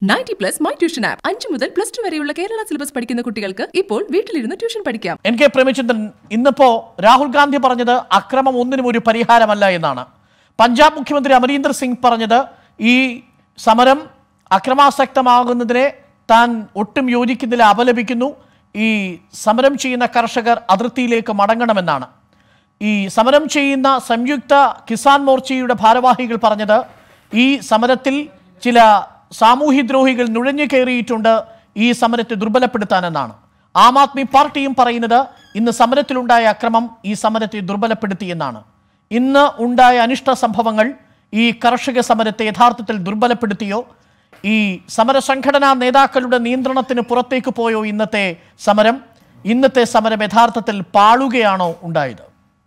Ninety plus my tuition app അഞ്ചു മുതൽ plus to വരെയുള്ള കേരള സിലബസ് പഠിക്കുന്ന കുട്ടികൾക്ക് ഇപ്പോൾ വീട്ടിലിരുന്ന് ട്യൂഷൻ പഠിക്കാം എൻ കെ പ്രേമചന്ദ്രൻ ഇന്നിപ്പോ രാഹുൽ ഗാന്ധി പറഞ്ഞത് അക്രമം ഒന്നിനും ഒരു പരിഹാരമല്ല എന്നാണ് പഞ്ചാബ് മുഖ്യമന്ത്രി അമരീന്ദർ സിംഗ് പറഞ്ഞത് ഈ സമരം അക്രമാസക്തമാകുന്നതിനെ താൻ ഒട്ടും യോജിക്കുന്നില്ല അപലപിക്കുന്നു ഈ സമരം ചെയ്യുന്ന കർഷകർ അതിർത്തിയിലേക്ക് മടങ്ങണമെന്നാണ് ഈ സമരം ചെയ്യുന്ന സംയുക്ത കിസാൻ മോർച്ചയുടെ ഭാരവാഹികൾ പറഞ്ഞത് ഈ സമരത്തിൽ ചില സാമൂഹ്യദ്രോഹികൾ നുഴഞ്ഞു കയറിയിട്ടുണ്ട് ഈ സമരത്തെ ദുർബലപ്പെടുത്താനെന്നാണ് ആം ആദ്മി പാർട്ടിയും പറയുന്നത് ഇന്ന് സമരത്തിലുണ്ടായ അക്രമം ഈ സമരത്തെ ദുർബലപ്പെടുത്തി എന്നാണ് ഇന്ന് ഉണ്ടായ അനിഷ്ട സംഭവങ്ങൾ ഈ കർഷക സമരത്തെ യഥാർത്ഥത്തിൽ ദുർബലപ്പെടുത്തിയോ ഈ സമര സംഘടനാ നേതാക്കളുടെ നിയന്ത്രണത്തിന് പുറത്തേക്ക് പോയോ ഇന്നത്തെ സമരം ഇന്നത്തെ സമരം യഥാർത്ഥത്തിൽ പാളുകയാണോ ഉണ്ടായത്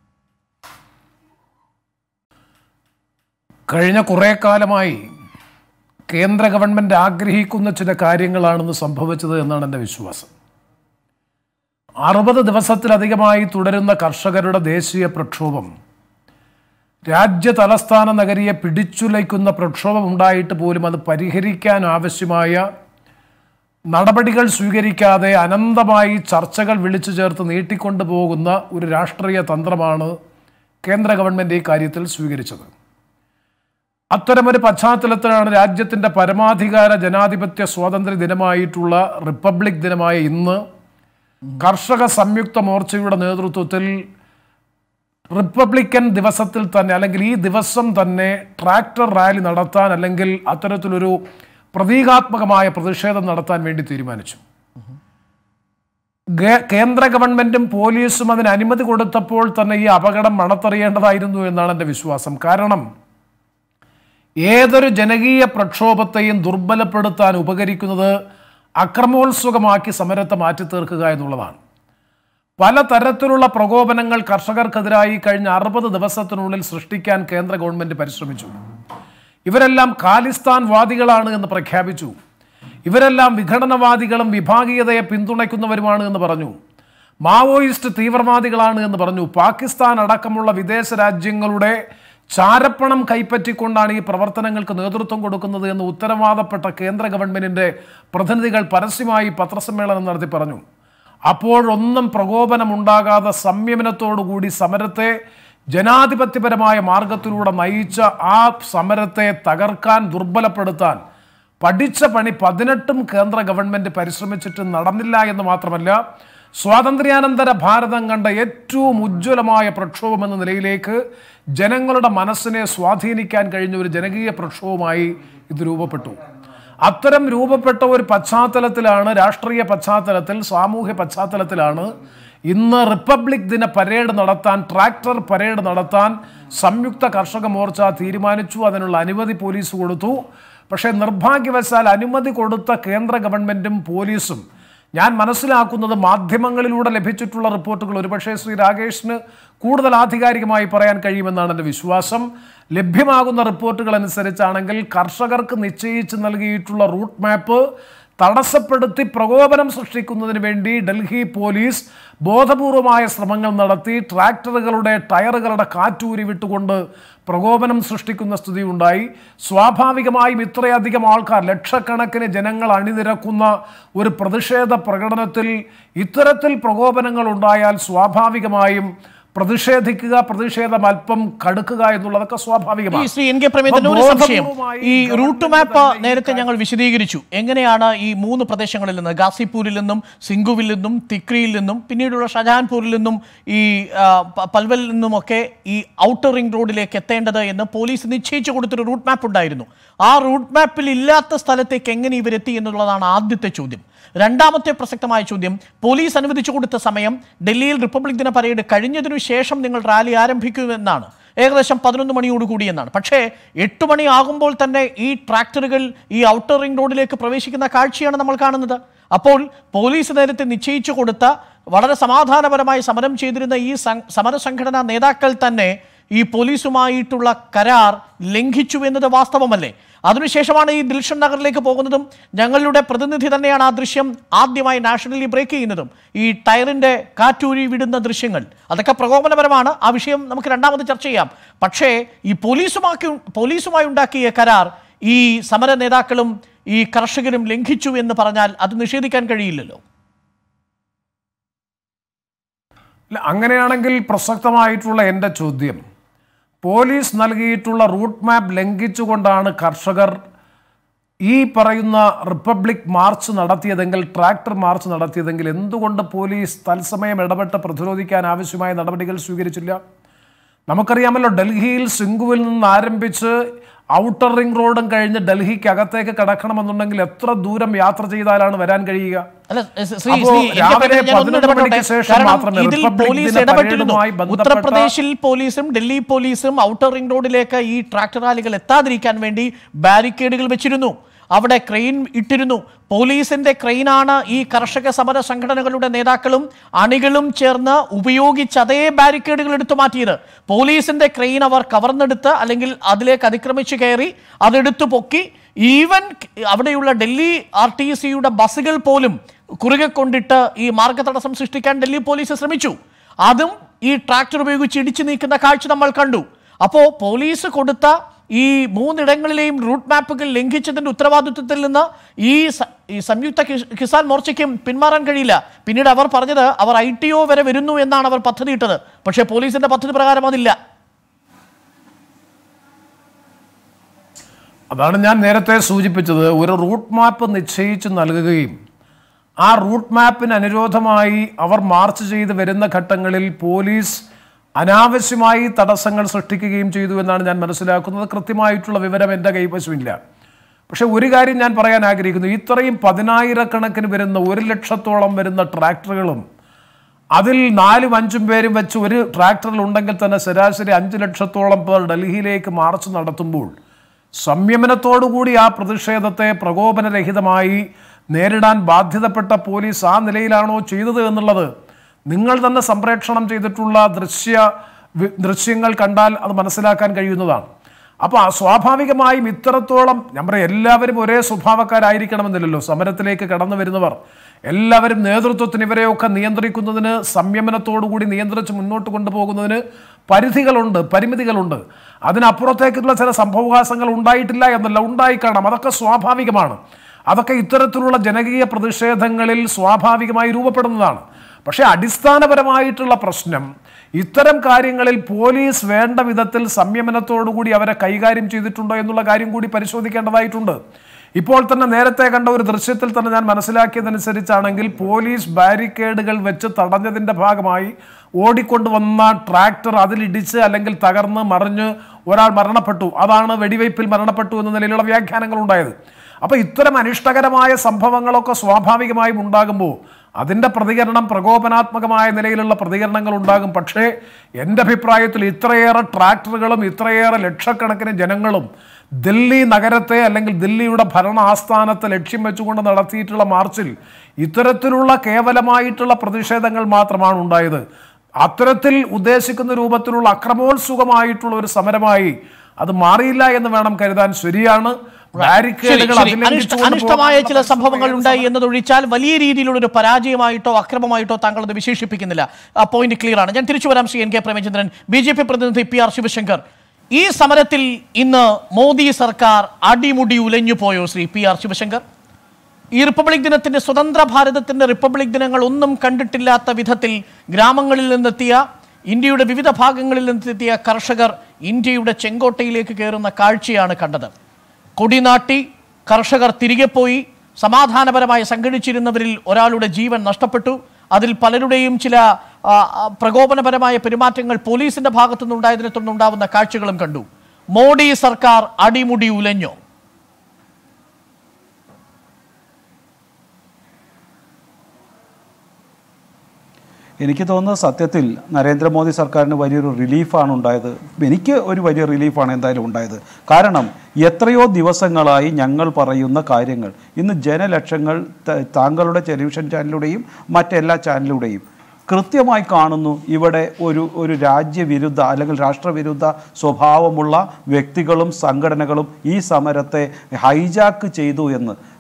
കഴിഞ്ഞ കുറേ കാലമായി കേന്ദ്ര ഗവൺമെൻറ് ആഗ്രഹിക്കുന്ന ചില കാര്യങ്ങളാണെന്ന് സംഭവിച്ചത് എന്നാണ് എൻ്റെ വിശ്വാസം അറുപത് ദിവസത്തിലധികമായി തുടരുന്ന കർഷകരുടെ ദേശീയ പ്രക്ഷോഭം രാജ്യ തലസ്ഥാന നഗരിയെ പിടിച്ചുലയ്ക്കുന്ന പ്രക്ഷോഭം ഉണ്ടായിട്ട് പോലും അത് പരിഹരിക്കാൻ ആവശ്യമായ നടപടികൾ സ്വീകരിക്കാതെ അനന്തമായി ചർച്ചകൾ വിളിച്ചു ചേർത്ത് നീട്ടിക്കൊണ്ടുപോകുന്ന ഒരു രാഷ്ട്രീയ തന്ത്രമാണ് കേന്ദ്ര ഗവൺമെൻറ് ഈ കാര്യത്തിൽ സ്വീകരിച്ചത് അത്തരമൊരു പശ്ചാത്തലത്തിലാണ് രാജ്യത്തിൻ്റെ പരമാധികാര ജനാധിപത്യ സ്വാതന്ത്ര്യ ദിനമായിട്ടുള്ള റിപ്പബ്ലിക് ദിനമായ ഇന്ന് കർഷക സംയുക്ത മോർച്ചയുടെ നേതൃത്വത്തിൽ റിപ്പബ്ലിക്കൻ ദിവസത്തിൽ തന്നെ അല്ലെങ്കിൽ ഈ ദിവസം തന്നെ ട്രാക്ടർ റാലി നടത്താൻ അല്ലെങ്കിൽ അത്തരത്തിലൊരു പ്രതീകാത്മകമായ പ്രതിഷേധം നടത്താൻ വേണ്ടി തീരുമാനിച്ചു ഗേ- കേന്ദ്ര ഗവൺമെന്റും പോലീസും അതിന് അനുമതി കൊടുത്തപ്പോൾ തന്നെ ഈ അപകടം മണത്തറിയേണ്ടതായിരുന്നു എന്നാണ് എൻ്റെ വിശ്വാസം കാരണം ഏതൊരു ജനകീയ പ്രക്ഷോഭത്തെയും ദുർബലപ്പെടുത്താൻ ഉപകരിക്കുന്നത് അക്രമോത്സുകമാക്കി സമരത്തെ മാറ്റി തീർക്കുക എന്നുള്ളതാണ് പലതരത്തിലുള്ള പ്രകോപനങ്ങൾ കർഷകർക്കെതിരായി കഴിഞ്ഞ അറുപത് ദിവസത്തിനുള്ളിൽ സൃഷ്ടിക്കാൻ കേന്ദ്ര ഗവൺമെന്റ് പരിശ്രമിച്ചു ഇവരെല്ലാം ഖാലിസ്ഥാൻ വാദികളാണ് എന്ന് പ്രഖ്യാപിച്ചു ഇവരെല്ലാം വിഘടനവാദികളും വിഭാഗീയതയെ പിന്തുണയ്ക്കുന്നവരുമാണ് എന്ന് പറഞ്ഞു മാവോയിസ്റ്റ് തീവ്രവാദികളാണ് എന്ന് പറഞ്ഞു പാകിസ്ഥാൻ അടക്കമുള്ള വിദേശ രാജ്യങ്ങളുടെ ചാരപ്പണം കൈപ്പറ്റിക്കൊണ്ടാണ് ഈ പ്രവർത്തനങ്ങൾക്ക് നേതൃത്വം കൊടുക്കുന്നത് എന്ന് ഉത്തരവാദപ്പെട്ട കേന്ദ്ര ഗവൺമെന്റിന്റെ പ്രതിനിധികൾ പരസ്യമായി പത്രസമ്മേളനം നടത്തി പറഞ്ഞു അപ്പോഴൊന്നും പ്രകോപനമുണ്ടാകാതെ സംയമനത്തോടുകൂടി സമരത്തെ ജനാധിപത്യപരമായ മാർഗത്തിലൂടെ നയിച്ച ആ സമരത്തെ തകർക്കാൻ ദുർബലപ്പെടുത്താൻ പഠിച്ച പണി പതിനെട്ടും കേന്ദ്ര ഗവൺമെന്റ് പരിശ്രമിച്ചിട്ട് നടന്നില്ല എന്ന് മാത്രമല്ല സ്വാതന്ത്ര്യാനന്തര ഭാരതം കണ്ട ഏറ്റവും ഉജ്ജ്വലമായ പ്രക്ഷോഭം എന്ന നിലയിലേക്ക് ജനങ്ങളുടെ മനസ്സിനെ സ്വാധീനിക്കാൻ കഴിഞ്ഞ ഒരു ജനകീയ പ്രക്ഷോഭമായി ഇത് രൂപപ്പെട്ടു അത്തരം രൂപപ്പെട്ട ഒരു പശ്ചാത്തലത്തിലാണ് രാഷ്ട്രീയ പശ്ചാത്തലത്തിൽ സാമൂഹ്യ പശ്ചാത്തലത്തിലാണ് ഇന്ന് റിപ്പബ്ലിക് ദിന പരേഡ് നടത്താൻ ട്രാക്ടർ പരേഡ് നടത്താൻ സംയുക്ത കർഷക മോർച്ച തീരുമാനിച്ചു അതിനുള്ള അനുമതി പോലീസ് കൊടുത്തു പക്ഷേ നിർഭാഗ്യവശാൽ അനുമതി കൊടുത്ത കേന്ദ്ര ഗവൺമെന്റും പോലീസും ഞാൻ മനസ്സിലാക്കുന്നത് മാധ്യമങ്ങളിലൂടെ ലഭിച്ചിട്ടുള്ള റിപ്പോർട്ടുകൾ ഒരുപക്ഷെ ശ്രീ രാകേഷിന് കൂടുതൽ ആധികാരികമായി പറയാൻ കഴിയുമെന്നാണ് എൻ്റെ വിശ്വാസം ലഭ്യമാകുന്ന റിപ്പോർട്ടുകൾ അനുസരിച്ചാണെങ്കിൽ കർഷകർക്ക് നിശ്ചയിച്ച് നൽകിയിട്ടുള്ള റൂട്ട് മാപ്പ് തടസ്സപ്പെടുത്തി പ്രകോപനം സൃഷ്ടിക്കുന്നതിന് വേണ്ടി ഡൽഹി പോലീസ് ബോധപൂർവമായ ശ്രമങ്ങൾ നടത്തി ട്രാക്ടറുകളുടെ ടയറുകളുടെ കാറ്റൂരി വിട്ടുകൊണ്ട് പ്രകോപനം സൃഷ്ടിക്കുന്ന സ്ഥിതി ഉണ്ടായി സ്വാഭാവികമായും ഇത്രയധികം ആൾക്കാർ ലക്ഷക്കണക്കിന് ജനങ്ങൾ അണിനിരക്കുന്ന ഒരു പ്രതിഷേധ പ്രകടനത്തിൽ ഇത്തരത്തിൽ പ്രകോപനങ്ങൾ ഉണ്ടായാൽ സ്വാഭാവികമായും പ്രതിഷേധിക്കുക പ്രതിഷേധം അല്പം കടുക്കുക എന്നുള്ളതൊക്കെ ഈ സ്വാഭാവികമാണ് ശ്രീ എൻ കെ പ്രേമചന്ദ്രൻ ഒരു അപ്പോൾ സംശയം ബോധപൂർവമായി ഈ റൂട്ട് മാപ്പ് ഗവൺമെന്റ് നേരത്തെ ഞങ്ങൾ വിശദീകരിച്ചു എങ്ങനെയാണ് ഈ മൂന്ന് പ്രദേശങ്ങളിൽ നിന്ന് ഗാസിപ്പൂരിൽ നിന്നും സിംഗുവിൽ നിന്നും തിക്രിയിൽ നിന്നും പിന്നീടുള്ള ഷജഹാൻപൂരിൽ നിന്നും ഈ ആ, പ- പൽവലിൽ നിന്നുമൊക്കെ ഈ ഔട്ടർ റിംഗ് റോഡിലേക്ക് എത്തേണ്ടത് എന്ന് പോലീസ് നിശ്ചയിച്ചു കൊടുത്തൊരു റൂട്ട് മാപ്പ് ഉണ്ടായിരുന്നു ആ റൂട്ട് മാപ്പിൽ ഇല്ലാത്ത സ്ഥലത്തേക്ക് എങ്ങനെ ഇവരെത്തി എന്നുള്ളതാണ് ആദ്യത്തെ ചോദ്യം രണ്ടാമത്തെ പ്രസക്തമായ ചോദ്യം പോലീസ് അനുവദിച്ചു കൊടുത്ത സമയം ഡൽഹിയിൽ റിപ്പബ്ലിക് ദിന പരേഡ് കഴിഞ്ഞതിനു ശേഷം നിങ്ങൾ റാലി ആരംഭിക്കുമെന്നാണ് ഏകദേശം പതിനൊന്ന് മണിയോടുകൂടി എന്നാണ് പക്ഷേ എട്ട് മണി ആകുമ്പോൾ തന്നെ ഈ ട്രാക്ടറുകൾ ഈ ഔട്ടർ റിംഗ് റോഡിലേക്ക് പ്രവേശിക്കുന്ന കാഴ്ചയാണ് നമ്മൾ കാണുന്നത് അപ്പോൾ പോലീസ് നേരത്തെ നിശ്ചയിച്ചു കൊടുത്ത വളരെ സമാധാനപരമായി സമരം ചെയ്തിരുന്ന ഈ സം- സമരസംഘടനാ നേതാക്കൾ തന്നെ ഈ പോലീസുമായിട്ടുള്ള കരാർ ലംഘിച്ചു എന്നത് വാസ്തവമല്ലേ അതിനുശേഷമാണ് ഈ ദിൽഷൻ നഗറിലേക്ക് പോകുന്നതും ഞങ്ങളുടെ പ്രതിനിധി തന്നെയാണ് ആ ദൃശ്യം ആദ്യമായി നാഷണലി ബ്രേക്ക് ചെയ്യുന്നതും ഈ ടയറിന്റെ കാറ്റൂരി വിടുന്ന ദൃശ്യങ്ങൾ അതൊക്കെ പ്രകോപനപരമാണ് ആ വിഷയം നമുക്ക് രണ്ടാമത് ചർച്ച ചെയ്യാം പക്ഷേ ഈ പോലീസുമാക്കി പോലീസുമായി ഉണ്ടാക്കിയ കരാർ ഈ സമര നേതാക്കളും ഈ കർഷകരും ലംഘിച്ചു എന്ന് പറഞ്ഞാൽ അത് നിഷേധിക്കാൻ കഴിയില്ലല്ലോ ഇല്ല, അങ്ങനെയാണെങ്കിൽ പ്രസക്തമായിട്ടുള്ള എൻ്റെ ചോദ്യം പോലീസ് നൽകിയിട്ടുള്ള റൂട്ട് മാപ്പ് ലംഘിച്ചുകൊണ്ടാണ് കർഷകർ ഈ പറയുന്ന റിപ്പബ്ലിക് മാർച്ച് നടത്തിയതെങ്കിൽ ട്രാക്ടർ മാർച്ച് നടത്തിയതെങ്കിൽ എന്തുകൊണ്ട് പോലീസ് തത്സമയം ഇടപെട്ട് പ്രതിരോധിക്കാൻ ആവശ്യമായ നടപടികൾ സ്വീകരിച്ചില്ല നമുക്കറിയാമല്ലോ ഡൽഹിയിൽ സിംഗുവിൽ നിന്ന് ആരംഭിച്ച് ഔട്ടർ റിംഗ് റോഡും കഴിഞ്ഞ് ഡൽഹിക്ക് അകത്തേക്ക് കടക്കണമെന്നുണ്ടെങ്കിൽ എത്ര ദൂരം യാത്ര ചെയ്താലാണ് വരാൻ കഴിയുക അല്ല ശ്രീ അപ്പോ ശ്രീ എനിക്ക് രാവിലെ പറയാൻ ഞാൻ ഒന്ന് 11 ഇടപെടട്ടെ. മണിക്ക് ശേഷം കാരണം മാത്രമേ ഇതിൽ റിപ്പബ്ലിക് പോലീസ് ദിന ഇടപെട്ടിരുന്നു പരേഡുമായി ബന്ധപ്പെട്ട- ഉത്തർപ്രദേശിൽ പോലീസും ഡൽഹി പോലീസും ഔട്ടർ റിംഗ് റോഡിലേക്ക് ഈ ട്രാക്ടർ റാലികൾ എത്താതിരിക്കാൻ വേണ്ടി ബാരിക്കേഡുകൾ വെച്ചിരുന്നു അവിടെ ക്രെയിൻ ഇട്ടിരുന്നു പോലീസിന്റെ ക്രെയിനാണ് ഈ കർഷക സമര സംഘടനകളുടെ നേതാക്കളും അണികളും ചേർന്ന് ഉപയോഗിച്ച് അതേ ബാരിക്കേഡുകൾ എടുത്തു മാറ്റിയത് പോലീസിന്റെ ക്രെയിൻ അവർ കവർന്നെടുത്ത് അല്ലെങ്കിൽ അതിലേക്ക് അതിക്രമിച്ചു കയറി അതെടുത്തു പൊക്കി ഈവൻ അവിടെയുള്ള ഡൽഹി ആർ ടി സിയുടെ ബസ്സുകൾ പോലും കുറുകെ കൊണ്ടിട്ട് ഈ മാർഗതടസ്സം സൃഷ്ടിക്കാൻ ഡൽഹി പോലീസ് ശ്രമിച്ചു അതും ഈ ട്രാക്ടർ ഉപയോഗിച്ച് ഇടിച്ചു നീക്കുന്ന കാഴ്ച നമ്മൾ കണ്ടു അപ്പോ പോലീസ് കൊടുത്ത ഈ മൂന്നിടങ്ങളിലെയും റൂട്ട് മാപ്പുകൾ ലംഘിച്ചതിന്റെ ഉത്തരവാദിത്വത്തിൽ നിന്ന് ഈ സ- ഈ സംയുക്ത കിസ്- കിസാൻ മോർച്ചയ്ക്കും പിന്മാറാൻ കഴിയില്ല പിന്നീട് അവർ പറഞ്ഞത് അവർ ഐ ടി ഒ വരെ വരുന്നു എന്നാണ് അവർ പദ്ധതിയിട്ടത് പക്ഷേ പോലീസിന്റെ പദ്ധതി പ്രകാരം അതില്ല അതാണ് ഞാൻ നേരത്തെ സൂചിപ്പിച്ചത് ഒരു റൂട്ട് മാപ്പ് നിശ്ചയിച്ച് നൽകുകയും ആ റൂട്ട് മാപ്പിന് അനുരോധമായി അവർ മാർച്ച് ചെയ്ത് വരുന്ന ഘട്ടങ്ങളിൽ പോലീസ് അനാവശ്യമായി തടസ്സങ്ങൾ സൃഷ്ടിക്കുകയും ചെയ്തു എന്നാണ് ഞാൻ മനസ്സിലാക്കുന്നത് കൃത്യമായിട്ടുള്ള വിവരം എൻ്റെ കൈവശമില്ല പക്ഷെ ഒരു കാര്യം ഞാൻ പറയാൻ ആഗ്രഹിക്കുന്നു ഇത്രയും പതിനായിരക്കണക്കിന് വരുന്ന ഒരു ലക്ഷത്തോളം വരുന്ന ട്രാക്ടറുകളും അതിൽ നാലും അഞ്ചും പേരും വെച്ച് ഒരു ട്രാക്ടറിൽ ഉണ്ടെങ്കിൽ തന്നെ ശരാശരി അഞ്ച് ലക്ഷത്തോളം പേർ ഡൽഹിയിലേക്ക് മാർച്ച് നടത്തുമ്പോൾ സംയമനത്തോടുകൂടി ആ പ്രതിഷേധത്തെ പ്രകോപനരഹിതമായി നേരിടാൻ ബാധ്യതപ്പെട്ട പോലീസ് ആ നിലയിലാണോ ചെയ്തത് എന്നുള്ളത് നിങ്ങൾ തന്നെ സംപ്രേഷണം ചെയ്തിട്ടുള്ള ദൃശ്യ വി- ദൃശ്യങ്ങൾ കണ്ടാൽ അത് മനസ്സിലാക്കാൻ കഴിയുന്നതാണ് അപ്പോൾ ആ സ്വാഭാവികമായും ഇത്രത്തോളം ഞാൻ പറയാം എല്ലാവരും ഒരേ സ്വഭാവക്കാരായിരിക്കണമെന്നില്ലല്ലോ സമരത്തിലേക്ക് കടന്നു വരുന്നവർ എല്ലാവരും നേതൃത്വത്തിന് ഇവരെയൊക്കെ നിയന്ത്രിക്കുന്നതിന് സംയമനത്തോടുകൂടി നിയന്ത്രിച്ച് മുന്നോട്ട് കൊണ്ടുപോകുന്നതിന് പരിധികളുണ്ട് പരിമിതികളുണ്ട് അതിനപ്പുറത്തേക്കുള്ള ചില സംഭവവികാസങ്ങൾ ഉണ്ടായിട്ടില്ല എന്നല്ല ഉണ്ടായിക്കാണാം അതൊക്കെ സ്വാഭാവികമാണ് അതൊക്കെ ഇത്തരത്തിലുള്ള ജനകീയ പ്രതിഷേധങ്ങളിൽ സ്വാഭാവികമായി രൂപപ്പെടുന്നതാണ് പക്ഷേ അടിസ്ഥാനപരമായിട്ടുള്ള പ്രശ്നം ഇത്തരം കാര്യങ്ങളിൽ പോലീസ് വേണ്ട വിധത്തിൽ സംയമനത്തോടുകൂടി അവരെ കൈകാര്യം ചെയ്തിട്ടുണ്ടോ എന്നുള്ള കാര്യം കൂടി പരിശോധിക്കേണ്ടതായിട്ടുണ്ട് ഇപ്പോൾ തന്നെ നേരത്തെ കണ്ട ഒരു ദൃശ്യത്തിൽ തന്നെ ഞാൻ മനസ്സിലാക്കിയതനുസരിച്ചാണെങ്കിൽ പോലീസ് ബാരിക്കേഡുകൾ വെച്ച് തടഞ്ഞതിൻ്റെ ഭാഗമായി ഓടിക്കൊണ്ടുവന്ന ട്രാക്ടർ അതിലിടിച്ച് അല്ലെങ്കിൽ തകർന്ന് മറിഞ്ഞ് ഒരാൾ മരണപ്പെട്ടു അതാണ് വെടിവയ്പിൽ മരണപ്പെട്ടു എന്ന നിലയിലുള്ള വ്യാഖ്യാനങ്ങൾ ഉണ്ടായത് അപ്പോൾ ഇത്തരം അനിഷ്ടകരമായ സംഭവങ്ങളൊക്കെ സ്വാഭാവികമായും ഉണ്ടാകുമ്പോൾ അതിൻ്റെ പ്രതികരണം പ്രകോപനാത്മകമായ നിലയിലുള്ള പ്രതികരണങ്ങൾ ഉണ്ടാകും പക്ഷേ എൻ്റെ അഭിപ്രായത്തിൽ ഇത്രയേറെ ട്രാക്ടറുകളും ഇത്രയേറെ ലക്ഷക്കണക്കിന് ജനങ്ങളും ദില്ലി നഗരത്തെ അല്ലെങ്കിൽ ദില്ലിയുടെ ഭരണ ആസ്ഥാനത്തെ ലക്ഷ്യം വെച്ചുകൊണ്ട് നടത്തിയിട്ടുള്ള മാർച്ചിൽ ഇത്തരത്തിലുള്ള കേവലമായിട്ടുള്ള പ്രതിഷേധങ്ങൾ മാത്രമാണ് ഉണ്ടായത് അത്തരത്തിൽ ഉദ്ദേശിക്കുന്ന രൂപത്തിലുള്ള അക്രമോത്സുകമായിട്ടുള്ള ഒരു സമരമായി അത് മാറിയില്ല എന്ന് വേണം കരുതാൻ ശരിയാണ് ശരി, ബാരിക്കേഡുകൾ ശരി. അതിലംഘിച്ചുകൊണ്ട് അനിഷ്ട- അനിഷ്ടമായ പോകാനുള്ള ചില സംഭവങ്ങൾ പരിശ്രമം ഉണ്ടായി എന്നതൊഴിച്ചാൽ വലിയ രീതിയിലുള്ള ഒരു പരാജയമായിട്ടോ അക്രമമായിട്ടോ താങ്കൾ അത് വിശേഷിപ്പിക്കുന്നില്ല ആ പോയിന്റ് ക്ലിയർ ആണ് ഞാൻ തിരിച്ചു വരാം Shri N K Premachandran B J P പ്രതിനിധി പി ആർ ശിവശങ്കർ ഈ സമരത്തിൽ ഇന്ന് മോദി സർക്കാർ അടിമുടി ഉലഞ്ഞു പോയോ ശ്രീ പി ആർ ശിവശങ്കർ ഈ റിപ്പബ്ലിക് ദിനത്തിന്റെ സ്വതന്ത്ര ഭാരതത്തിന്റെ റിപ്പബ്ലിക് ദിനങ്ങൾ ഒന്നും കണ്ടിട്ടില്ലാത്ത വിധത്തിൽ ഗ്രാമങ്ങളിൽ നിന്നെത്തിയ ഇന്ത്യയുടെ വിവിധ ഭാഗങ്ങളിൽ നിന്നെത്തിയ കർഷകർ ഇന്ത്യയുടെ ചെങ്കോട്ടയിലേക്ക് കയറുന്ന കാഴ്ചയാണ് കണ്ടത് കൊടിനാട്ടി കർഷകർ തിരികെ പോയി സമാധാനപരമായി സംഘടിച്ചിരുന്നവരിൽ ഒരാളുടെ ജീവൻ നഷ്ടപ്പെട്ടു അതിൽ പലരുടെയും ചില ആ, ആ, പ്രകോപനപരമായ പെരുമാറ്റങ്ങൾ പോലീസിന്റെ ഭാഗത്തുനിന്നുണ്ടായതിനെ തുടർന്നുണ്ടാവുന്ന കാഴ്ചകളും കണ്ടു മോഡി സർക്കാർ അടിമുടി ഉലഞ്ഞോ എനിക്ക് തോന്നുന്നത് സത്യത്തിൽ നരേന്ദ്രമോദി സർക്കാരിന് വലിയൊരു റിലീഫാണ് ഉണ്ടായത് എനിക്ക് ഒരു വലിയ റിലീഫാണ് എന്തായാലും ഉണ്ടായത് കാരണം എത്രയോ ദിവസങ്ങളായി ഞങ്ങൾ പറയുന്ന കാര്യങ്ങൾ ഇന്ന് ജനലക്ഷങ്ങൾ ത- താങ്കളുടെ ടെലിവിഷൻ ചാനലിലൂടെയും മറ്റെല്ലാ ചാനലിലൂടെയും കൃത്യമായി കാണുന്നു ഇവിടെ ഒരു ഒരു രാജ്യവിരുദ്ധ അല്ലെങ്കിൽ രാഷ്ട്രവിരുദ്ധ സ്വഭാവമുള്ള വ്യക്തികളും സംഘടനകളും ഈ സമരത്തെ ഹൈജാക്ക് ചെയ്തു എന്ന്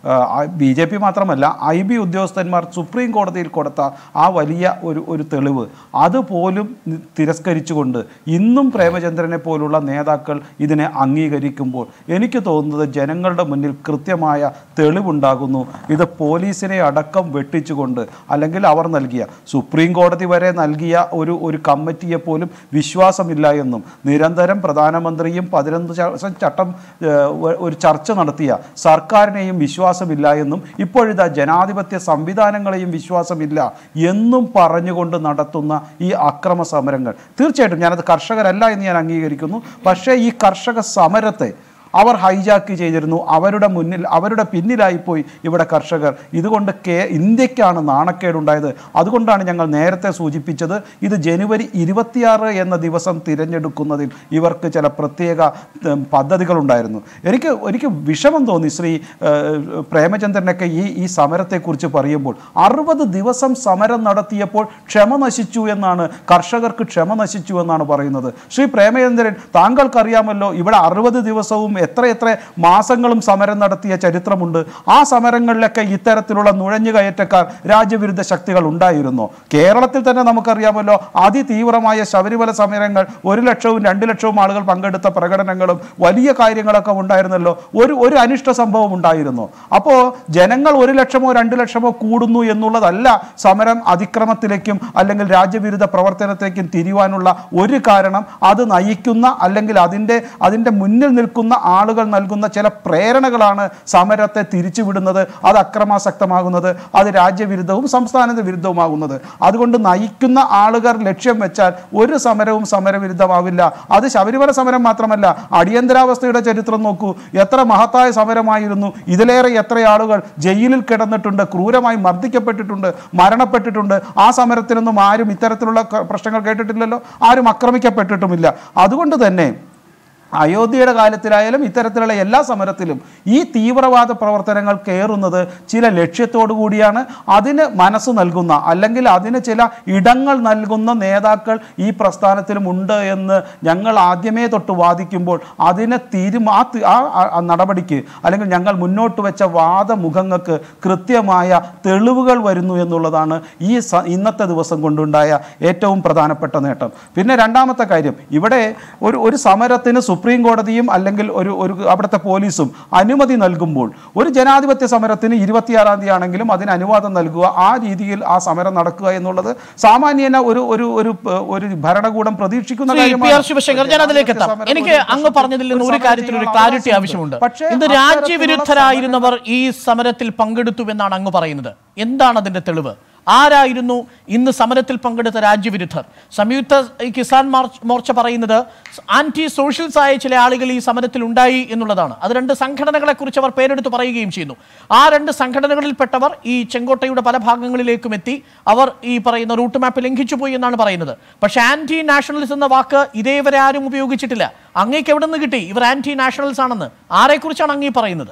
ബി ജെ പി മാത്രമല്ല ഐ ബി ഉദ്യോഗസ്ഥന്മാർ സുപ്രീം കോടതിയിൽ കൊടുത്ത ആ വലിയ ഒരു ഒരു തെളിവ് അതുപോലും നി- തിരസ്കരിച്ചുകൊണ്ട് ഇന്നും പ്രേമചന്ദ്രനെ പോലുള്ള നേതാക്കൾ ഇതിനെ അംഗീകരിക്കുമ്പോൾ എനിക്ക് തോന്നുന്നത് ജനങ്ങളുടെ മുന്നിൽ കൃത്യമായ തെളിവുണ്ടാകുന്നു ഇത് പോലീസിനെ അടക്കം വെട്ടിച്ചുകൊണ്ട് അല്ലെങ്കിൽ അവർ നൽകിയ സുപ്രീം കോടതി വരെ നൽകിയ ഒരു ഒരു കമ്മിറ്റിയെ പോലും വിശ്വാസമില്ല എന്നും നിരന്തരം പ്രധാനമന്ത്രിയും പതിനൊന്ന് ച- ചട്ടം ഏഹ്, ഒ- ഒരു ചർച്ച നടത്തിയ സർക്കാരിനെയും വിശ്വാസമില്ല എന്നും ഇപ്പോഴിതാ ജനാധിപത്യ സംവിധാനങ്ങളെയും വിശ്വാസമില്ല എന്നും പറഞ്ഞുകൊണ്ട് നടത്തുന്ന ഈ അക്രമ സമരങ്ങൾ തീർച്ചയായിട്ടും ഞാനത് കർഷകരല്ല എന്ന് ഞാൻ അംഗീകരിക്കുന്നു പക്ഷേ ഈ കർഷക സമരത്തെ അവർ ഹൈജാക്ക് ചെയ്തിരുന്നു അവരുടെ മുന്നിൽ അവരുടെ പിന്നിലായിപ്പോയി ഇവിടെ കർഷകർ ഇതുകൊണ്ട് കേ ഇന്ത്യക്കാണ് നാണക്കേടുണ്ടായത് അതുകൊണ്ടാണ് ഞങ്ങൾ നേരത്തെ സൂചിപ്പിച്ചത് ഇത് ജനുവരി ഇരുപത്തിയാറ് എന്ന ദിവസം തിരഞ്ഞെടുക്കുന്നതിൽ ഇവർക്ക് ചില പ്രത്യേക ഉം, പദ്ധതികളുണ്ടായിരുന്നു എനിക്ക് എനിക്ക് വിഷമം തോന്നി ശ്രീ ഏഹ്, പ്രേമചന്ദ്രനൊക്കെ ഈ ഈ സമരത്തെക്കുറിച്ച് പറയുമ്പോൾ അറുപത് ദിവസം സമരം നടത്തിയപ്പോൾ ക്ഷമ നശിച്ചു എന്നാണ് കർഷകർക്ക് ക്ഷമ നശിച്ചു എന്നാണ് പറയുന്നത് ശ്രീ പ്രേമചന്ദ്രൻ താങ്കൾക്കറിയാമല്ലോ ഇവിടെ അറുപത് ദിവസവും എത്രയെത്ര മാസങ്ങളും സമരം നടത്തിയ ചരിത്രമുണ്ട് ആ സമരങ്ങളിലൊക്കെ ഇത്തരത്തിലുള്ള നുഴഞ്ഞുകയറ്റക്കാർ രാജ്യവിരുദ്ധ ശക്തികൾ ഉണ്ടായിരുന്നു കേരളത്തിൽ തന്നെ നമുക്കറിയാമല്ലോ അതിതീവ്രമായ ശബരിമല സമരങ്ങൾ ഒരു ലക്ഷവും രണ്ട് ലക്ഷവും ആളുകൾ പങ്കെടുത്ത പ്രകടനങ്ങളും വലിയ കാര്യങ്ങളൊക്കെ ഉണ്ടായിരുന്നല്ലോ ഒരു ഒരു അനിഷ്ട സംഭവം ഉണ്ടായിരുന്നു അപ്പോൾ ജനങ്ങൾ ഒരു ലക്ഷമോ രണ്ട് ലക്ഷമോ കൂടുന്നു എന്നുള്ളതല്ല സമരം അതിക്രമത്തിലേക്കും അല്ലെങ്കിൽ രാജ്യവിരുദ്ധ പ്രവർത്തനത്തിലേക്കും തിരിയുവാനുള്ള ഒരു കാരണം അത് നയിക്കുന്ന അല്ലെങ്കിൽ അതിൻ്റെ അതിൻ്റെ മുന്നിൽ നിൽക്കുന്ന ആളുകൾ നൽകുന്ന ചില പ്രേരണകളാണ് സമരത്തെ തിരിച്ചുവിടുന്നത് അത് അക്രമാസക്തമാകുന്നത് അത് രാജ്യവിരുദ്ധവും സംസ്ഥാന വിരുദ്ധവുമാകുന്നത് അതുകൊണ്ട് നയിക്കുന്ന ആളുകൾ ലക്ഷ്യം വെച്ചാൽ ഒരു സമരവും സമരവിരുദ്ധമാവില്ല അത് ശബരിമല സമരം മാത്രമല്ല അടിയന്തരാവസ്ഥയുടെ ചരിത്രം നോക്കൂ എത്ര മഹത്തായ സമരമായിരുന്നു ഇതിലേറെ എത്ര ആളുകൾ ജയിലിൽ കിടന്നിട്ടുണ്ട് ക്രൂരമായി മർദ്ദിക്കപ്പെട്ടിട്ടുണ്ട് മരണപ്പെട്ടിട്ടുണ്ട് ആ സമരത്തിനൊന്നും ആരും ഇത്തരത്തിലുള്ള ക- പ്രശ്നങ്ങൾ കേട്ടിട്ടില്ലല്ലോ ആരും ആക്രമിക്കപ്പെട്ടിട്ടുമില്ല അതുകൊണ്ട് തന്നെ അയോധ്യയുടെ കാലത്തിലായാലും ഇത്തരത്തിലുള്ള എല്ലാ സമരത്തിലും ഈ തീവ്രവാദ പ്രവർത്തനങ്ങൾ കയറുന്നത് ചില ലക്ഷ്യത്തോടു കൂടിയാണ് അതിന് മനസ്സ് നൽകുന്ന അല്ലെങ്കിൽ അതിന് ചില ഇടങ്ങൾ നൽകുന്ന നേതാക്കൾ ഈ പ്രസ്ഥാനത്തിലും ഉണ്ട് എന്ന് ഞങ്ങൾ ആദ്യമേ തൊട്ട് വാദിക്കുമ്പോൾ അതിനെ തീരുമാ ആ തി- ആ ആ- ആ നടപടിക്ക് അല്ലെങ്കിൽ ഞങ്ങൾ മുന്നോട്ട് വെച്ച വാദമുഖങ്ങൾക്ക് കൃത്യമായ തെളിവുകൾ വരുന്നു എന്നുള്ളതാണ് ഈ സ ഇന്നത്തെ ദിവസം കൊണ്ടുണ്ടായ ഏറ്റവും പ്രധാനപ്പെട്ട നേട്ടം പിന്നെ രണ്ടാമത്തെ കാര്യം ഇവിടെ ഒരു ഒരു സമരത്തിന് സുപ്രീം കോടതിയും അല്ലെങ്കിൽ ഒരു ഒരു അവിടുത്തെ പോലീസും അനുമതി നൽകുമ്പോൾ ഒരു ജനാധിപത്യ സമരത്തിന് ഇരുപത്തിയാറാം തീയതി ആണെങ്കിലും അതിന് അനുവാദം നൽകുക ആ രീതിയിൽ ആ സമരം നടക്കുക എന്നുള്ളത് സാമാന്യേന ഒരു ഒരു ഒരു പ- ഒരു ഭരണകൂടം പ്രതീക്ഷിക്കുന്ന ശ്രീ പി ആർ കാര്യമാണ്. ശിവശങ്കർ ഞാൻ അതിലേക്ക് എത്താം ജനാധിപത്യ സമരം എനിക്ക് ഒരു അങ്ങ് പറഞ്ഞതിൽ നിന്ന് ഒരു സമരം കാര്യത്തിൽ ഒരു ചെയ്യാനുള്ള ക്ലാരിറ്റി അവകാശമുണ്ട്. ആവശ്യമുണ്ട് പക്ഷേ ഇന്ന് അത്തരത്തിലുള്ള രാജ്യവിരുദ്ധരായിരുന്നവർ ഈ സമരത്തിൽ പങ്കെടുത്തു എന്നാണ് അങ്ങ് പറയുന്നത് എന്താണ് അതിന്റെ തെളിവ് ആരായിരുന്നു ഇന്ന് സമരത്തിൽ പങ്കെടുത്ത രാജ്യവിരുദ്ധർ സംയുക്ത കിസാൻ മാർച്ച് മോർച്ച പറയുന്നത് ആന്റി സോഷ്യൽസ് ആയ ചില ആളുകൾ ഈ സമരത്തിൽ ഉണ്ടായി എന്നുള്ളതാണ് അത് രണ്ട് സംഘടനകളെ കുറിച്ച് അവർ പേരെടുത്ത് പറയുകയും ചെയ്യുന്നു ആ രണ്ട് സംഘടനകളിൽപ്പെട്ടവർ ഈ ചെങ്കോട്ടയുടെ പല ഭാഗങ്ങളിലേക്കും എത്തി അവർ ഈ പറയുന്ന റൂട്ട് മാപ്പ് ലംഘിച്ചു പോയി എന്നാണ് പറയുന്നത് പക്ഷെ ആന്റി നാഷണൽസ് എന്ന വാക്ക് ഇതേവരെ ആരും ഉപയോഗിച്ചിട്ടില്ല അങ്ങേക്ക് എവിടെ നിന്ന് കിട്ടി ഇവർ ആന്റി നാഷണൽസ് ആണെന്ന് ആരെക്കുറിച്ചാണ് അങ്ങീ പറയുന്നത്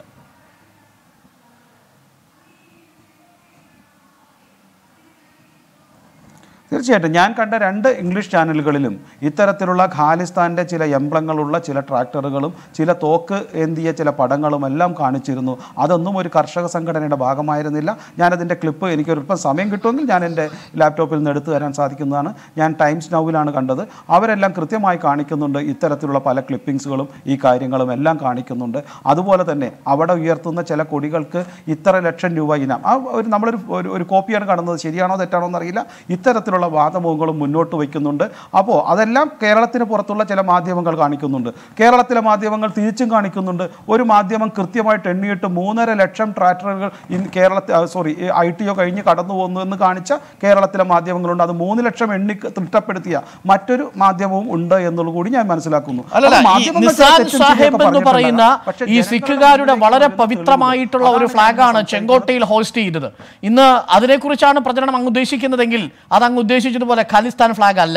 തീർച്ചയായിട്ടും ഞാൻ കണ്ട രണ്ട് ഇംഗ്ലീഷ് ചാനലുകളിലും ഇത്തരത്തിലുള്ള ഖാലിസ്ഥാൻ്റെ ചില എംബ്ലങ്ങളുള്ള ചില ട്രാക്ടറുകളും ചില തോക്ക് ഏന്തിയ ചില പടങ്ങളും എല്ലാം കാണിച്ചിരുന്നു അതൊന്നും ഒരു കർഷക സംഘടനയുടെ ഭാഗമായിരുന്നില്ല ഞാനതിൻ്റെ ക്ലിപ്പ് എനിക്ക് ഒരല്പം സമയം കിട്ടുമെങ്കിൽ ഞാൻ എൻ്റെ ലാപ്ടോപ്പിൽ നിന്ന് എടുത്തു തരാൻ സാധിക്കുന്നതാണ് ഞാൻ ടൈംസ് നൗവിലാണ് കണ്ടത് അവരെല്ലാം കൃത്യമായി കാണിക്കുന്നുണ്ട് ഇത്തരത്തിലുള്ള പല ക്ലിപ്പിങ്സുകളും ഈ കാര്യങ്ങളും എല്ലാം കാണിക്കുന്നുണ്ട് അതുപോലെ തന്നെ അവിടെ ഉയർത്തുന്ന ചില കൊടികൾക്ക് ഇത്ര ലക്ഷം രൂപ ഇനം ആ ഒരു നമ്മളൊരു ഒരു ഒരു കോപ്പിയാണ് കാണുന്നത് ശരിയാണോ തെറ്റാണോ എന്നറിയില്ല ഇത്തരത്തിലുള്ള വാദമുഖങ്ങളും മുന്നോട്ട് വയ്ക്കുന്നുണ്ട് അപ്പോൾ അതെല്ലാം കേരളത്തിന് പുറത്തുള്ള ചില മാധ്യമങ്ങൾ കാണിക്കുന്നുണ്ട് കേരളത്തിലെ മാധ്യമങ്ങൾ തിരിച്ചും കാണിക്കുന്നുണ്ട് ഒരു മാധ്യമം കൃത്യമായിട്ട് എണ്ണിയിട്ട് മൂന്നര ലക്ഷം ട്രാക്ടറുകൾ ഇൻ കേരളത്തിൽ സോറി ഐ ടി ഒ കഴിഞ്ഞ് കടന്നു പോകുന്നു എന്ന് കാണിച്ച കേരളത്തിലെ മാധ്യമങ്ങളുണ്ട് അത് മൂന്ന് ലക്ഷം എണ്ണി തിട്ടപ്പെടുത്തിയ മറ്റൊരു മാധ്യമവും ഉണ്ട് എന്നുള്ളത് കൂടി ഞാൻ മനസ്സിലാക്കുന്നു അല്ലല്ല അപ്പോൾ ഈ മാധ്യമങ്ങൾ ചില നിസാൻ തെറ്റും സാഹിബ് ശരിയൊക്കെ എന്ന് പറയുന്ന പറഞ്ഞിട്ടുണ്ടാകാം. പക്ഷേ ഈ ജനങ്ങളുടെ സിഖുകാരുടെ മുന്നിലേക്ക് വളരെ വരുന്ന പവിത്രമായിട്ടുള്ള ഒരു തെളിവുകൾ. ഫ്ലാഗാണ് അതാണ് ഞാൻ ചെങ്കോട്ടയിൽ ഹോസ്റ്റ് ചെയ്തത് ഇന്ന് അതിനെക്കുറിച്ചാണ് പ്രചരണം അങ്ങ് ഉദ്ദേശിക്കുന്നതെങ്കിൽ അത് അങ്ങ് ഉദ്ദേശിച്ചതുപോലെ ഖാലിസ്ഥാൻ ഫ്ലാഗ് അല്ല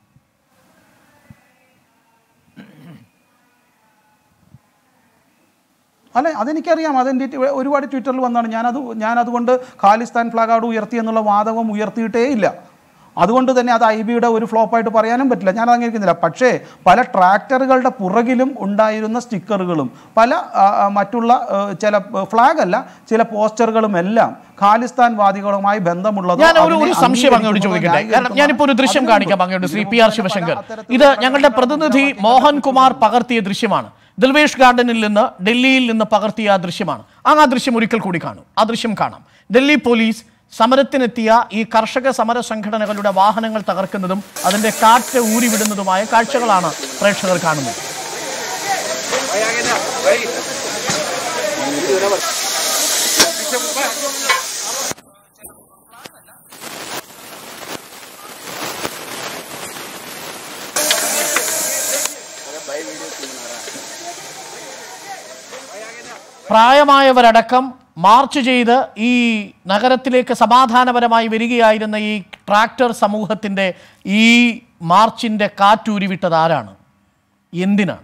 അല്ല അതെനിക്കറിയാം അതെൻ്റെ ട്വി- ഒരുപാട് ട്വിറ്ററിൽ വന്നാണ് ഞാനത് ഞാനതുകൊണ്ട് ഖാലിസ്ഥാൻ ഫ്ലാഗ് അവിടെ ഉയർത്തി എന്നുള്ള വാദകം ഉയർത്തിയിട്ടേ ഇല്ല അതുകൊണ്ട് തന്നെ അത് ഐ ബിയുടെ ഒരു ഫ്ലോപ്പായിട്ട് പറയാനും പറ്റില്ല ഞാൻ അംഗീകരിക്കുന്നില്ല പക്ഷേ പല ട്രാക്ടറുകളുടെ പുറകിലും ഉണ്ടായിരുന്ന സ്റ്റിക്കറുകളും പല ആ, ആ, മറ്റുള്ള ആ, ചില ഫ്ലാഗ് അല്ല ചില പോസ്റ്ററുകളും എല്ലാം ഖാലിസ്ഥാൻ വാദികളുമായി ബന്ധമുള്ളത് ഞാൻ ഒരു ഒരു സംശയം അങ്ങോട്ട് ചോദിക്കട്ടെ കാരണം ഞാനിപ്പോ ഒരു ദൃശ്യം കാണിക്കാം അങ്ങോട്ട് ശ്രീ പി ആർ ശിവശങ്കർ ഇത് ഞങ്ങളുടെ പ്രതിനിധി മോഹൻ കുമാർ പകർത്തിയ ദൃശ്യമാണ് ദിൽവേഷ് ഗാർഡനിൽ നിന്ന് ഡൽഹിയിൽ നിന്ന് പകർത്തിയ ആ ദൃശ്യമാണ് ആ ആ ദൃശ്യം ഒരിക്കൽ കൂടി കാണും ആ ദൃശ്യം കാണാം ഡൽഹി പോലീസ് സമരത്തിനെത്തിയ ഈ കർഷക സമര സംഘടനകളുടെ വാഹനങ്ങൾ തകർക്കുന്നതും അതിന്റെ കാറ്റ് ഊരിവിടുന്നതുമായ കാഴ്ചകളാണ് പ്രേക്ഷകർ കാണുന്നത് പ്രായമായവരടക്കം മാർച്ച് ചെയ്ത് ഈ നഗരത്തിലേക്ക് സമാധാനപരമായി വരികയായിരുന്ന ഈ ട്രാക്ടർ സമൂഹത്തിന്റെ ഈ മാർച്ചിന്റെ കാറ്റൂരിവിട്ടത് ആരാണ് എന്തിനാണ്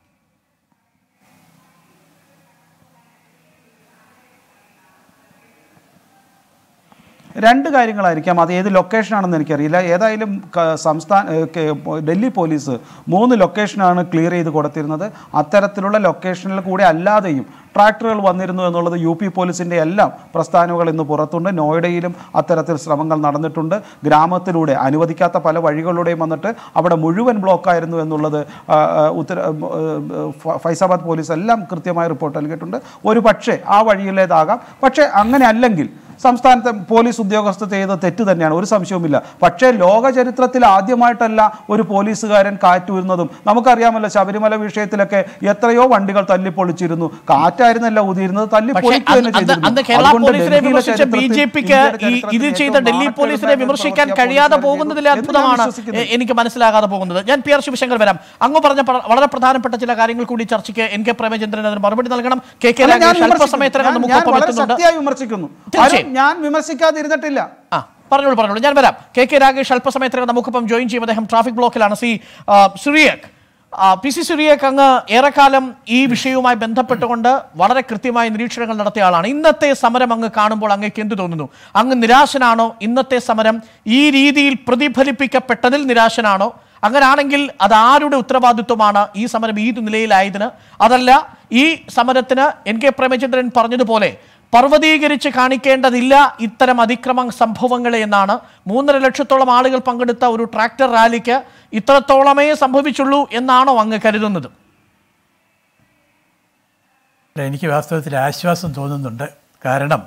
രണ്ട് കാര്യങ്ങളായിരിക്കാം അത് ഏത് ലൊക്കേഷനാണെന്ന് എനിക്കറിയില്ല ഏതായാലും ക- സംസ്ഥാന ഏഹ് കെ- ഡൽഹി പോലീസ് മൂന്ന് ലൊക്കേഷനാണ് ക്ലിയർ ചെയ്ത് കൊടുത്തിരുന്നത് അത്തരത്തിലുള്ള ലൊക്കേഷനിൽ കൂടെ അല്ലാതെയും ട്രാക്ടറുകൾ വന്നിരുന്നു എന്നുള്ളത് യു പി പോലീസിൻ്റെ എല്ലാം പ്രസ്ഥാനങ്ങൾ ഇന്ന് പുറത്തുണ്ട് നോയിഡയിലും അത്തരത്തിൽ ശ്രമങ്ങൾ നടന്നിട്ടുണ്ട് ഗ്രാമത്തിലൂടെ അനുവദിക്കാത്ത പല വഴികളിലൂടെയും വന്നിട്ട് അവിടെ മുഴുവൻ ബ്ലോക്കായിരുന്നു എന്നുള്ളത് ആ, ആ, ഉത്തര ആ, ഫ- ഫൈസാബാദ് പോലീസ് എല്ലാം കൃത്യമായ റിപ്പോർട്ട് നൽകിയിട്ടുണ്ട് ഒരു പക്ഷേ ആ വഴിയിലേതാകാം പക്ഷേ അങ്ങനെ അല്ലെങ്കിൽ സംസ്ഥാനത്തെ പോലീസ് ഉദ്യോഗസ്ഥർ ചെയ്ത തെറ്റ് തന്നെയാണ് ഒരു സംശയവുമില്ല പക്ഷേ ലോക ചരിത്രത്തിൽ ആദ്യമായിട്ടല്ല ഒരു പോലീസുകാരൻ കാറ്റൂരുന്നതും നമുക്കറിയാമല്ലോ ശബരിമല വിഷയത്തിലൊക്കെ എത്രയോ വണ്ടികൾ തല്ലിപ്പൊളിച്ചിരുന്നു കാറ്റായിരുന്നല്ല ഊതിയിരുന്നത് തല്ലി പക്ഷേ പൊളിക്കുക തന്നെ അന്ന് അന്ന് ചെയ്തിരുന്നു. അന്ന് കേരള അതുകൊണ്ട് പോലീസിനെ ഡൽഹിയിലെ വിമർശിച്ച ബി ചരിത്രത്തിൽ, ജെ പിക്ക് ഇന്ത്യയുടെ ഈ ഇത് ചരിത്രത്തിൽ ചെയ്ത ഏറ്റവും ഡൽഹി പോലീസിനെ നാണക്കേടുണ്ടായിരുന്ന വിമർശിക്കാൻ പ്രവൃത്തിയാണ് കഴിയാതെ പോലീസുകാർ പോകുന്നതിലെ ചെയ്തത്. എന്ന് ഞാൻ അത്ഭുതമാണ് വിശ്വസിക്കുന്നു. എ- എനിക്ക് മനസ്സിലാകാതെ പോകുന്നത് ഞാൻ പി ആർ ശിവശങ്കർ വരാം അങ്ങ് പറഞ്ഞ പ്ര- വളരെ പ്രധാനപ്പെട്ട ചില കാര്യങ്ങൾ കൂടി ചർച്ചയ്ക്ക് എൻ കെ പ്രേമചന്ദ്രൻ അതിന് മറുപടി നൽകണം കെ കെ അല്ല, ഞാൻ രാഗേഷ് വിമർശിക്കുന്നു. അല്പസമയത്തിനകം ഞാൻ- നമുക്ക് ഞാൻ വളരെ എത്തുന്നുണ്ട് ശക്തിയായി വിമർശിക്കുന്നു തീർച്ചയായും. ആരും ഞാൻ വിമർശിക്കാതിരുന്നിട്ടില്ല ആ പറഞ്ഞോളൂ പറഞ്ഞോളൂ ഞാൻ വരാം കെ കെ രാഗേഷ് അല്പസമയത്തിനകം നമുക്കിപ്പം ജോയിൻ ചെയ്യും അദ്ദേഹം ട്രാഫിക് ബ്ലോക്കിലാണ് സി ആ, സിറിയക് ആ, പി സി സിറിയക് അങ്ങ് ഏറെക്കാലം ഈ വിഷയവുമായി ബന്ധപ്പെട്ടുകൊണ്ട് വളരെ കൃത്യമായ നിരീക്ഷണങ്ങൾ നടത്തിയ ആളാണ് ഇന്നത്തെ സമരം അങ്ങ് കാണുമ്പോൾ അങ്ങേക്ക് എന്ത് തോന്നുന്നു അങ്ങ് നിരാശനാണോ ഇന്നത്തെ സമരം ഈ രീതിയിൽ പ്രതിഫലിപ്പിക്കപ്പെട്ടതിൽ നിരാശനാണോ അങ്ങനാണെങ്കിൽ അത് ആരുടെ ഉത്തരവാദിത്വമാണ് ഈ സമരം ഈ നിലയിലായതിന് അതല്ല ഈ സമരത്തിന് എൻ കെ പ്രേമചന്ദ്രൻ പറഞ്ഞതുപോലെ പർവ്വതീകരിച്ച് കാണിക്കേണ്ടതില്ല ഇത്തരം അതിക്രമ സംഭവങ്ങളെ എന്നാണ് മൂന്നര ലക്ഷത്തോളം ആളുകൾ പങ്കെടുത്ത ഒരു ട്രാക്ടർ റാലിക്ക് ഇത്രത്തോളമേ സംഭവിച്ചുള്ളൂ എന്നാണോ അങ്ങ് കരുതുന്നത് അല്ല, എനിക്ക് വാസ്തവത്തിൽ ആശ്വാസം തോന്നുന്നുണ്ട് കാരണം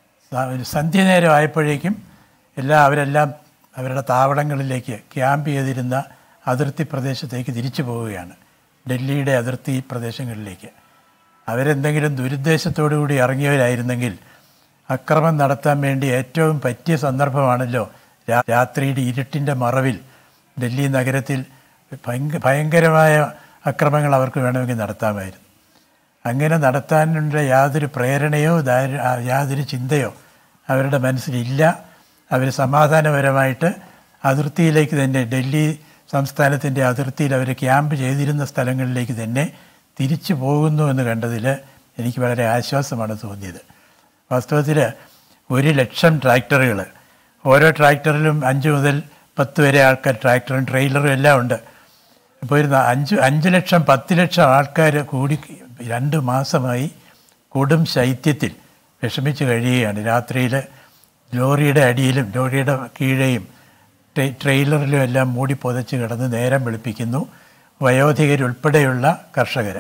സ- ഒരു സന്ധ്യ നേരം ആയപ്പോഴേക്കും എല്ലാം അവരെല്ലാം അവരുടെ താവളങ്ങളിലേക്ക് ക്യാമ്പ് ചെയ്തിരുന്ന അതിർത്തി പ്രദേശത്തേക്ക് തിരിച്ചു പോവുകയാണ് ഡൽഹിയുടെ അതിർത്തി പ്രദേശങ്ങളിലേക്ക് അവരെന്തെങ്കിലും ദുരുദ്ദേശത്തോടു കൂടി ഇറങ്ങിയവരായിരുന്നെങ്കിൽ അക്രമം നടത്താൻ വേണ്ടി ഏറ്റവും പറ്റിയ സന്ദർഭമാണല്ലോ രാ- രാത്രിയുടെ ഇരുട്ടിൻ്റെ മറവിൽ ഡൽഹി നഗരത്തിൽ ഭയങ്ക ഭയങ്കരമായ അക്രമങ്ങൾ അവർക്ക് വേണമെങ്കിൽ നടത്താമായിരുന്നു അങ്ങനെ നടത്താനുള്ള യാതൊരു പ്രേരണയോ ദാ- ആ, യാതൊരു ചിന്തയോ അവരുടെ മനസ്സിലില്ല അവർ സമാധാനപരമായിട്ട് അതിർത്തിയിലേക്ക് തന്നെ ഡൽഹി സംസ്ഥാനത്തിൻ്റെ അതിർത്തിയിൽ അവർ ക്യാമ്പ് ചെയ്തിരുന്ന സ്ഥലങ്ങളിലേക്ക് തന്നെ തിരിച്ചു പോകുന്നു എന്ന് കണ്ടതിൽ എനിക്ക് വളരെ ആശ്വാസമാണ് തോന്നിയത് വാസ്തവത്തിൽ ഒരു ലക്ഷം ട്രാക്ടറുകൾ ഓരോ ട്രാക്ടറിലും അഞ്ച് മുതൽ പത്ത് വരെ ആൾക്കാർ ട്രാക്ടറും ട്രെയിലറും എല്ലാം ഉണ്ട് ഇപ്പോൾ ഒരു ന- അഞ്ച് അഞ്ച് ലക്ഷം പത്ത് ലക്ഷം ആൾക്കാർ കൂടി രണ്ട് മാസമായി കൊടും ശൈത്യത്തിൽ വിഷമിച്ച് കഴിയുകയാണ് രാത്രിയിൽ ലോറിയുടെ അടിയിലും ലോറിയുടെ കീഴെയും ട്രെ- ട്രെയിലറിലും എല്ലാം മൂടി പുതച്ച് കിടന്ന് നേരം വെളുപ്പിക്കുന്നു വയോധികരുൾപ്പെടെയുള്ള കർഷകർ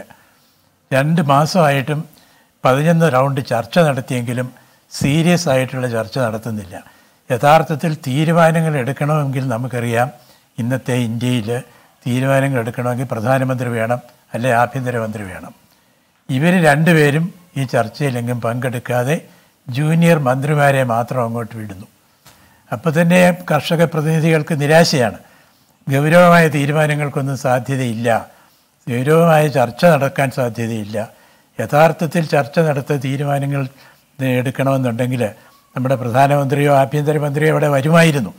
രണ്ട് മാസമായിട്ടും പതിനൊന്ന് റൗണ്ട് ചർച്ച നടത്തിയെങ്കിലും സീരിയസ് ആയിട്ടുള്ള ചർച്ച നടത്തുന്നില്ല യഥാർത്ഥത്തിൽ തീരുമാനങ്ങൾ എടുക്കണമെങ്കിൽ നമുക്കറിയാം ഇന്നത്തെ ഇന്ത്യയിൽ തീരുമാനങ്ങൾ എടുക്കണമെങ്കിൽ പ്രധാനമന്ത്രി വേണം അല്ലെ ആഭ്യന്തരമന്ത്രി വേണം ഇവർ രണ്ടുപേരും ഈ ചർച്ചയിലെങ്കിലും പങ്കെടുക്കാതെ ജൂനിയർ മന്ത്രിമാരെ മാത്രം അങ്ങോട്ട് വിടുന്നു അപ്പോൾ തന്നെ കർഷക പ്രതിനിധികൾക്ക് നിരാശയാണ് ഗൗരവമായ തീരുമാനങ്ങൾക്കൊന്നും സാധ്യതയില്ല ഗൗരവമായ ചർച്ച നടക്കാൻ സാധ്യതയില്ല യഥാർത്ഥത്തിൽ ചർച്ച നടത്ത തീരുമാനങ്ങൾ എടുക്കണമെന്നുണ്ടെങ്കിൽ നമ്മുടെ പ്രധാനമന്ത്രിയോ ആഭ്യന്തരമന്ത്രിയോ അവിടെ വരുമായിരുന്നു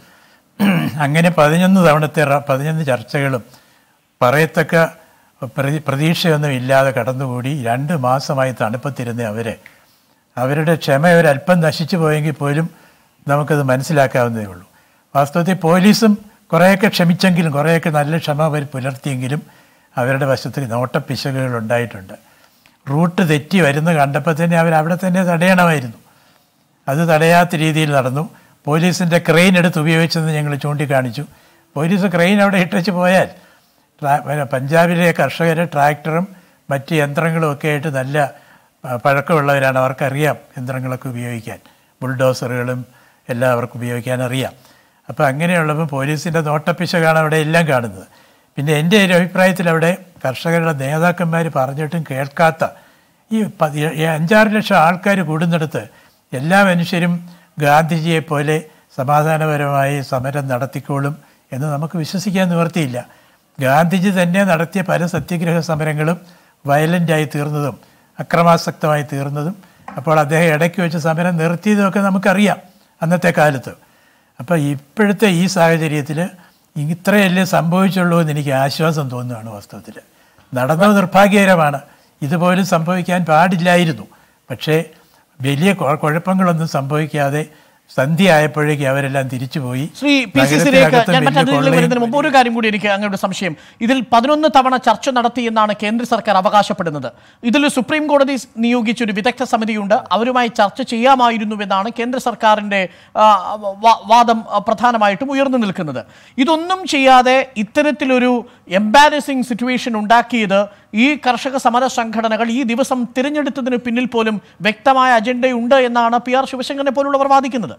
അങ്ങനെ പതിനൊന്ന് തവണത്തെ റ- പതിനൊന്ന് ചർച്ചകളും പറയത്തക്ക പ്രതി പ്രതീക്ഷയൊന്നും ഇല്ലാതെ കടന്നുകൂടി രണ്ട് മാസമായി തണുപ്പത്തിരുന്ന അവരെ അവരുടെ ക്ഷമ ഒരല്പം നശിച്ചു പോയെങ്കിൽ പോലും നമുക്കത് മനസ്സിലാക്കാവുന്നതേ ഉള്ളൂ വാസ്തവത്തിൽ പോലീസും കുറേയൊക്കെ ക്ഷമിച്ചെങ്കിലും കുറേയൊക്കെ നല്ല ക്ഷമ അവർ പുലർത്തിയെങ്കിലും അവരുടെ വശത്ത് നോട്ടപ്പിശകുകൾ ഉണ്ടായിട്ടുണ്ട് റൂട്ട് തെറ്റി വരുന്ന കണ്ടപ്പോൾ തന്നെ അവർ അവിടെ തന്നെ തടയണമായിരുന്നു അത് തടയാത്ത രീതിയിൽ നടന്നു പോലീസിൻ്റെ ക്രെയിൻ എടുത്ത് ഉപയോഗിച്ചെന്ന് ഞങ്ങൾ ചൂണ്ടിക്കാണിച്ചു പോലീസ് ക്രെയിൻ അവിടെ ഇട്ടച്ച് പോയാൽ ട്രാ- പിന്നെ പഞ്ചാബിലെ കർഷകർ ട്രാക്ടറും മറ്റ് യന്ത്രങ്ങളും ഒക്കെ ആയിട്ട് നല്ല ആ, പഴക്കമുള്ളവരാണ് അവർക്കറിയാം യന്ത്രങ്ങളൊക്കെ ഉപയോഗിക്കാൻ ബുൾഡോസറുകളും എല്ലാം അവർക്ക് ഉപയോഗിക്കാൻ അറിയാം അപ്പോൾ അങ്ങനെയുള്ളപ്പോൾ പോലീസിൻ്റെ നോട്ടപ്പിശകാണ് അവിടെ എല്ലാം കാണുന്നത് പിന്നെ എൻ്റെ ഒരു അഭിപ്രായത്തിൽ അവിടെ കർഷകരുടെ നേതാക്കന്മാർ പറഞ്ഞിട്ടും കേൾക്കാത്ത ഈ പതി ഈ അഞ്ചാറ് ലക്ഷം ആൾക്കാർ കൂടുന്നിടത്ത് എല്ലാ മനുഷ്യരും ഗാന്ധിജിയെ പോലെ സമാധാനപരമായി സമരം നടത്തിക്കോളും എന്ന് നമുക്ക് വിശ്വസിക്കാൻ നിവർത്തിയില്ല ഗാന്ധിജി തന്നെ നടത്തിയ പല സത്യഗ്രഹ സമരങ്ങളും വയലൻ്റായി തീർന്നതും അക്രമാസക്തമായി തീർന്നതും അപ്പോൾ അദ്ദേഹം ഇടയ്ക്ക് വെച്ച് സമരം നിർത്തിയതുമൊക്കെ നമുക്കറിയാം അന്നത്തെ കാലത്ത് അപ്പോൾ ഇപ്പോഴത്തെ ഈ സാഹചര്യത്തിൽ ഇത്രയല്ലേ സംഭവിച്ചുള്ളൂ എന്ന് എനിക്ക് ആശ്വാസം തോന്നുകയാണ് വാസ്തവത്തിൽ നടന്നത് നിർഭാഗ്യകരമാണ് ഇതുപോലും സംഭവിക്കാൻ പാടില്ലായിരുന്നു പക്ഷേ വലിയ കുഴ- കുഴപ്പങ്ങളൊന്നും സംഭവിക്കാതെ സന്ധ്യ ആയപ്പോഴേക്കും അവരെല്ലാം തിരിച്ചുപോയി ശ്രീ പി സി സിയിലേക്ക് നഗരത്തിനകത്തും ഞാൻ വലിയ മറ്റതിലേക്ക് കൊള്ളയും വരുന്നതിന് മുമ്പ് ഒരു കാര്യം കൂടി എനിക്ക് അങ്ങയുടെ സംശയം ഇതിൽ പതിനൊന്ന് തവണ ചർച്ച നടത്തി എന്നാണ് കേന്ദ്ര സർക്കാർ അവകാശപ്പെടുന്നത് ഇതിൽ സുപ്രീം കോടതി നിയോഗിച്ച ഒരു വിദഗ്ധ സമിതിയുണ്ട് അവരുമായി ചർച്ച ചെയ്യാമായിരുന്നുവെന്നാണ് കേന്ദ്ര സർക്കാരിന്റെ ആ, വാ- വാദം ആ, പ്രധാനമായിട്ടും ഉയർന്നു നിൽക്കുന്നത് ഇതൊന്നും ചെയ്യാതെ ഇത്തരത്തിലൊരു എംബാരസിംഗ് സിറ്റുവേഷൻ ഉണ്ടാക്കിയത് ഈ കർഷക സമര സംഘടനകൾ ഈ ദിവസം തിരഞ്ഞെടുത്തതിന് പിന്നിൽ പോലും വ്യക്തമായ അജണ്ടയുണ്ട് എന്നാണ് പി ആർ ശിവശങ്കരനെ പോലുള്ളവർ വാദിക്കുന്നത്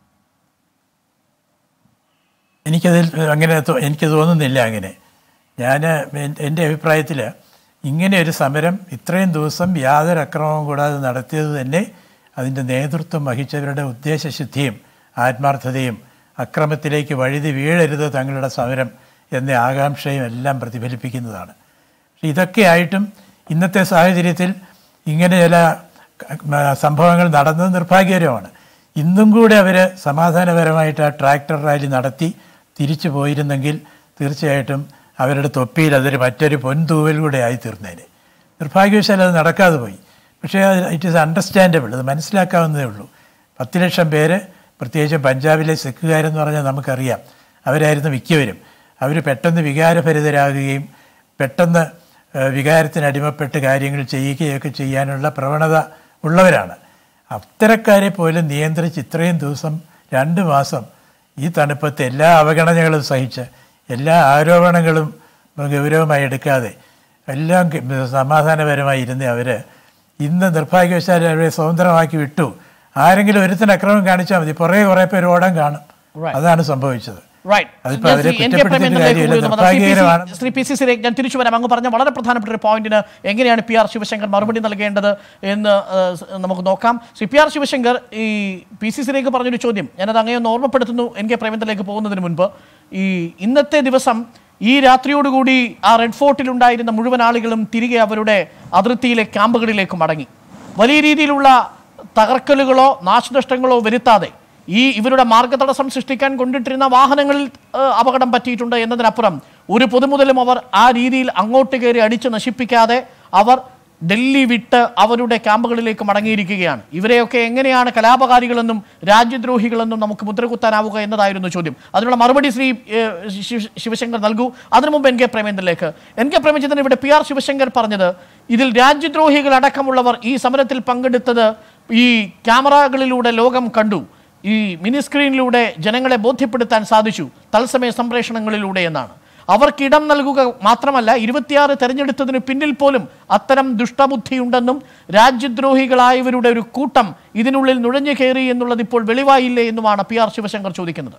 എനിക്കതിൽ അങ്ങനെ തോ- എനിക്ക് തോന്നുന്നില്ല അങ്ങനെ ഞാൻ എൻ്റെ അഭിപ്രായത്തിൽ ഇങ്ങനെ ഒരു സമരം ഇത്രയും ദിവസം യാതൊരു അക്രമവും കൂടാതെ നടത്തിയത് തന്നെ അതിൻ്റെ നേതൃത്വം വഹിച്ചവരുടെ ഉദ്ദേശശുദ്ധിയും ആത്മാർത്ഥതയും അക്രമത്തിലേക്ക് വഴുതി വീഴരുത് തങ്ങളുടെ സമരം എന്ന ആകാംക്ഷയും എല്ലാം പ്രതിഫലിപ്പിക്കുന്നതാണ് പക്ഷെ ഇതൊക്കെ ആയിട്ടും ഇന്നത്തെ സാഹചര്യത്തിൽ ഇങ്ങനെ ചില ക- മ- സംഭവങ്ങൾ നടന്നത് നിർഭാഗ്യകരമാണ് ഇന്നും കൂടെ അവർ സമാധാനപരമായിട്ട് ആ ട്രാക്ടർ റാലി നടത്തി തിരിച്ചു പോയിരുന്നെങ്കിൽ തീർച്ചയായിട്ടും അവരുടെ തൊപ്പിയിൽ അതൊരു മറ്റൊരു പൊൻതൂവൽ കൂടെ ആയി തീർന്നേനെ നിർഭാഗ്യവശാൽ അത് നടക്കാതെ പോയി പക്ഷേ ഇറ്റ് ഈസ് അണ്ടർസ്റ്റാൻഡബിൾ അത് മനസ്സിലാക്കാവുന്നതേ ഉള്ളൂ പത്ത് ലക്ഷം പേര് പ്രത്യേകിച്ചും പഞ്ചാബിലെ സിഖുകാരെന്ന് പറഞ്ഞാൽ നമുക്കറിയാം അവരായിരുന്നു മിക്കവരും അവർ പെട്ടെന്ന് വികാരഭരിതരാകുകയും പെട്ടെന്ന് ഏഹ്, വികാരത്തിന് അടിമപ്പെട്ട് കാര്യങ്ങൾ ചെയ്യുകയൊക്കെ ചെയ്യാനുള്ള പ്രവണത ഉള്ളവരാണ് അത്തരക്കാരെ പോലും നിയന്ത്രിച്ച് ഇത്രയും ദിവസം രണ്ട് മാസം ഈ തണുപ്പത്ത് എല്ലാ അവഗണനകളും സഹിച്ച് എല്ലാ ആരോപണങ്ങളും ഗൗരവമായി എടുക്കാതെ എല്ലാം കി- സമാധാനപരമായി ഇരുന്ന അവർ ഇന്ന് നിർഭാഗ്യവശാൽ അവരെ സ്വതന്ത്രമാക്കി വിട്ടു ആരെങ്കിലും ഒരുത്തിന് അക്രമം കാണിച്ചാൽ മതി പുറകെ കുറേ പേര് ഓടാൻ കാണും അതാണ് സംഭവിച്ചത് റൈറ്റ് അതിപ്പോ ഞാൻ അവരെ ശ്രീ എൻ കെ കുറ്റപ്പെടുത്തിയിട്ട് പ്രേമേന്ദ്രനിലേക്ക് കാര്യമില്ല. കൊണ്ടുവരുന്നു. ശ്രീ പി സി- നിർഭാഗ്യകരമാണ്. ശ്രീ പി സി സിയിലേക്ക് ഞാൻ തിരിച്ചു വരാം അങ്ങ് പറഞ്ഞ വളരെ പ്രധാനപ്പെട്ട ഒരു പോയിന്റിന് എങ്ങനെയാണ് പി ആർ ശിവശങ്കർ മറുപടി നൽകേണ്ടത് എന്ന് ഏഹ്, സ് നമുക്ക് നോക്കാം ശ്രീ പി ആർ ശിവശങ്കർ ഈ പി സി സിയിലേക്ക് പറഞ്ഞൊരു ചോദ്യം ഞാനത് അങ്ങനെ ഒന്ന് ഓർമ്മപ്പെടുത്തുന്നു എൻ കെ പ്രേമേന്ദ്രനിലേക്ക് പോകുന്നതിന് മുൻപ് ഈ ഇന്നത്തെ ദിവസം ഈ രാത്രിയോടുകൂടി ആ റെഡ് ഫോർട്ടിൽ ഉണ്ടായിരുന്ന മുഴുവൻ ആളുകളും തിരികെ അവരുടെ അതിർത്തിയിലെ ക്യാമ്പുകളിലേക്ക് മടങ്ങി വലിയ രീതിയിലുള്ള തകർക്കലുകളോ നാശനഷ്ടങ്ങളോ വരുത്താതെ ഈ ഇവരുടെ മാർഗതടസ്സം സൃഷ്ടിക്കാൻ കൊണ്ടിട്ടിരുന്ന വാഹനങ്ങളിൽ ഏഹ്, അപകടം പറ്റിയിട്ടുണ്ട് എന്നതിനപ്പുറം ഒരു പൊതുമുതലും അവർ ആ രീതിയിൽ അങ്ങോട്ട് കയറി അടിച്ച് നശിപ്പിക്കാതെ അവർ ഡൽഹി വിട്ട് അവരുടെ ക്യാമ്പുകളിലേക്ക് മടങ്ങിയിരിക്കുകയാണ് ഇവരെയൊക്കെ എങ്ങനെയാണ് കലാപകാരികളെന്നും രാജ്യദ്രോഹികളെന്നും നമുക്ക് മുദ്രകുത്താനാവുക എന്നതായിരുന്നു ചോദ്യം അതിനുള്ള മറുപടി ശ്രീ ഏഹ്, ശിവ- ശിവശങ്കർ നൽകൂ അതിനു മുമ്പ് എൻ കെ പ്രേമേന്ദ്രനിലേക്ക് എൻ കെ പ്രേമചന്ദ്രൻ ഇവിടെ പി ആർ ശിവശങ്കർ പറഞ്ഞത് ഇതിൽ രാജ്യദ്രോഹികൾ അടക്കമുള്ളവർ ഈ സമരത്തിൽ പങ്കെടുത്തത് ഈ ക്യാമറകളിലൂടെ ലോകം കണ്ടു ഈ മിനി സ്ക്രീനിലൂടെ ജനങ്ങളെ ബോധ്യപ്പെടുത്താൻ സാധിച്ചു തത്സമയ സംപ്രേഷണങ്ങളിലൂടെ എന്നാണ് അവർക്ക് ഇടം നൽകുക മാത്രമല്ല ഇരുപത്തിയാറ് തെരഞ്ഞെടുത്തതിന് പിന്നിൽ പോലും അത്തരം ദുഷ്ടബുദ്ധിയുണ്ടെന്നും രാജ്യദ്രോഹികളായവരുടെ ഒരു കൂട്ടം ഇതിനുള്ളിൽ നുഴഞ്ഞു കയറി എന്നുള്ളത് ഇപ്പോൾ വെളിവായില്ലേ എന്നുമാണ് പി ആർ ശിവശങ്കർ ചോദിക്കുന്നത്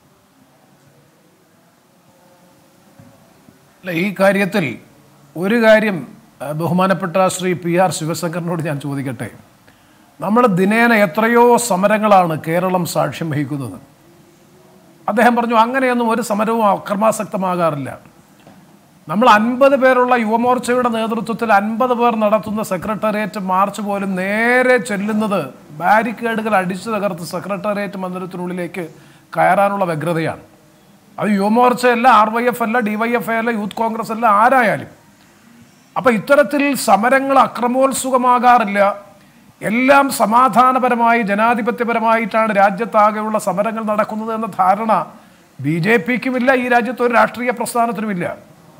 അല്ല ഈ കാര്യത്തിൽ ഒരു കാര്യം ആ, ബഹുമാനപ്പെട്ട ശ്രീ പി ആർ ശിവശങ്കറിനോട് ഞാൻ ചോദിക്കട്ടെ നമ്മൾ ദിനേന എത്രയോ സമരങ്ങളാണ് കേരളം സാക്ഷ്യം വഹിക്കുന്നത് അദ്ദേഹം പറഞ്ഞു അങ്ങനെയൊന്നും ഒരു സമരവും അക്രമാസക്തമാകാറില്ല നമ്മൾ അൻപത് പേരുള്ള യുവമോർച്ചയുടെ നേതൃത്വത്തിൽ അൻപത് പേർ നടത്തുന്ന സെക്രട്ടേറിയറ്റ് മാർച്ച് പോലും നേരെ ചെല്ലുന്നത് ബാരിക്കേഡുകൾ അടിച്ചു തകർത്ത് സെക്രട്ടേറിയറ്റ് മന്ദിരത്തിനുള്ളിലേക്ക് കയറാനുള്ള വ്യഗ്രതയാണ് അത് യുവമോർച്ച അല്ല ആർ വൈ എഫ് അല്ല ഡി വൈ എഫ് അല്ല യൂത്ത് കോൺഗ്രസ് അല്ല ആരായാലും അപ്പൊ ഇത്തരത്തിൽ സമരങ്ങൾ അക്രമോത്സുകമാകാറില്ല എല്ലാം സമാധാനപരമായി ജനാധിപത്യപരമായിട്ടാണ് രാജ്യത്താകെയുള്ള സമരങ്ങൾ നടക്കുന്നത് എന്ന ധാരണ ബി ജെ പിക്കുമില്ല ഈ രാജ്യത്ത് ഒരു രാഷ്ട്രീയ പ്രസ്ഥാനത്തിനുമില്ല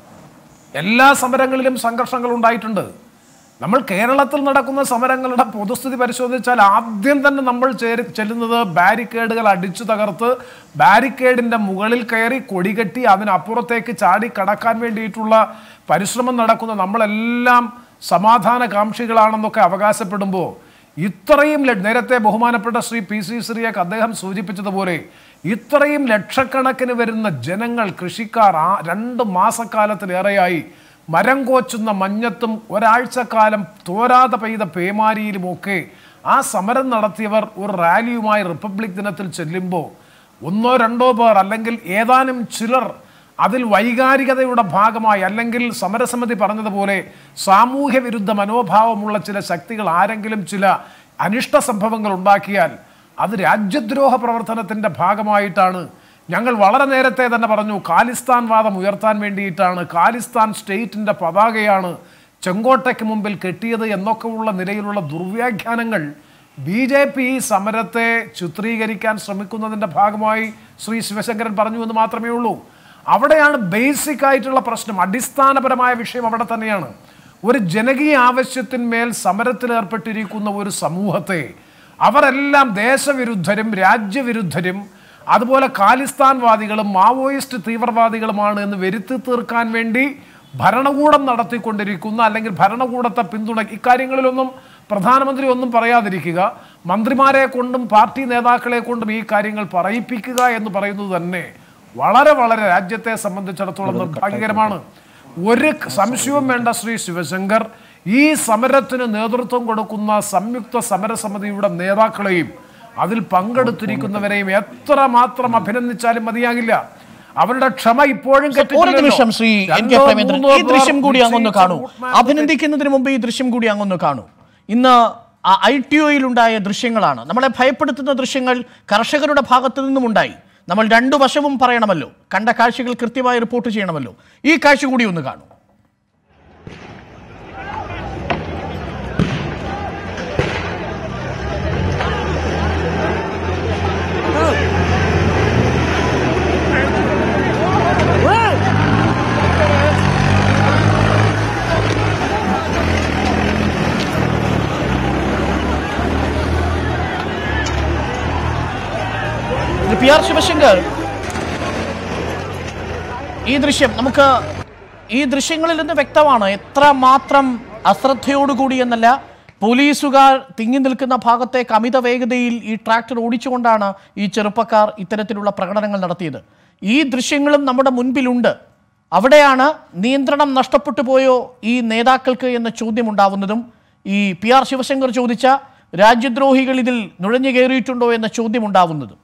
എല്ലാ സമരങ്ങളിലും സംഘർഷങ്ങൾ ഉണ്ടായിട്ടുണ്ട് നമ്മൾ കേരളത്തിൽ നടക്കുന്ന സമരങ്ങളുടെ പൊതുസ്ഥിതി പരിശോധിച്ചാൽ ആദ്യം തന്നെ നമ്മൾ ചേരി ചെല്ലുന്നത് ബാരിക്കേഡുകൾ അടിച്ചു തകർത്ത് ബാരിക്കേഡിന്റെ മുകളിൽ കയറി കൊടികെട്ടി അതിനപ്പുറത്തേക്ക് ചാടി കടക്കാൻ വേണ്ടിയിട്ടുള്ള പരിശ്രമം നടക്കുന്ന നമ്മളെല്ലാം സമാധാന കാംക്ഷികളാണെന്നൊക്കെ അവകാശപ്പെടുമ്പോൾ ഇത്രയും ല- നേരത്തെ ബഹുമാനപ്പെട്ട ശ്രീ പി സി ശ്രീയക്ക് അദ്ദേഹം സൂചിപ്പിച്ചതുപോലെ ഇത്രയും ലക്ഷക്കണക്കിന് വരുന്ന ജനങ്ങൾ കൃഷിക്കാർ ആ രണ്ട് മാസക്കാലത്തിലേറെയായി മരം കോച്ചുന്ന മഞ്ഞത്തും ഒരാഴ്ചക്കാലം തോരാതെ പെയ്ത പേമാരിയിലുമൊക്കെ ആ സമരം നടത്തിയവർ ഒരു റാലിയുമായി റിപ്പബ്ലിക് ദിനത്തിൽ ചെല്ലുമ്പോൾ ഒന്നോ രണ്ടോ പേർ അല്ലെങ്കിൽ ഏതാനും ചിലർ അതിൽ വൈകാരികതയുടെ ഭാഗമായി അല്ലെങ്കിൽ സമരസമിതി പറഞ്ഞതുപോലെ സാമൂഹ്യ വിരുദ്ധ മനോഭാവമുള്ള ചില ശക്തികൾ ആരെങ്കിലും ചില അനിഷ്ട സംഭവങ്ങൾ ഉണ്ടാക്കിയാൽ അത് രാജ്യദ്രോഹ പ്രവർത്തനത്തിന്റെ ഭാഗമായിട്ടാണ് ഞങ്ങൾ വളരെ നേരത്തെ തന്നെ പറഞ്ഞു ഖാലിസ്ഥാൻ വാദം ഉയർത്താൻ വേണ്ടിയിട്ടാണ് ഖാലിസ്ഥാൻ സ്റ്റേറ്റിന്റെ പതാകയാണ് ചെങ്കോട്ടയ്ക്ക് മുമ്പിൽ കെട്ടിയത് എന്നൊക്കെയുള്ള നിലയിലുള്ള ദുർവ്യാഖ്യാനങ്ങൾ ബി ജെ പി ഈ സമരത്തെ ചിത്രീകരിക്കാൻ ശ്രമിക്കുന്നതിന്റെ ഭാഗമായി ശ്രീ ശിവശങ്കരൻ പറഞ്ഞു എന്ന് മാത്രമേ ഉള്ളൂ അവിടെയാണ് ബേസിക് ആയിട്ടുള്ള പ്രശ്നം അടിസ്ഥാനപരമായ വിഷയം അവിടെ തന്നെയാണ് ഒരു ജനകീയ ആവശ്യത്തിന്മേൽ സമരത്തിലേർപ്പെട്ടിരിക്കുന്ന ഒരു സമൂഹത്തെ അവരെല്ലാം ദേശവിരുദ്ധരും രാജ്യവിരുദ്ധരും അതുപോലെ ഖാലിസ്ഥാൻവാദികളും മാവോയിസ്റ്റ് തീവ്രവാദികളുമാണ് എന്ന് വരുത്തി തീർക്കാൻ വേണ്ടി ഭരണകൂടം നടത്തിക്കൊണ്ടിരിക്കുന്ന അല്ലെങ്കിൽ ഭരണകൂടത്തെ പിന്തുണ ഇക്കാര്യങ്ങളിലൊന്നും പ്രധാനമന്ത്രി ഒന്നും പറയാതിരിക്കുക മന്ത്രിമാരെ കൊണ്ടും പാർട്ടി നേതാക്കളെ കൊണ്ടും ഈ കാര്യങ്ങൾ പറയിപ്പിക്കുക എന്ന് പറയുന്നത് തന്നെ വളരെ വളരെ രാജ്യത്തെ സംബന്ധിച്ചിടത്തോളം നിർഭാഗ്യകരമാണ് ഒരു സംശയവും വേണ്ട ശ്രീ ശിവശങ്കർ ഈ സമരത്തിന് നേതൃത്വം കൊടുക്കുന്ന സംയുക്ത സമരസമിതിയുടെ നേതാക്കളെയും അതിൽ പങ്കെടുത്തിരിക്കുന്നവരെയും എത്ര മാത്രം അഭിനന്ദിച്ചാലും മതിയാകില്ല അവരുടെ ക്ഷമ ഇപ്പോഴും ഒരു കെട്ടിട്ടില്ലല്ലോ. നിമിഷം ശ്രീ എൻ കെ രണ്ടോ പ്രേമേന്ദ്രൻ മൂന്നോ ഈ ദൃശ്യം പേർ കൂടി അങ്ങൊന്ന് നിശ്ചയിച്ച കാണൂ route map അഭിനന്ദിക്കുന്നതിന് മുമ്പ് ഈ ദൃശ്യം കൂടി അങ്ങൊന്ന് കാണൂ ഇന്ന് ഐ ടി ഒയിലുണ്ടായ ദൃശ്യങ്ങളാണ് നമ്മളെ ഭയപ്പെടുത്തുന്ന ദൃശ്യങ്ങൾ കർഷകരുടെ ഭാഗത്തു നിന്നും ഉണ്ടായി നമ്മൾ രണ്ടു വശവും പറയണമല്ലോ കണ്ട കാഴ്ചകൾ കൃത്യമായി റിപ്പോർട്ട് ചെയ്യണമല്ലോ ഈ കാഴ്ച കൂടി ഒന്ന് കാണൂ ഇത് പി ആർ ശിവശങ്കർ ഈ ദൃശ്യം നമുക്ക് ഈ ദൃശ്യങ്ങളിൽ നിന്ന് വ്യക്തമാണ് എത്ര മാത്രം അശ്രദ്ധയോടുകൂടി എന്നല്ല പോലീസുകാർ തിങ്ങി നിൽക്കുന്ന ഭാഗത്തേക്ക് അമിത വേഗതയിൽ ഈ ട്രാക്ടർ ഓടിച്ചുകൊണ്ടാണ് ഈ ചെറുപ്പക്കാർ ഇത്തരത്തിലുള്ള പ്രകടനങ്ങൾ നടത്തിയത് ഈ ദൃശ്യങ്ങളും നമ്മുടെ മുൻപിലുണ്ട് അവിടെയാണ് നിയന്ത്രണം നഷ്ടപ്പെട്ടു പോയോ ഈ നേതാക്കൾക്ക് എന്ന ചോദ്യം ഉണ്ടാവുന്നതും ഈ പി ആർ ശിവശങ്കർ ചോദിച്ച രാജ്യദ്രോഹികൾ ഇതിൽ നുഴഞ്ഞു കയറിയിട്ടുണ്ടോ എന്ന ചോദ്യം ഉണ്ടാവുന്നതും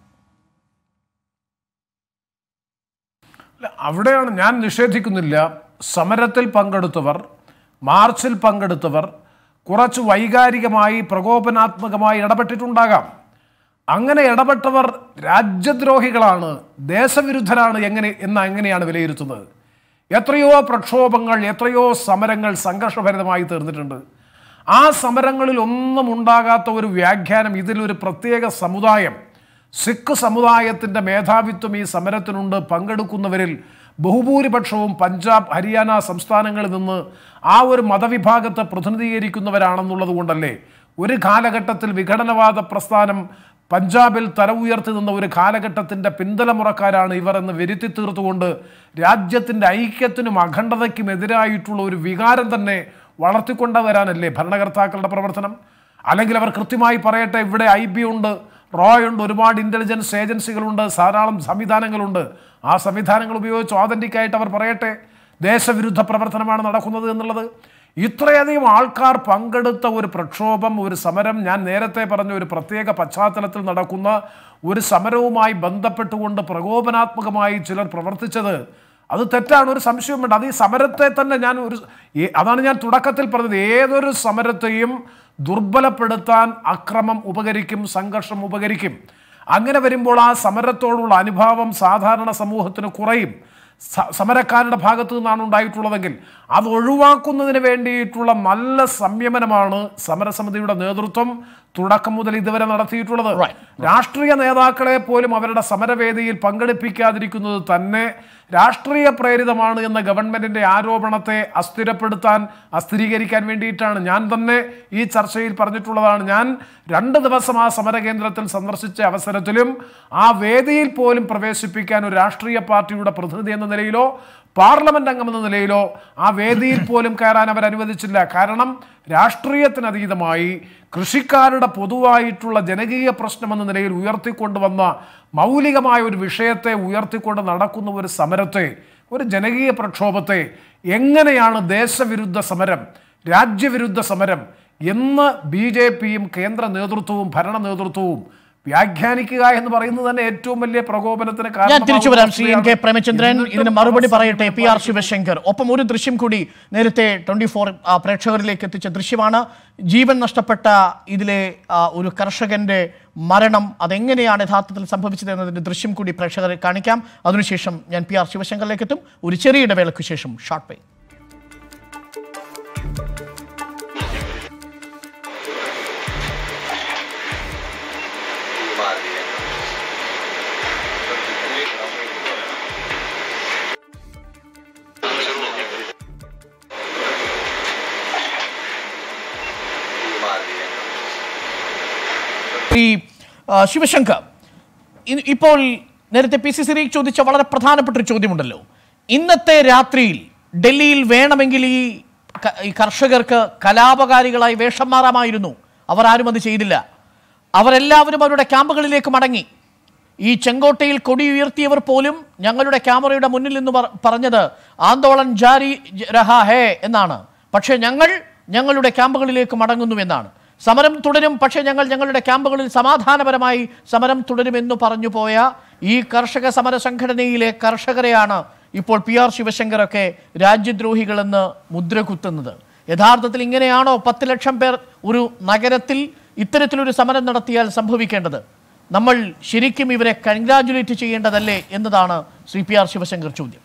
അല്ല, അവിടെയാണ് ഞാൻ നിഷേധിക്കുന്നില്ല സമരത്തിൽ പങ്കെടുത്തവർ മാർച്ചിൽ പങ്കെടുത്തവർ കുറച്ച് വൈകാരികമായി പ്രകോപനാത്മകമായി ഇടപെട്ടിട്ടുണ്ടാകാം അങ്ങനെ ഇടപെട്ടവർ രാജ്യദ്രോഹികളാണ് ദേശവിരുദ്ധരാണ് എങ്ങനെ എന്ന് എങ്ങനെയാണ് വിലയിരുത്തുന്നത് എത്രയോ പ്രക്ഷോഭങ്ങൾ എത്രയോ സമരങ്ങൾ സംഘർഷഭരിതമായി തീർന്നിട്ടുണ്ട് ആ സമരങ്ങളിൽ ഒന്നും ഉണ്ടാകാത്ത ഒരു വ്യാഖ്യാനം ഇതിലൊരു പ്രത്യേക സമുദായം സിഖ് സമുദായത്തിൻ്റെ മേധാവിത്വം ഈ സമരത്തിനുണ്ട് പങ്കെടുക്കുന്നവരിൽ ബഹുഭൂരിപക്ഷവും പഞ്ചാബ് ഹരിയാന സംസ്ഥാനങ്ങളിൽ നിന്ന് ആ ഒരു മതവിഭാഗത്തെ പ്രതിനിധീകരിക്കുന്നവരാണെന്നുള്ളത് കൊണ്ടല്ലേ ഒരു കാലഘട്ടത്തിൽ വിഘടനവാദ പ്രസ്ഥാനം പഞ്ചാബിൽ തല ഉയർത്തി നിന്ന ഒരു കാലഘട്ടത്തിൻ്റെ പിന്തലമുറക്കാരാണ് ഇവർ എന്ന് വരുത്തി തീർത്തുകൊണ്ട് രാജ്യത്തിൻ്റെ ഐക്യത്തിനും അഖണ്ഡതയ്ക്കും എതിരായിട്ടുള്ള ഒരു വികാരം തന്നെ വളർത്തിക്കൊണ്ടുവരാനല്ലേ ഭരണകർത്താക്കളുടെ പ്രവർത്തനം അല്ലെങ്കിൽ അവർ കൃത്യമായി പറയട്ടെ ഇവിടെ ഐ ബി ഉണ്ട് റോയ് ഉണ്ട് ഒരുപാട് ഇന്റലിജൻസ് ഏജൻസികളുണ്ട് ധാരാളം സംവിധാനങ്ങളുണ്ട് ആ സംവിധാനങ്ങൾ ഉപയോഗിച്ച് authentic ആയിട്ട് അവർ പറയട്ടെ ദേശവിരുദ്ധ പ്രവർത്തനമാണ് നടക്കുന്നത് എന്നുള്ളത് ഇത്രയധികം ആൾക്കാർ പങ്കെടുത്ത ഒരു പ്രക്ഷോഭം ഒരു സമരം ഞാൻ നേരത്തെ പറഞ്ഞ ഒരു പ്രത്യേക പശ്ചാത്തലത്തിൽ നടക്കുന്ന ഒരു സമരവുമായി ബന്ധപ്പെട്ടുകൊണ്ട് പ്രകോപനാത്മകമായി ചിലർ പ്രവർത്തിച്ചത് അത് തെറ്റാണ് ഒരു സംശയവും വേണ്ട അത് ഈ സമരത്തെ തന്നെ ഞാൻ ഒരു ഏ- അതാണ് ഞാൻ തുടക്കത്തിൽ പറഞ്ഞത് ഏതൊരു സമരത്തെയും ദുർബലപ്പെടുത്താൻ അക്രമം ഉപകരിക്കും സംഘർഷം ഉപകരിക്കും അങ്ങനെ വരുമ്പോൾ ആ സമരത്തോടുള്ള അനുഭാവം സാധാരണ സമൂഹത്തിന് കുറയും സ- സമരക്കാരുടെ ഭാഗത്തു നിന്നാണ് ഉണ്ടായിട്ടുള്ളതെങ്കിൽ അത് ഒഴിവാക്കുന്നതിന് വേണ്ടിയിട്ടുള്ള നല്ല സംയമനമാണ് സമരസമിതിയുടെ നേതൃത്വം തുടക്കം മുതൽ ഇതുവരെ നടത്തിയിട്ടുള്ളത് Right. രാഷ്ട്രീയ നേതാക്കളെ പോലും അവരുടെ സമരവേദിയിൽ പങ്കെടുപ്പിക്കാതിരിക്കുന്നത് തന്നെ രാഷ്ട്രീയ പ്രേരിതമാണ് എന്ന ഗവൺമെന്റിന്റെ ആരോപണത്തെ അസ്ഥിരപ്പെടുത്താൻ അസ്ഥിരീകരിക്കാൻ വേണ്ടിയിട്ടാണ് ഞാൻ തന്നെ ഈ ചർച്ചയിൽ പറഞ്ഞിട്ടുള്ളതാണ് ഞാൻ രണ്ട് ദിവസം ആ സമരകേന്ദ്രത്തിൽ സന്ദർശിച്ച അവസരത്തിലും ആ വേദിയിൽ പോലും പ്രവേശിപ്പിക്കാൻ ഒരു രാഷ്ട്രീയ പാർട്ടിയുടെ പ്രതിനിധി എന്ന നിലയിലോ പാർലമെന്റ് അംഗം എന്ന നിലയിലോ ആ വേദിയിൽ പോലും കയറാൻ അവർ അനുവദിച്ചില്ല കാരണം രാഷ്ട്രീയത്തിനതീതമായി കൃഷിക്കാരുടെ പൊതുവായിട്ടുള്ള ജനകീയ പ്രശ്നമെന്ന നിലയിൽ ഉയർത്തിക്കൊണ്ടുവന്ന മൗലികമായ ഒരു വിഷയത്തെ ഉയർത്തിക്കൊണ്ട് നടക്കുന്ന ഒരു സമരത്തെ ഒരു ജനകീയ പ്രക്ഷോഭത്തെ എങ്ങനെയാണ് ദേശവിരുദ്ധ സമരം രാജ്യവിരുദ്ധ സമരം എന്ന് ബി ജെ പിയും കേന്ദ്ര നേതൃത്വവും ഭരണ നേതൃത്വവും വ്യാഖ്യാനിക്കുക എന്ന് പറയുന്നത് തന്നെ ഏറ്റവും വലിയ പ്രകോപനത്തിന് ഞാൻ തിരിച്ചു വരാം ശ്രീ എൻ കെ കാരണമാകുന്ന പ്രേമചന്ദ്രൻ എന്നിട്ടും ഇതിന് മറുപടി അവർ പറയട്ടെ പി ആർ സമരത്തെ ശിവശങ്കർ ഒപ്പം ഒരു ദൃശ്യം കൂടി നേരത്തെ ട്വന്റി ഫോർ പ്രേക്ഷകരിലേക്ക് എത്തിച്ച ദൃശ്യമാണ് ജീവൻ നഷ്ടപ്പെട്ട ഇതിലെ ആ, ഒരു കർഷകന്റെ മരണം അതെങ്ങനെയാണ് യഥാർത്ഥത്തിൽ സംഭവിച്ചത് എന്നതിന്റെ ദൃശ്യം കൂടി പ്രേക്ഷകരെ കാണിക്കാം അതിനുശേഷം ഞാൻ പി ആർ ശിവശങ്കറിലേക്ക് എത്തും ഒരു ചെറിയ ഇടവേളയ്ക്ക് ശേഷം ഷോർട്ട് പേ ശ്രീ ആ, ശിവശങ്കർ ഇ- ഇപ്പോൾ നേരത്തെ പി സി സിറിയക് ചോദിച്ച വളരെ പ്രധാനപ്പെട്ട ഒരു ചോദ്യമുണ്ടല്ലോ ഇന്നത്തെ രാത്രിയിൽ ഡൽഹിയിൽ വേണമെങ്കിൽ ഈ ക- ഈ കർഷകർക്ക് കലാപകാരികളായി വേഷം മാറാമായിരുന്നു അവർ ആരും അത് ചെയ്തില്ല അവരെല്ലാവരും അവരുടെ ക്യാമ്പുകളിലേക്ക് മടങ്ങി ഈ ചെങ്കോട്ടയിൽ കൊടി ഉയർത്തിയവർ പോലും ഞങ്ങളുടെ ക്യാമറയുടെ മുന്നിൽ നിന്ന് പറ- പറഞ്ഞത് ആന്തോളൻ ജാരി ജ- രഹാ ഹേ എന്നാണ് പക്ഷേ ഞങ്ങൾ ഞങ്ങളുടെ ക്യാമ്പുകളിലേക്ക് മടങ്ങുന്നു എന്നാണ് സമരം തുടരും പക്ഷേ ഞങ്ങൾ ഞങ്ങളുടെ ക്യാമ്പുകളിൽ സമാധാനപരമായി സമരം തുടരുമെന്ന് പറഞ്ഞു പോയ ഈ കർഷക സമര സംഘടനയിലെ കർഷകരെയാണ് ഇപ്പോൾ പി ആർ ശിവശങ്കറൊക്കെ രാജ്യദ്രോഹികളെന്ന് മുദ്ര കുത്തുന്നത് യഥാർത്ഥത്തിൽ ഇങ്ങനെയാണോ പത്ത് ലക്ഷം പേർ ഒരു നഗരത്തിൽ ഇത്തരത്തിലൊരു സമരം നടത്തിയാൽ സംഭവിക്കേണ്ടത് നമ്മൾ ശരിക്കും ഇവരെ കൺഗ്രാജുലേറ്റ് ചെയ്യേണ്ടതല്ലേ എന്നതാണ് ശ്രീ പി ആർ ശിവശങ്കർ ചോദ്യം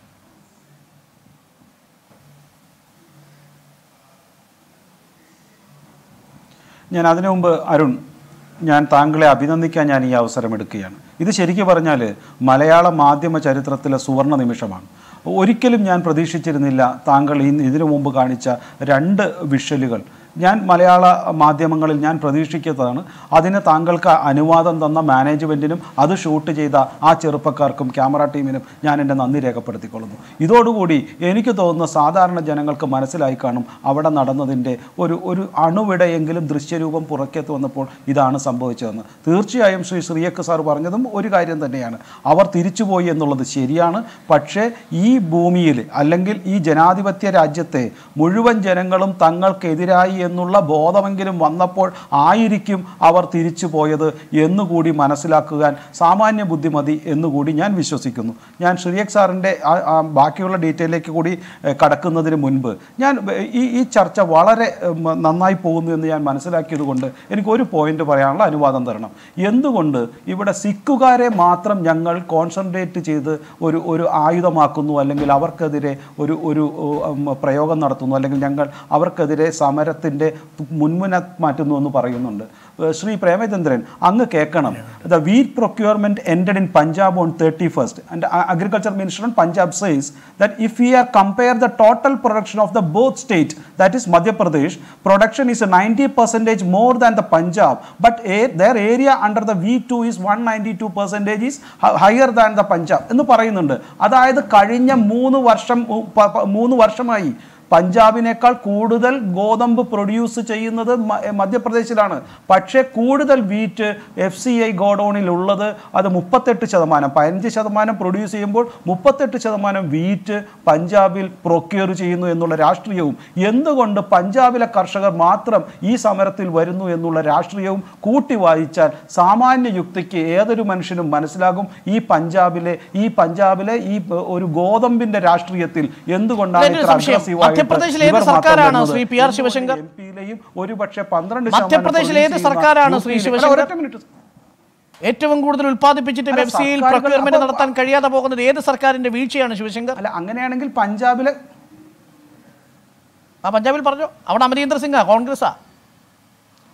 ഞാൻ അതിനു മുമ്പ് അരുൺ ഞാൻ താങ്കളെ അഭിനന്ദിക്കാൻ ഞാൻ ഈ അവസരം എടുക്കുകയാണ് ഇത് ശരിക്കും പറഞ്ഞാൽ മലയാള മാധ്യമ ചരിത്രത്തിലെ സുവർണ നിമിഷമാണ് ഒരിക്കലും ഞാൻ പ്രതീക്ഷിച്ചിരുന്നില്ല താങ്കൾ ഈ ഇതിനു മുമ്പ് കാണിച്ച രണ്ട് വിഷ്വലുകൾ ഞാൻ മലയാള മാധ്യമങ്ങളിൽ ഞാൻ പ്രതീക്ഷിക്കുന്നതാണ് അതിന് താങ്കൾക്ക് അനുവാദം തന്ന മാനേജ്മെൻറ്റിനും അത് ഷൂട്ട് ചെയ്ത ആ ചെറുപ്പക്കാർക്കും ക്യാമറ ടീമിനും ഞാൻ എൻ്റെ നന്ദി രേഖപ്പെടുത്തിക്കൊള്ളുന്നു ഇതോടുകൂടി എനിക്ക് തോന്നുന്ന സാധാരണ ജനങ്ങൾക്ക് മനസ്സിലായി കാണും അവിടെ നടന്നതിൻ്റെ ഒരു ഒരു അണുവിടെയെങ്കിലും ദൃശ്യരൂപം പുറക്കേത്ത് വന്നപ്പോൾ ഇതാണ് സംഭവിച്ചതെന്ന് തീർച്ചയായും ശ്രീ ശ്രീയക്ക് സാർ പറഞ്ഞതും ഒരു കാര്യം തന്നെയാണ് അവർ തിരിച്ചുപോയി എന്നുള്ളത് ശരിയാണ് പക്ഷേ ഈ ഭൂമിയിൽ അല്ലെങ്കിൽ ഈ ജനാധിപത്യ രാജ്യത്തെ മുഴുവൻ ജനങ്ങളും തങ്ങൾക്കെതിരായി എന്നുള്ള ബോധമെങ്കിലും വന്നപ്പോൾ ആയിരിക്കും അവർ തിരിച്ചു പോയത് എന്നുകൂടി മനസ്സിലാക്കുവാൻ സാമാന്യ ബുദ്ധിമതി എന്നുകൂടി ഞാൻ വിശ്വസിക്കുന്നു ഞാൻ ശ്രീയക് സാറിൻ്റെ ആ- ആ ബാക്കിയുള്ള ഡീറ്റെയിലേക്ക് കൂടി ഏഹ്, കടക്കുന്നതിന് മുൻപ് ഞാൻ ഈ ഈ ചർച്ച വളരെ ഉം, നന്നായി പോകുന്നു എന്ന് ഞാൻ മനസ്സിലാക്കിയത് കൊണ്ട് എനിക്ക് ഒരു പോയിന്റ് പറയാനുള്ള അനുവാദം തരണം എന്തുകൊണ്ട് ഇവിടെ സിഖുകാരെ മാത്രം ഞങ്ങൾ കോൺസെൻട്രേറ്റ് ചെയ്ത് ഒരു ഒരു ആയുധമാക്കുന്നു അല്ലെങ്കിൽ അവർക്കെതിരെ ഒരു ഒരു ഉം, പ്രയോഗം നടത്തുന്നു അല്ലെങ്കിൽ ഞങ്ങൾ അവർക്കെതിരെ സമരത്തിൻ്റെ മുൻമുന മാറ്റുന്നു എന്ന് പറയുന്നുണ്ട് ഏഹ് ശ്രീ പ്രേമചന്ദ്രൻ അങ്ങ് കേൾക്കണം the wheat procurement ended in Punjab on thirty first and agriculture minister on Punjab says that if you are compare the total production of the both state that is Madhya Pradesh production is ninety percentage more than the Punjab but there area under the V two is one ninety two percentage is higher than the Punjab എന്ന് പറയുന്നുണ്ട് അതായത് കഴിഞ്ഞ മൂന്ന് വർഷം ഉ, പ- പ- മൂന്ന് വർഷമായി പഞ്ചാബിനേക്കാൾ കൂടുതൽ ഗോതമ്പ് പ്രൊഡ്യൂസ് ചെയ്യുന്നത് മ- മധ്യപ്രദേശിലാണ് പക്ഷേ കൂടുതൽ വീറ്റ് എഫ് സി ഐ ഗോഡൌണിൽ ഉള്ളത് അത് മുപ്പത്തെട്ട് ശതമാനം പതിനഞ്ച് ശതമാനം പ്രൊഡ്യൂസ് ചെയ്യുമ്പോൾ മുപ്പത്തെട്ട് ശതമാനം വീറ്റ് പഞ്ചാബിൽ പ്രൊക്യൂർ ചെയ്യുന്നു എന്നുള്ള രാഷ്ട്രീയവും എന്തുകൊണ്ട് പഞ്ചാബിലെ കർഷകർ മാത്രം ഈ സമരത്തിൽ വരുന്നു എന്നുള്ള രാഷ്ട്രീയവും കൂട്ടി വായിച്ചാൽ സാമാന്യ യുക്തിക്ക് ഏതൊരു മനുഷ്യനും മനസ്സിലാകും ഈ പഞ്ചാബിലെ ഈ പഞ്ചാബിലെ ഈ പ- ഒരു ഗോതമ്പിന്റെ രാഷ്ട്രീയത്തിൽ എന്തുകൊണ്ടാണ് ഒരു ഇത്ര സംശയം. aggressive ആയിട്ട് മധ്യപ്രദേശിലെ ഏത് ഇവർ മാത്രം സർക്കാരാണ് വരുന്നത്? Shri P R Sivasankar? M പിയിലെയും ഒരുപക്ഷെ പന്ത്രണ്ട് ശതമാനം മധ്യപ്രദേശിലെ ഏത് produce ചെയ്യുന്ന സർക്കാരാണ് ശ്രീ യു പിയിലെ- ശിവശങ്കർ? അല്ല, ഒരൊറ്റ മിനിറ്റ്. ഏറ്റവും കൂടുതൽ ഉൽപ്പാദിപ്പിച്ചിട്ട് അല്ല, എഫ് സിയിൽ സർക്കാരുകൾ- പ്രൊക്യൂർമെന്റ് അപ്പോൾ- നടത്താൻ കഴിയാതെ പോകുന്നത് ഏത് സർക്കാരിന്റെ വീഴ്ചയാണ് ശിവശങ്കർ അല്ല അങ്ങനെയാണെങ്കിൽ പഞ്ചാബിലെ ആ പഞ്ചാബിൽ പറഞ്ഞോ അവിടെ അമരീന്ദർ സിംഗാ കോൺഗ്രസ്സാ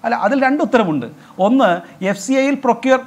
അല്ല അതിൽ രണ്ട് ഉത്തരവുണ്ട് ഒന്ന് എഫ് സി ഐയിൽ പ്രൊക്യൂർ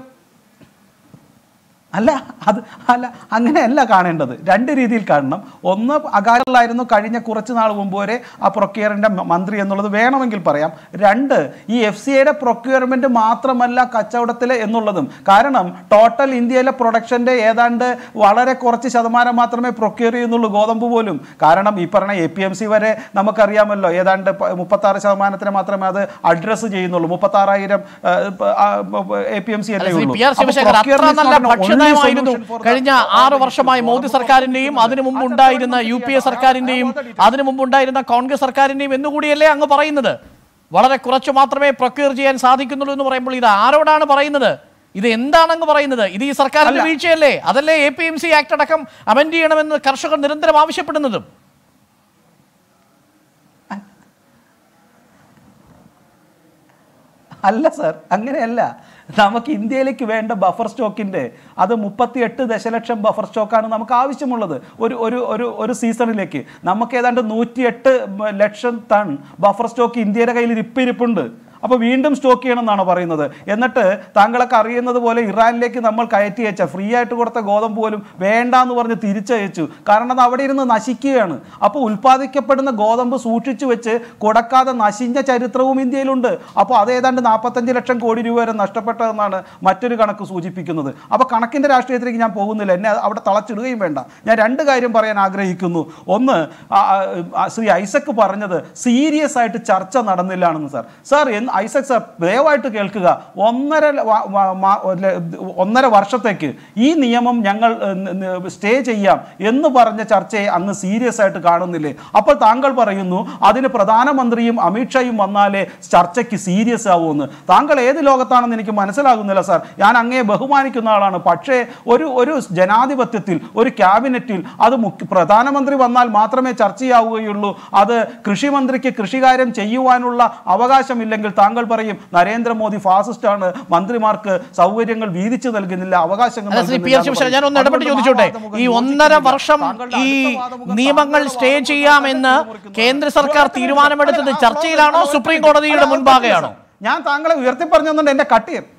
അല്ല അത് അല്ല അങ്ങനെയല്ല കാണേണ്ടത് രണ്ട് രീതിയിൽ കാണണം ഒന്ന് അകാലിലായിരുന്നു കഴിഞ്ഞ കുറച്ച് നാൾ മുമ്പ് വരെ ആ പ്രൊക്യൂറിൻ്റെ മന്ത്രി എന്നുള്ളത് വേണമെങ്കിൽ പറയാം രണ്ട് ഈ എഫ് സി ഐയുടെ പ്രൊക്യൂർമെൻറ്റ് മാത്രമല്ല കച്ചവടത്തിലെ എന്നുള്ളതും കാരണം ടോട്ടൽ ഇന്ത്യയിലെ പ്രൊഡക്ഷൻ്റെ ഏതാണ്ട് വളരെ കുറച്ച് ശതമാനം മാത്രമേ പ്രൊക്യൂർ ചെയ്യുന്നുള്ളൂ ഗോതമ്പ് പോലും കാരണം ഈ പറഞ്ഞ എ പി എം സി വരെ നമുക്കറിയാമല്ലോ ഏതാണ്ട് മുപ്പത്താറ് ശതമാനത്തിന് മാത്രമേ അത് അഡ്രസ്സ് ചെയ്യുന്നുള്ളൂ മുപ്പത്താറായിരം എ പി എം സി അല്ലേ ശ്രീ ഉള്ളൂ പി ആർ അപ്പോൾ ശിവശങ്കർ അത്ര procurement നല്ല is not the only ഭക്ഷ്യനയമായിരുന്നു solution for the- കഴിഞ്ഞ ആറ് വർഷമായി മോദി സർക്കാരിന്റെയും അതിനു മുമ്പ് ഉണ്ടായിരുന്ന യു പി എ സർക്കാരിന്റെയും അതിനു മുമ്പ് ഉണ്ടായിരുന്ന കോൺഗ്രസ് സർക്കാരിന്റെയും എന്നുകൂടിയല്ലേ അങ്ങ് പറയുന്നത് വളരെ കുറച്ച് മാത്രമേ പ്രൊക്യൂർ ചെയ്യാൻ സാധിക്കുന്നുള്ളൂ എന്ന് പറയുമ്പോൾ ഇത് ആരോടാണ് പറയുന്നത് ഇത് എന്താണെന്ന് പറയുന്നത് ഇത് ഈ സർക്കാരിന്റെ അല്ല. വീഴ്ചയല്ലേ അതല്ലേ A P M C act അടക്കം അമെൻഡ് ചെയ്യണമെന്ന് കർഷകർ നിരന്തരം ആവശ്യപ്പെടുന്നതും അല്ല സർ അങ്ങനെയല്ല നമുക്ക് ഇന്ത്യയിലേക്ക് വേണ്ട ബഫർ സ്റ്റോക്കിൻ്റെ അത് മുപ്പത്തിയെട്ട് ദശലക്ഷം ബഫർ സ്റ്റോക്കാണ് നമുക്ക് ആവശ്യമുള്ളത് ഒരു ഒരു ഒരു ഒരു സീസണിലേക്ക് നമുക്ക് ഏതാണ്ട് നൂറ്റിയെട്ട് ലക്ഷം ടൺ ബഫർ സ്റ്റോക്ക് ഇന്ത്യയുടെ കയ്യിൽ ഇപ്പിരിപ്പുണ്ട് അപ്പോൾ വീണ്ടും സ്റ്റോക്ക് ചെയ്യണമെന്നാണ് പറയുന്നത് എന്നിട്ട് താങ്കളൊക്കെ അറിയുന്നത് പോലെ ഇറാനിലേക്ക് നമ്മൾ കയറ്റി അയച്ച ഫ്രീ ആയിട്ട് കൊടുത്ത ഗോതമ്പ് പോലും വേണ്ട എന്ന് പറഞ്ഞ് തിരിച്ചയച്ചു കാരണം അത് അവിടെ ഇരുന്ന് നശിക്കുകയാണ് അപ്പോൾ ഉൽപ്പാദിക്കപ്പെടുന്ന ഗോതമ്പ് സൂക്ഷിച്ചു വെച്ച് കൊടുക്കാതെ നശിഞ്ഞ ചരിത്രവും ഇന്ത്യയിലുണ്ട് അപ്പോൾ അത് ഏതാണ്ട് നാൽപ്പത്തഞ്ച് ലക്ഷം കോടി രൂപ വരെ നഷ്ടപ്പെട്ടതെന്നാണ് മറ്റൊരു കണക്ക് സൂചിപ്പിക്കുന്നത് അപ്പോൾ കണക്കിൻ്റെ രാഷ്ട്രീയത്തിലേക്ക് ഞാൻ പോകുന്നില്ല എന്നെ അവിടെ തളച്ചിടുകയും വേണ്ട ഞാൻ രണ്ട് കാര്യം പറയാൻ ആഗ്രഹിക്കുന്നു ഒന്ന് ആ, ആ, ശ്രീ ഐസക്ക് പറഞ്ഞത് സീരിയസ് ആയിട്ട് ചർച്ച നടന്നില്ലാണെന്ന് സാർ സാർ എന്ന് ഐസക് സാർ ദയവായിട്ട് കേൾക്കുക ഒന്നര ല- വ- വ- മ- ല- ഒന്നര വർഷത്തേക്ക് ഈ നിയമം ഞങ്ങൾ സ്റ്റേ ചെയ്യാം എന്ന് പറഞ്ഞ ചർച്ചയെ അങ്ങ് സീരിയസ് ആയിട്ട് കാണുന്നില്ലേ അപ്പോൾ താങ്കൾ പറയുന്നു അതിന് പ്രധാനമന്ത്രിയും അമിത്ഷായും വന്നാലേ ചർച്ചയ്ക്ക് സീരിയസ് ആവുമെന്ന് താങ്കൾ ഏത് ലോകത്താണെന്ന് എനിക്ക് മനസ്സിലാകുന്നില്ല സാർ ഞാൻ അങ്ങയെ ബഹുമാനിക്കുന്ന ആളാണ് പക്ഷേ ഒരു ഒരു ജനാധിപത്യത്തിൽ ഒരു ക്യാബിനറ്റിൽ അത് മുഖ്യ പ്രധാനമന്ത്രി വന്നാൽ മാത്രമേ ചർച്ചയാവുകയുള്ളൂ അത് കൃഷിമന്ത്രിക്ക് കൃഷികാര്യം ചെയ്യുവാനുള്ള അവകാശമില്ലെങ്കിൽ താങ്കൾ പറയും നരേന്ദ്രമോദി ഫാസിസ്റ്റ് ആണ് മന്ത്രിമാർക്ക് സൗകര്യങ്ങൾ വീതിച്ചു നൽകുന്നില്ല അവകാശങ്ങൾ അല്ല, ശ്രീ പി നൽകുന്നില്ല ആർ എന്ന് ശിവശങ്കർ പറയും. ഞാൻ ഒന്ന് ഇടപെട്ട് അതുകൊണ്ട് ചോദിച്ചോട്ടെ ആ വാദമുഖം ഈ യോജിക്കുന്നില്ല. ഒന്നര വർഷം താങ്കളുടെ ഈ അടുത്ത വാദമുഖം നിയമങ്ങൾ താങ്കളുടെ സ്റ്റേ വാദമുഖം ചെയ്യാമെന്ന് താങ്കളുടെ കേന്ദ്ര സർക്കാർ അല്ല, തീരുമാനമെടുത്തത് അല്ല, ചർച്ചയിലാണോ അല്ല, സുപ്രീം അല്ല, കോടതിയുടെ അല്ല, മുൻപാകെയാണോ ഞാൻ താങ്കളെ ഉയർത്തി പറഞ്ഞുകൊണ്ട് എന്റെ കട്ട് ചെയ്യും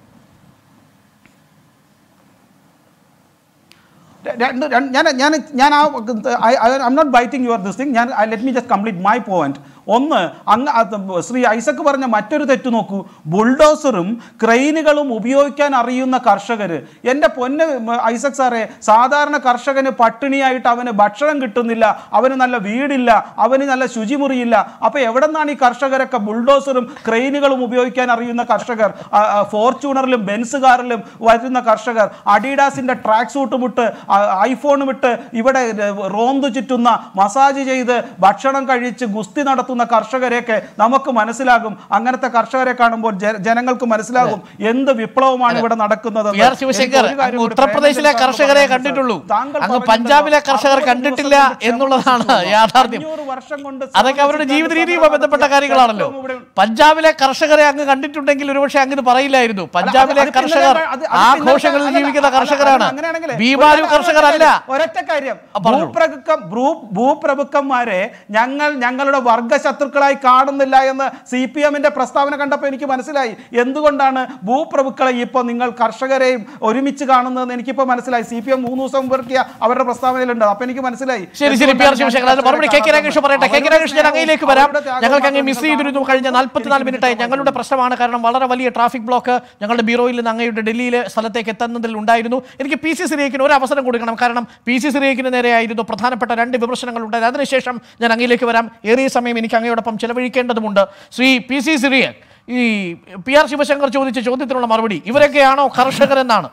രണ്ട് രണ്ട് ഞാൻ ഞാൻ ഞാൻ ആ I'm not biting your this thing ഞാൻ let me just complete my point ഒന്ന് അങ്ങ് അത് ശ്രീ ഐസക്ക് പറഞ്ഞ മറ്റൊരു തെറ്റ് നോക്കൂ ബുൾഡോസറും ക്രെയിനുകളും ഉപയോഗിക്കാൻ അറിയുന്ന കർഷകർ എൻ്റെ പൊന്ന് ഐസക് സാറേ സാധാരണ കർഷകന് പട്ടിണിയായിട്ട് അവന് ഭക്ഷണം കിട്ടുന്നില്ല അവന് നല്ല വീടില്ല അവന് നല്ല ശുചിമുറിയില്ല അപ്പോൾ എവിടെ നിന്നാണ് ഈ കർഷകരൊക്കെ ബുൾഡോസറും ക്രെയിനുകളും ഉപയോഗിക്കാൻ അറിയുന്ന കർഷകർ ആ, ആ, ഫോർച്യൂണറിലും ബെൻസ് കാറിലും വരുന്ന കർഷകർ അഡീഡാസിൻ്റെ ട്രാക്ക് സൂട്ടും ഇട്ട് ആ, ഐഫോണും ഇട്ട് ഇവിടെ റോന്ത് ചുറ്റുന്ന മസാജ് ചെയ്ത് ഭക്ഷണം കഴിച്ച് ഗുസ്തി നടത്തുന്ന കർഷകരെയൊക്കെ നമുക്ക് മനസ്സിലാകും അങ്ങനത്തെ കർഷകരെ കാണുമ്പോൾ ജ- ജനങ്ങൾക്ക് മനസ്സിലാകും എന്ത് വിപ്ലവമാണ് ഇവിടെ നടക്കുന്നത് പി ആർ ശിവശങ്കർ അങ്ങ് ഉത്തർപ്രദേശിലെ കർഷകരെ കണ്ടിട്ടുള്ളൂ അങ്ങ് പഞ്ചാബിലെ കർഷകർ കണ്ടിട്ടില്ല എന്നുള്ളതാണ് യാഥാർത്ഥ്യം അതൊക്കെ അവരുടെ ജീവിത രീതിയുമായി ബന്ധപ്പെട്ട കാര്യങ്ങളാണല്ലോ പഞ്ചാബിലെ കർഷകരെ അങ്ങ് കണ്ടിട്ടുണ്ടെങ്കിൽ ഒരുപക്ഷെ അങ്ങ് ഇത് പറയില്ലായിരുന്നു പഞ്ചാബിലെ അത് പിന്നെ കർഷകർ അത് അത് പിന്നെ ആഘോഷങ്ങളിൽ അല്ല, ജീവിക്കുന്ന അല്ല, കർഷകരാണ് അങ്ങനെയാണെങ്കിലേ, ബീമാരു ഒരൊറ്റ കർഷകരല്ല ഒരൊറ്റ കാര്യം പറഞ്ഞോളൂ. ഭൂപ്രഭുക്കം ഭൂ- ഭൂപ്രഭുക്കന്മാരെ ഞങ്ങൾ ഞങ്ങളുടെ വർഗശത്രുക്കളായി കാണുന്നില്ല എന്ന് സി പി എമ്മിന്റെ പ്രസ്താവന കണ്ടപ്പോൾ എനിക്ക് മനസ്സിലായി എന്തുകൊണ്ടാണ് ഭൂപ്രഭുക്കളെ ഇപ്പോൾ നിങ്ങൾ കർഷകരെയും ഒരുമിച്ച് കാണുന്നതെന്ന് എനിക്കിപ്പോൾ മനസ്സിലായി സി പി എം മൂന്ന് ദിവസം മുമ്പ് ഇറക്കിയ അവരുടെ പ്രസ്താവനയിലുണ്ട് അപ്പൊ എനിക്ക് മനസ്സിലായി ശരി ശരി പി ആർ ശിവശങ്കർ അതിന് മറുപടി കെ കെ രാകേഷ് പറയട്ടെ കെ കെ രാകേഷ് ഞാൻ അങ്ങയിലേക്ക് വരാം ഞങ്ങൾക്ക് അങ്ങ് മിസ് ചെയ്തിരുന്നു കഴിഞ്ഞ നാൽപ്പത്തിനാല് മിനിറ്റായി ഞങ്ങളുടെ പ്രശ്നമാണ് കാരണം വളരെ വലിയ ട്രാഫിക് ബ്ലോക്ക് ഞങ്ങളുടെ ബ്യൂറോയിൽ നിന്ന് അങ്ങയുടെ ഡൽഹിയിലെ സ്ഥലത്തേക്ക് എത്തുന്നതിൽ ഉണ്ടായിരുന്നു എനിക്ക് പി സി സിറിയക്കിന് ഒരു അവസരം കൊടുക്കണം കാരണം പി സി സിറിയക്കിന് നേരെയായിരുന്നു പ്രധാനപ്പെട്ട രണ്ട് വിമർശനങ്ങൾ ഉണ്ടായത് അതിനുശേഷം ഞാൻ അങ്ങയിലേക്ക് വരാം ഏറിയ സമയം എനിക്ക് അങ്ങയോടൊപ്പം ചെലവഴിക്കേണ്ടതുണ്ട് ശ്രീ പി സി സിറിയൻ ഈ പി ആർ ശിവശങ്കർ ചോദിച്ച ചോദ്യത്തിനുള്ള മറുപടി ഇവരൊക്കെയാണോ കർഷകരെന്നാണ്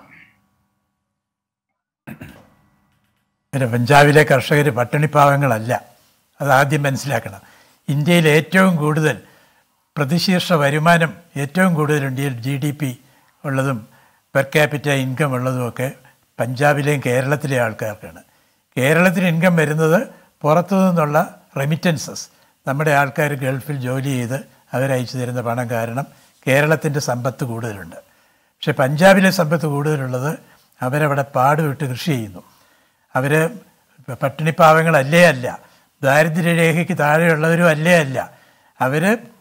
പിന്നെ പഞ്ചാബിലെ കർഷകർ പട്ടിണിപ്പാവങ്ങളല്ല അത് ആദ്യം മനസ്സിലാക്കണം ഇന്ത്യയിൽ ഏറ്റവും കൂടുതൽ പ്രതിശീർഷ വരുമാനം ഏറ്റവും കൂടുതൽ ഇന്ത്യയിൽ ജി ഡി പി ഉള്ളതും പെർ ക്യാപിറ്റ ഇൻകം ഉള്ളതുമൊക്കെ പഞ്ചാബിലെയും കേരളത്തിലെ ആൾക്കാർക്കാണ് കേരളത്തിന് ഇൻകം വരുന്നത് പുറത്തു നിന്നുള്ള റെമിറ്റൻസസ് നമ്മുടെ ആൾക്കാർ ഗൾഫിൽ ജോലി ചെയ്ത് അവരയച്ചു തരുന്ന പണം കാരണം കേരളത്തിൻ്റെ സമ്പത്ത് കൂടുതലുണ്ട് പക്ഷെ പഞ്ചാബിലെ സമ്പത്ത് കൂടുതലുള്ളത് അവരവിടെ പാടുവിട്ട് കൃഷി ചെയ്യുന്നു അവർ പട്ടിണിപ്പാവങ്ങളല്ലേ അല്ല ദാരിദ്ര്യരേഖയ്ക്ക് താഴെയുള്ളവരും അല്ലേ അല്ല അവർ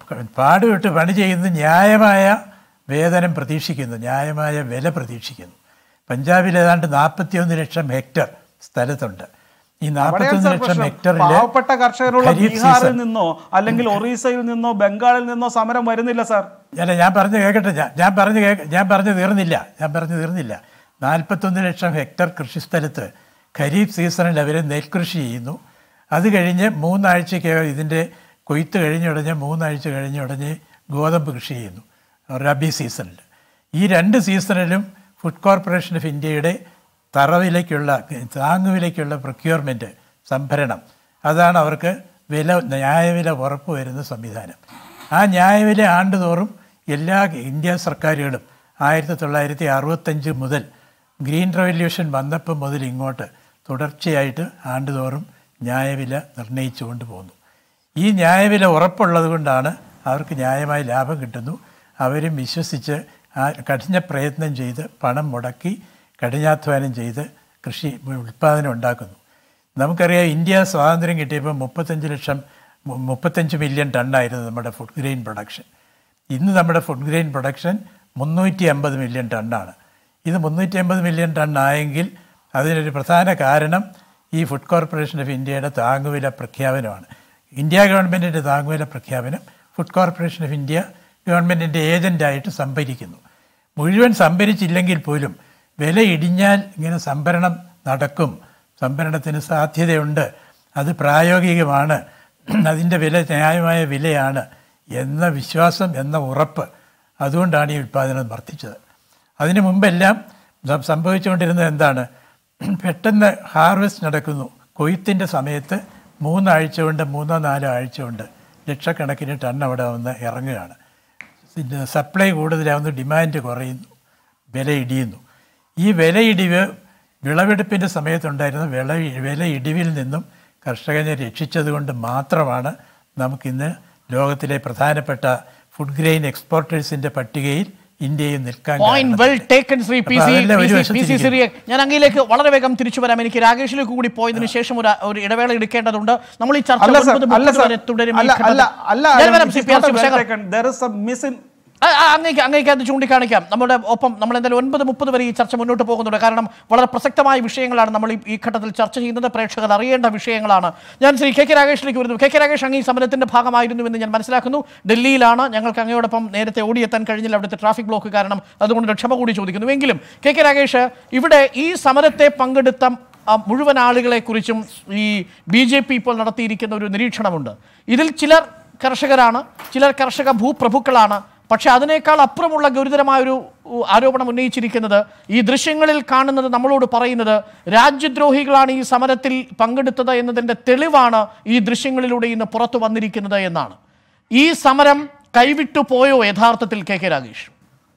പാടുവിട്ട് പണി ചെയ്യുന്നത് ന്യായമായ വേതനം പ്രതീക്ഷിക്കുന്നു ന്യായമായ വില പ്രതീക്ഷിക്കുന്നു പഞ്ചാബിൽ ഏതാണ്ട് നാൽപ്പത്തിയൊന്ന് ലക്ഷം ഹെക്ടർ സ്ഥലത്തുണ്ട് ഈ അവിടെയാണ് നാൽപ്പത്തിയൊന്ന് സാർ ലക്ഷം പ്രശ്നം. ഹെക്ടറിൽ പാവപ്പെട്ട കർഷകരുള്ള ഖരീഫ് ബീഹാറിൽ സീസൺ നിന്നോ അല്ലെങ്കിൽ ഒറീസയിൽ നിന്നോ ബംഗാളിൽ നിന്നോ സമരം വരുന്നില്ല സാർ അല്ല ഞാൻ പറഞ്ഞു കേൾക്കട്ടെ ഞാൻ ഞാൻ പറഞ്ഞു കേൾക്ക ഞാൻ പറഞ്ഞു തീർന്നില്ല ഞാൻ പറഞ്ഞു തീർന്നില്ല നാൽപ്പത്തൊന്ന് ലക്ഷം ഹെക്ടർ കൃഷിസ്ഥലത്ത് ഖരീഫ് സീസണിൽ അവർ നെൽകൃഷി ചെയ്യുന്നു അത് കഴിഞ്ഞ് മൂന്നാഴ്ചയ്ക്കകം ഇതിൻ്റെ കൊയ്ത്ത് കഴിഞ്ഞ ഉടനെ മൂന്നാഴ്ച കഴിഞ്ഞ ഉടനെ ഗോതമ്പ് കൃഷി ചെയ്യുന്നു റബി സീസണിൽ ഈ രണ്ട് സീസണിലും ഫുഡ് കോർപ്പറേഷൻ ഓഫ് ഇന്ത്യയുടെ തറവിലേക്കുള്ള താങ്ങുവിലേക്കുള്ള പ്രൊക്യൂർമെൻറ്റ് സംഭരണം അതാണ് അവർക്ക് വില ന്യായവില ഉറപ്പ് വരുന്ന സംവിധാനം ആ ന്യായവില ആണ്ടുതോറും എല്ലാ ഇന്ത്യ സർക്കാരുകളും ആയിരത്തി തൊള്ളായിരത്തി അറുപത്തഞ്ച് മുതൽ ഗ്രീൻ റവല്യൂഷൻ വന്നപ്പം മുതൽ ഇങ്ങോട്ട് തുടർച്ചയായിട്ട് ആണ്ടുതോറും ന്യായവില നിർണ്ണയിച്ചുകൊണ്ട് പോകുന്നു ഈ ന്യായവില ഉറപ്പുള്ളത് കൊണ്ടാണ് അവർക്ക് ന്യായമായ ലാഭം കിട്ടുന്നു അവരും വിശ്വസിച്ച് ആ കഠിന പ്രയത്നം ചെയ്ത് പണം മുടക്കി കഠിനാധ്വാനം ചെയ്ത് കൃഷി ഉൽപ്പാദനം ഉണ്ടാക്കുന്നു നമുക്കറിയാം ഇന്ത്യ സ്വാതന്ത്ര്യം കിട്ടിയപ്പോൾ മുപ്പത്തഞ്ച് ലക്ഷം മു- മുപ്പത്തഞ്ച് മില്യൺ ടണ്ണായിരുന്നു നമ്മുടെ ഫുഡ് ഗ്രെയിൻ പ്രൊഡക്ഷൻ ഇന്ന് നമ്മുടെ ഫുഡ് ഗ്രെയിൻ പ്രൊഡക്ഷൻ മുന്നൂറ്റി അമ്പത് മില്യൺ ടണ്ണാണ് ഇത് മുന്നൂറ്റി അമ്പത് മില്യൺ ടൺ ആയെങ്കിൽ അതിനൊരു പ്രധാന കാരണം ഈ ഫുഡ് കോർപ്പറേഷൻ ഓഫ് ഇന്ത്യയുടെ താങ്ങുവില പ്രഖ്യാപനമാണ് ഇന്ത്യ ഗവൺമെൻറ്റിൻ്റെ താങ്ങുവില പ്രഖ്യാപനം ഫുഡ് കോർപ്പറേഷൻ ഓഫ് ഇന്ത്യ ഗവൺമെൻറ്റിൻ്റെ ഏജൻ്റായിട്ട് സംഭരിക്കുന്നു മുഴുവൻ സംഭരിച്ചില്ലെങ്കിൽ പോലും വില ഇടിഞ്ഞാൽ ഇങ്ങനെ സംഭരണം നടക്കും സംഭരണത്തിന് സാധ്യതയുണ്ട് അത് പ്രായോഗികമാണ് അതിൻ്റെ വില ന്യായമായ വിലയാണ് എന്ന വിശ്വാസം എന്ന ഉറപ്പ് അതുകൊണ്ടാണ് ഈ ഉൽപ്പാദനം വർദ്ധിച്ചത് അതിനു മുമ്പെല്ലാം സം- സംഭവിച്ചുകൊണ്ടിരുന്നത് എന്താണ് പെട്ടെന്ന് ഹാർവെസ്റ്റ് നടക്കുന്നു കൊയ്ത്തിൻ്റെ സമയത്ത് മൂന്നാഴ്ച കൊണ്ട് മൂന്നോ നാലോ ആഴ്ച കൊണ്ട് ലക്ഷക്കണക്കിന് ടൺ അവിടെ വന്ന് ഇറങ്ങുകയാണ് പിന്നെ സപ്ലൈ കൂടുതലാവുന്നു ഡിമാൻഡ് കുറയുന്നു വില ഇടിയുന്നു ഈ വില ഇടിവ് വിളവെടുപ്പിൻ്റെ സമയത്തുണ്ടായിരുന്ന വിള വില ഇടിവിൽ നിന്നും കർഷകനെ രക്ഷിച്ചതുകൊണ്ട് മാത്രമാണ് നമുക്കിന്ന് ലോകത്തിലെ പ്രധാനപ്പെട്ട ഫുഡ് ഗ്രെയിൻ എക്സ്പോർട്ടേഴ്സിൻ്റെ പട്ടികയിൽ ഇന്ത്യയും നിൽക്കാൻ പോയിന്റ് കാരണം. വെൽ ടേക്കൺ ശ്രീ പി അപ്പൊ സി അതെല്ലാം ഒരു പി സി വശത്തിരിക്കുന്നു. സിറിയ ഞാൻ അങ്ങയിലേക്ക് വളരെ വേഗം തിരിച്ചു വരാം എനിക്ക് രാകേഷിലേക്ക് കൂടി പോയതിനു ശേഷം ഒരു ഒരു ഇടവേള എടുക്കേണ്ടതുണ്ട് നമ്മൾ ഈ ചർച്ച അല്ല സർ ഒൻപത് അല്ല മുപ്പത് സർ വരെ തുടരും ഈ അല്ല ഘട്ടത്തിൽ. അല്ല അല്ല ഞാൻ വരാം Shri P R Sivasankar there is a misin ആ, ആ, അങ്ങേക്ക് അങ്ങേക്ക് അത് ചൂണ്ടിക്കാണിക്കാം നമ്മുടെ ഒപ്പം നമ്മൾ എന്തായാലും ഒൻപത് മുപ്പത് വരെ ഈ ചർച്ച മുന്നോട്ട് പോകുന്നുണ്ട് കാരണം വളരെ പ്രസക്തമായ വിഷയങ്ങളാണ് നമ്മൾ ഈ- ഈ ഘട്ടത്തിൽ ചർച്ച ചെയ്യുന്നത് പ്രേക്ഷകർ അറിയേണ്ട വിഷയങ്ങളാണ് ഞാൻ ശ്രീ കെ കെ രാകേഷിലേക്ക് വരുന്നു കെ കെ രാകേഷ് അങ്ങ് ഈ സമരത്തിന്റെ ഭാഗമായിരുന്നുവെന്ന് ഞാൻ മനസ്സിലാക്കുന്നു ഡൽഹിയിലാണ് ഞങ്ങൾക്ക് അങ്ങയോടൊപ്പം നേരത്തെ ഓടിയെത്താൻ കഴിഞ്ഞില്ല അവിടുത്തെ ട്രാഫിക് ബ്ലോക്ക് കാരണം അതുകൊണ്ട് ഒരു ക്ഷമ കൂടി ചോദിക്കുന്നു എങ്കിലും കെ കെ രാകേഷ് ഇവിടെ ഈ സമരത്തെ പങ്കെടുത്ത ആ, മുഴുവൻ ആളുകളെക്കുറിച്ചും ഈ ബി ജെ പി ഇപ്പോൾ നടത്തിയിരിക്കുന്ന ഒരു നിരീക്ഷണമുണ്ട് ഇതിൽ ചിലർ കർഷകരാണ് ചിലർ കർഷക ഭൂപ്രഭുക്കളാണ് പക്ഷെ അതിനേക്കാൾ അപ്പുറമുള്ള ഗുരുതരമായ ഒരു ഉ, ആരോപണം ഉന്നയിച്ചിരിക്കുന്നത് ഈ ദൃശ്യങ്ങളിൽ കാണുന്നത് നമ്മളോട് പറയുന്നത് രാജ്യദ്രോഹികളാണ് ഈ സമരത്തിൽ പങ്കെടുത്തത് എന്നതിൻ്റെ തെളിവാണ് ഈ ദൃശ്യങ്ങളിലൂടെ ഇന്ന് പുറത്തു വന്നിരിക്കുന്നത് എന്നാണ് ഈ സമരം കൈവിട്ടു പോയോ യഥാർത്ഥത്തിൽ കെ കെ രാഗേഷ്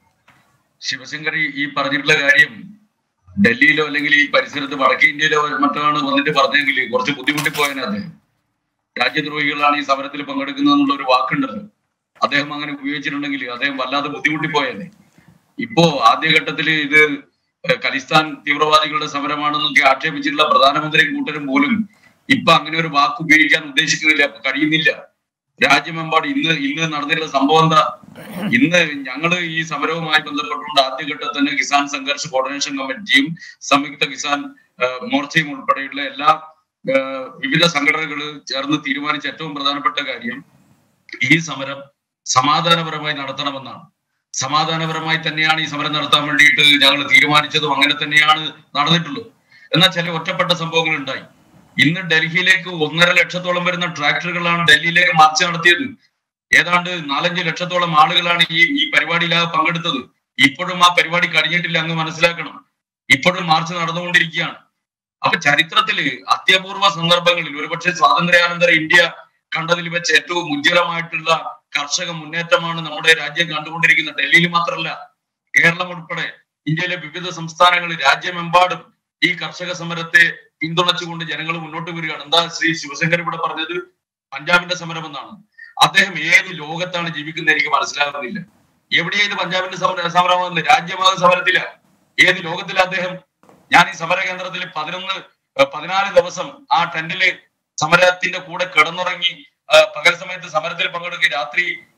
ശിവശങ്കർ ഈ- ഈ പറഞ്ഞിട്ടുള്ള കാര്യം ഡൽഹിയിലോ അല്ലെങ്കിൽ ഈ പരിസരത്ത് വടക്കേ ഇന്ത്യയിലോ മറ്റോ ആണ് വന്നിട്ട് പറഞ്ഞെങ്കിൽ കുറച്ച് ബുദ്ധിമുട്ടി പോയതിനെ അദ്ദേഹം രാജ്യദ്രോഹികളാണ് ഈ സമരത്തിൽ പങ്കെടുക്കുന്നത് എന്നുള്ള ഒരു വാക്കുണ്ടല്ലോ അദ്ദേഹം അങ്ങനെ ഉപയോഗിച്ചിട്ടുണ്ടെങ്കിൽ അദ്ദേഹം വല്ലാതെ ബുദ്ധിമുട്ടി പോയതേ ഇപ്പോ ആദ്യഘട്ടത്തിൽ ഇത് ഏഹ് ഖലിസ്ഥാൻ തീവ്രവാദികളുടെ സമരമാണെന്നൊക്കെ ആക്ഷേപിച്ചിട്ടുള്ള പ്രധാനമന്ത്രിയും കൂട്ടരും പോലും ഇപ്പൊ അങ്ങനെ ഒരു വാക്ക് ഉപയോഗിക്കാൻ ഉദ്ദേശിക്കുന്നില്ല കഴിയുന്നില്ല രാജ്യമെമ്പാട് ഇന്ന് ഇന്ന് നടന്നിട്ടുള്ള സംഭവം എന്താ ഇന്ന് ഞങ്ങൾ ഈ സമരവുമായി ബന്ധപ്പെട്ടുകൊണ്ട് ആദ്യഘട്ടത്തിൽ തന്നെ കിസാൻ സംഘർഷ് കോർഡിനേഷൻ കമ്മിറ്റിയും സംയുക്ത കിസാൻ ഏഹ് മോർച്ചയും ഉൾപ്പെടെയുള്ള എല്ലാ ഏഹ് വിവിധ സംഘടനകൾ ചേർന്ന് തീരുമാനിച്ച ഏറ്റവും പ്രധാനപ്പെട്ട കാര്യം ഈ സമരം സമാധാനപരമായി നടത്തണമെന്നാണ് സമാധാനപരമായി തന്നെയാണ് ഈ സമരം നടത്താൻ വേണ്ടിയിട്ട് ഞങ്ങൾ തീരുമാനിച്ചതും അങ്ങനെ തന്നെയാണ് നടന്നിട്ടുള്ളത് എന്നാൽ ചില ഒറ്റപ്പെട്ട സംഭവങ്ങൾ ഉണ്ടായി ഇന്ന് ഡൽഹിയിലേക്ക് ഒന്നര ലക്ഷത്തോളം വരുന്ന ട്രാക്ടറുകളാണ് ഡൽഹിയിലേക്ക് മാർച്ച് നടത്തിയത് ഏതാണ്ട് നാലഞ്ച് ലക്ഷത്തോളം ആളുകളാണ് ഈ ഈ പരിപാടിയിലാകെ പങ്കെടുത്തത് ഇപ്പോഴും ആ പരിപാടി കഴിഞ്ഞിട്ടില്ല അങ്ങ് മനസ്സിലാക്കണം ഇപ്പോഴും മാർച്ച് നടന്നുകൊണ്ടിരിക്കുകയാണ് അപ്പൊ ചരിത്രത്തില് അത്യപൂർവ സന്ദർഭങ്ങളിൽ ഒരുപക്ഷെ സ്വാതന്ത്ര്യാനന്തര ഇന്ത്യ കണ്ടതിൽ വെച്ച് ഏറ്റവും ഉജ്ജ്വലമായിട്ടുള്ള കർഷക മുന്നേറ്റമാണ് നമ്മുടെ രാജ്യം കണ്ടുകൊണ്ടിരിക്കുന്നത് ഡൽഹിയിൽ മാത്രമല്ല കേരളം ഉൾപ്പെടെ ഇന്ത്യയിലെ വിവിധ സംസ്ഥാനങ്ങളിൽ രാജ്യമെമ്പാടും ഈ കർഷക സമരത്തെ പിന്തുണച്ചുകൊണ്ട് ജനങ്ങൾ മുന്നോട്ട് വരികയാണ് എന്താ ശ്രീ ശിവശങ്കർ ഇവിടെ പറഞ്ഞത് പഞ്ചാബിന്റെ സമരം എന്നാണ് അദ്ദേഹം ഏത് ലോകത്താണ് ജീവിക്കുന്നത് എനിക്ക് മനസ്സിലാകുന്നില്ല എവിടെയാണ് ഇത് പഞ്ചാബിന്റെ സമര സമരമാകുന്നത് രാജ്യമാക സമരത്തില ഏത് ലോകത്തില അദ്ദേഹം ഞാൻ ഈ സമര കേന്ദ്രത്തിൽ പതിനൊന്ന് ഏഹ് പതിനാല് ദിവസം ആ ടെന്റില് സമരത്തിന്റെ കൂടെ കിടന്നുറങ്ങി ആ, പകൽ സമയത്ത് സമരത്തിൽ പങ്കെടുക്കുകയും രാത്രി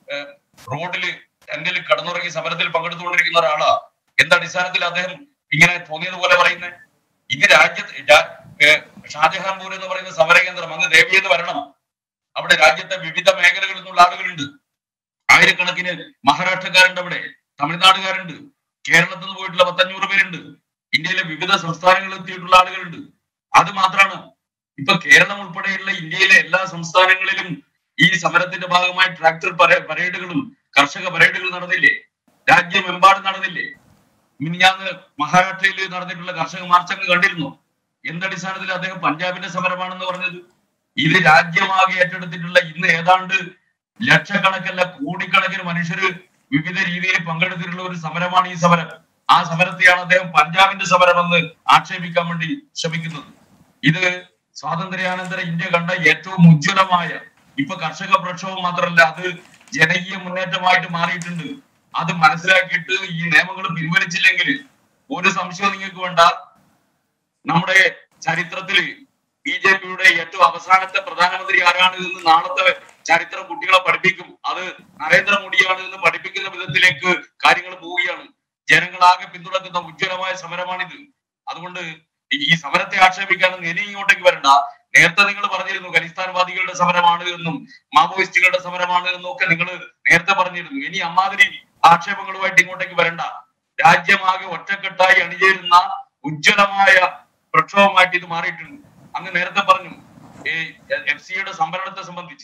ഏഹ്, റോഡില് ടെന്റിൽ കടന്നുറങ്ങി സമരത്തിൽ പങ്കെടുത്തുകൊണ്ടിരിക്കുന്ന ഒരാളാ എന്ത് അടിസ്ഥാനത്തിൽ അദ്ദേഹം ഇങ്ങനെ തോന്നിയതുപോലെ പറയുന്നത് ഇത് രാജ്യത്ത് രാ- ഏഹ്, ഷാജഹാൻപൂർ എന്ന് പറയുന്ന സമരകേന്ദ്രം അങ്ങ് ദേവിയെന്ന് വരണം അവിടെ രാജ്യത്തെ വിവിധ മേഖലകളിൽ നിന്നുള്ള ആളുകളുണ്ട് ആയിരക്കണക്കിന് മഹാരാഷ്ട്രക്കാരുണ്ട് അവിടെ തമിഴ്നാടുകാരുണ്ട് കേരളത്തിൽ നിന്ന് പോയിട്ടുള്ള പത്തഞ്ഞൂറ് പേരുണ്ട് ഇന്ത്യയിലെ വിവിധ സംസ്ഥാനങ്ങളിൽ എത്തിയിട്ടുള്ള ആളുകളുണ്ട് അത് മാത്രമാണ് ഇപ്പൊ കേരളം ഉൾപ്പെടെയുള്ള ഇന്ത്യയിലെ എല്ലാ സംസ്ഥാനങ്ങളിലും ഈ സമരത്തിന്റെ ഭാഗമായി ട്രാക്ടർ പര- പരേഡുകളും കർഷക പരേഡുകൾ നടന്നില്ലേ രാജ്യമെമ്പാടും നടന്നില്ലേ മിനിഞ്ഞാന്ന് മഹാരാഷ്ട്രയിൽ നടന്നിട്ടുള്ള കർഷക മാർച്ച് അങ്ങ് കണ്ടിരുന്നു എന്തടിസ്ഥാനത്തിൽ അദ്ദേഹം പഞ്ചാബിന്റെ സമരമാണെന്ന് പറഞ്ഞത് ഇത് രാജ്യമാകെ ഏറ്റെടുത്തിട്ടുള്ള ഇന്ന് ഏതാണ്ട് ലക്ഷക്കണക്കല്ല കോടിക്കണക്കിന് മനുഷ്യര് വിവിധ രീതിയിൽ പങ്കെടുത്തിട്ടുള്ള ഒരു സമരമാണ് ഈ സമരം ആ സമരത്തെയാണ് അദ്ദേഹം പഞ്ചാബിന്റെ സമരമെന്ന് ആക്ഷേപിക്കാൻ വേണ്ടി ശ്രമിക്കുന്നത് ഇത് സ്വാതന്ത്ര്യാനന്തര ഇന്ത്യ കണ്ട ഏറ്റവും ഉജ്ജ്വലമായ ഇപ്പൊ കർഷക പ്രക്ഷോഭം മാത്രമല്ല അത് ജനകീയ മുന്നേറ്റമായിട്ട് മാറിയിട്ടുണ്ട് അത് മനസ്സിലാക്കിയിട്ട് ഈ നിയമങ്ങൾ പിൻവലിച്ചില്ലെങ്കിൽ ഒരു സംശയവും നിങ്ങൾക്ക് വേണ്ട നമ്മുടെ ചരിത്രത്തില് ബി ജെ പിയുടെ ഏറ്റവും അവസാനത്തെ പ്രധാനമന്ത്രി ആരാണ് എന്ന് നാളത്തെ ചരിത്രം കുട്ടികളെ പഠിപ്പിക്കും അത് നരേന്ദ്രമോദിയാണ് എന്ന് പഠിപ്പിക്കുന്ന വിധത്തിലേക്ക് കാര്യങ്ങൾ പോവുകയാണ് ജനങ്ങളാകെ പിന്തുണക്കുന്ന ഉജ്ജ്വലമായ സമരമാണിത് അതുകൊണ്ട് ഈ സമരത്തെ ആക്ഷേപിക്കാനും ഇനി ഇങ്ങോട്ടേക്ക് വരണ്ട നേരത്തെ നിങ്ങൾ പറഞ്ഞിരുന്നു ഖലിസ്ഥാൻവാദികളുടെ സമരമാണ് എന്നും മാവോയിസ്റ്റുകളുടെ സമരമാണ് എന്നും ഒക്കെ നിങ്ങൾ നേരത്തെ പറഞ്ഞിരുന്നു ഇനി അമ്മാതിരി ആക്ഷേപങ്ങളുമായിട്ട് ഇങ്ങോട്ടേക്ക് വരണ്ട രാജ്യമാകെ ഒറ്റക്കെട്ടായി അണിചേരുന്ന ഉജ്ജ്വലമായ പ്രക്ഷോഭമായിട്ട് ഇത് മാറിയിട്ടുണ്ട് അങ്ങ് നേരത്തെ പറഞ്ഞു ഈ എഫ് സിയുടെ സംഭരണത്തെ സംബന്ധിച്ച്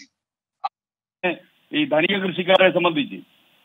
ഈ ധനിക കൃഷിക്കാരെ സംബന്ധിച്ച്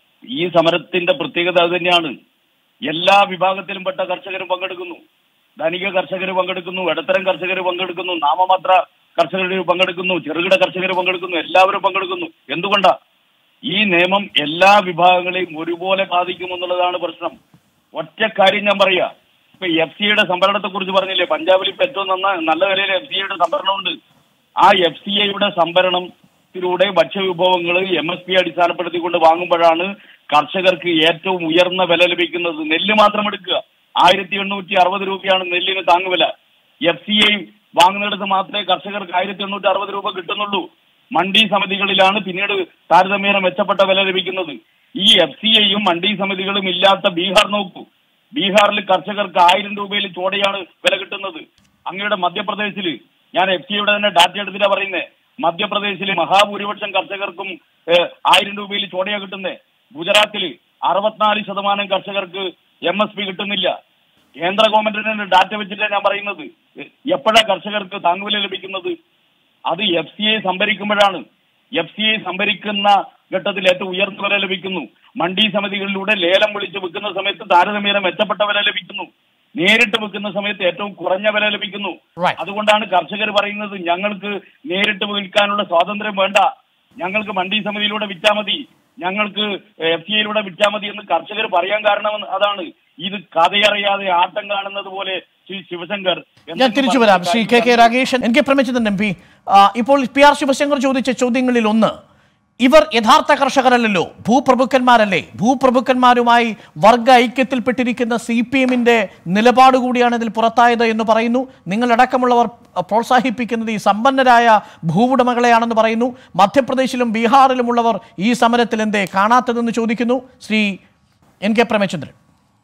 ഈ സമരത്തിന്റെ പ്രത്യേകത അത് തന്നെയാണ് എല്ലാ വിഭാഗത്തിലും പെട്ട കർഷകരും പങ്കെടുക്കുന്നു ധനിക കർഷകർ പങ്കെടുക്കുന്നു ഇടത്തരം കർഷകർ പങ്കെടുക്കുന്നു നാമമാത്ര കർഷകർ പങ്കെടുക്കുന്നു ചെറുകിട കർഷകർ പങ്കെടുക്കുന്നു എല്ലാവരും പങ്കെടുക്കുന്നു എന്തുകൊണ്ടാ ഈ നിയമം എല്ലാ വിഭാഗങ്ങളെയും ഒരുപോലെ ബാധിക്കുമെന്നുള്ളതാണ് പ്രശ്നം ഒറ്റ കാര്യം ഞാൻ പറയാ ഇപ്പൊ എഫ് സിയുടെ സംഭരണത്തെ കുറിച്ച് പറഞ്ഞില്ലേ പഞ്ചാബിൽ ഇപ്പൊ ഏറ്റവും നന്ന നല്ല നിലയിൽ എഫ് സിയുടെ സംഭരണമുണ്ട് ആ എഫ് സി ഐയുടെ സംഭരണത്തിലൂടെ ഭക്ഷ്യവിഭവങ്ങൾ എം എസ് പി അടിസ്ഥാനപ്പെടുത്തിക്കൊണ്ട് വാങ്ങുമ്പോഴാണ് കർഷകർക്ക് ഏറ്റവും ഉയർന്ന വില ലഭിക്കുന്നത് നെല്ല് മാത്രം എടുക്കുക ആയിരത്തി എണ്ണൂറ്റി അറുപത് രൂപയാണ് നെല്ലിന് താങ്ങുവില എഫ് സി ഐ വാങ്ങുന്നിടത്ത് മാത്രമേ കർഷകർക്ക് ആയിരത്തി എണ്ണൂറ്റി അറുപത് രൂപ കിട്ടുന്നുള്ളൂ മണ്ഡി സമിതികളിലാണ് പിന്നീട് താരതമ്യേന മെച്ചപ്പെട്ട വില ലഭിക്കുന്നത് ഈ എഫ് സി ഐയും മണ്ഡി സമിതികളും ഇല്ലാത്ത ബീഹാർ നോക്കൂ ബീഹാറിൽ കർഷകർക്ക് ആയിരം രൂപയിൽ ചോടയാണ് വില കിട്ടുന്നത് അങ്ങയുടെ മധ്യപ്രദേശിൽ ഞാൻ എഫ് സി ഐയുടെ തന്നെ ഡാറ്റ എടുത്തിട്ടാ പറയുന്നത് മധ്യപ്രദേശിൽ മഹാഭൂരിപക്ഷം കർഷകർക്കും ഏഹ്, ആയിരം രൂപയിൽ ചോടയാ കിട്ടുന്നത് ഗുജറാത്തിൽ അറുപത്തിനാല് ശതമാനം കർഷകർക്ക് എം എസ് പി കിട്ടുന്നില്ല കേന്ദ്ര ഗവൺമെന്റിന്റെ ഡാറ്റ വെച്ചിട്ടാണ് ഞാൻ പറയുന്നത് എപ്പോഴാ കർഷകർക്ക് താങ്ങുവില ലഭിക്കുന്നത് അത് എഫ് സി ഐ സംഭരിക്കുമ്പോഴാണ് എഫ് സി ഐ സംഭരിക്കുന്ന ഘട്ടത്തിൽ ഏറ്റവും ഉയർന്ന വില ലഭിക്കുന്നു മണ്ഡി സമിതികളിലൂടെ ലേലം വിളിച്ച് വിൽക്കുന്ന സമയത്ത് താരതമ്യേന മെച്ചപ്പെട്ട വില ലഭിക്കുന്നു നേരിട്ട് വിൽക്കുന്ന സമയത്ത് ഏറ്റവും കുറഞ്ഞ വില ലഭിക്കുന്നു Right. അതുകൊണ്ടാണ് കർഷകർ പറയുന്നത് ഞങ്ങൾക്ക് നേരിട്ട് വിൽക്കാനുള്ള സ്വാതന്ത്ര്യം വേണ്ട ഞങ്ങൾക്ക് മണ്ഡി സമിതിയിലൂടെ വിറ്റാ മതി ഞങ്ങൾക്ക് എഫ് സി ഐയിലൂടെ വിറ്റാ മതി എന്ന് കർഷകർ പറയാൻ കാരണം അതാണ് ഇത് കഥയറിയാതെ ആട്ടം കാണുന്നത് പോലെ ശ്രീ ശിവശങ്കർ ഞാൻ എന്തെങ്കിലും തിരിച്ചു വരാം ശ്രീ കെ കെ പറഞ്ഞ് രാഗേഷൻ N K Premachandran M P ആ, ഇപ്പോൾ പി ആർ ശിവശങ്കർ ചോദിച്ച ചോദ്യങ്ങളിൽ ഒന്ന് ഇവർ യഥാർത്ഥ കർഷകരല്ലല്ലോ ഭൂപ്രഭുക്കന്മാരല്ലേ ഭൂപ്രഭുക്കന്മാരുമായി വർഗ ഐക്യത്തിൽപ്പെട്ടിരിക്കുന്ന സി പി എമ്മിന്റെ നിലപാട് കൂടിയാണ് ഇതിൽ പുറത്തായത് എന്ന് പറയുന്നു നിങ്ങളടക്കമുള്ളവർ പ്രോത്സാഹിപ്പിക്കുന്നത് ഈ സമ്പന്നരായ ഭൂവുടമകളെയാണെന്ന് പറയുന്നു മധ്യപ്രദേശിലും ബീഹാറിലുമുള്ളവർ ഈ സമരത്തിൽ എന്തേ കാണാത്തതെന്ന് ചോദിക്കുന്നു ശ്രീ എൻ കെ പ്രേമചന്ദ്രൻ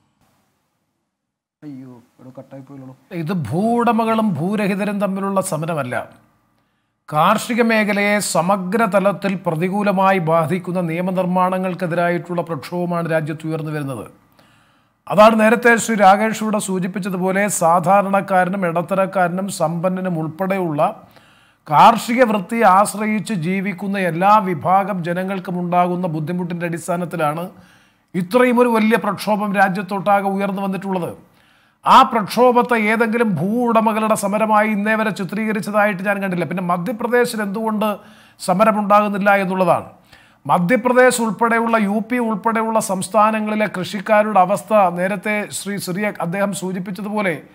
അയ്യോ ഇവിടെ കട്ടായി പോയല്ലോ ഇത് ഭൂവുടമകളും ഭൂരഹിതരും തമ്മിലുള്ള സമരമല്ല കാർഷിക മേഖലയെ സമഗ്ര തലത്തിൽ പ്രതികൂലമായി ബാധിക്കുന്ന നിയമനിർമ്മാണങ്ങൾക്കെതിരായിട്ടുള്ള പ്രക്ഷോഭമാണ് രാജ്യത്ത് ഉയർന്നു വരുന്നത് അതാണ് നേരത്തെ ശ്രീ രാകേഷ് ഇവിടെ സൂചിപ്പിച്ചതുപോലെ സാധാരണക്കാരനും ഇടത്തരക്കാരനും സമ്പന്നനും ഉൾപ്പെടെയുള്ള കാർഷിക വൃത്തിയെ ആശ്രയിച്ച് ജീവിക്കുന്ന എല്ലാ വിഭാഗം ജനങ്ങൾക്കും ഉണ്ടാകുന്ന ബുദ്ധിമുട്ടിൻ്റെ അടിസ്ഥാനത്തിലാണ് ഇത്രയും ഒരു വലിയ പ്രക്ഷോഭം രാജ്യത്തൊട്ടാകെ ഉയർന്നു വന്നിട്ടുള്ളത് ആ പ്രക്ഷോഭത്തെ ഏതെങ്കിലും ഭൂ ഉടമകളുടെ സമരമായി ഇന്നേ വരെ ചിത്രീകരിച്ചതായിട്ട് ഞാൻ കണ്ടില്ല പിന്നെ മധ്യപ്രദേശിൽ എന്തുകൊണ്ട് സമരമുണ്ടാകുന്നില്ല എന്നുള്ളതാണ് മധ്യപ്രദേശ് ഉൾപ്പെടെയുള്ള യു പി ഉൾപ്പെടെയുള്ള സംസ്ഥാനങ്ങളിലെ കൃഷിക്കാരുടെ അവസ്ഥ നേരത്തെ ശ്രീ സിറിയ അദ്ദേഹം സൂചിപ്പിച്ചതുപോലെ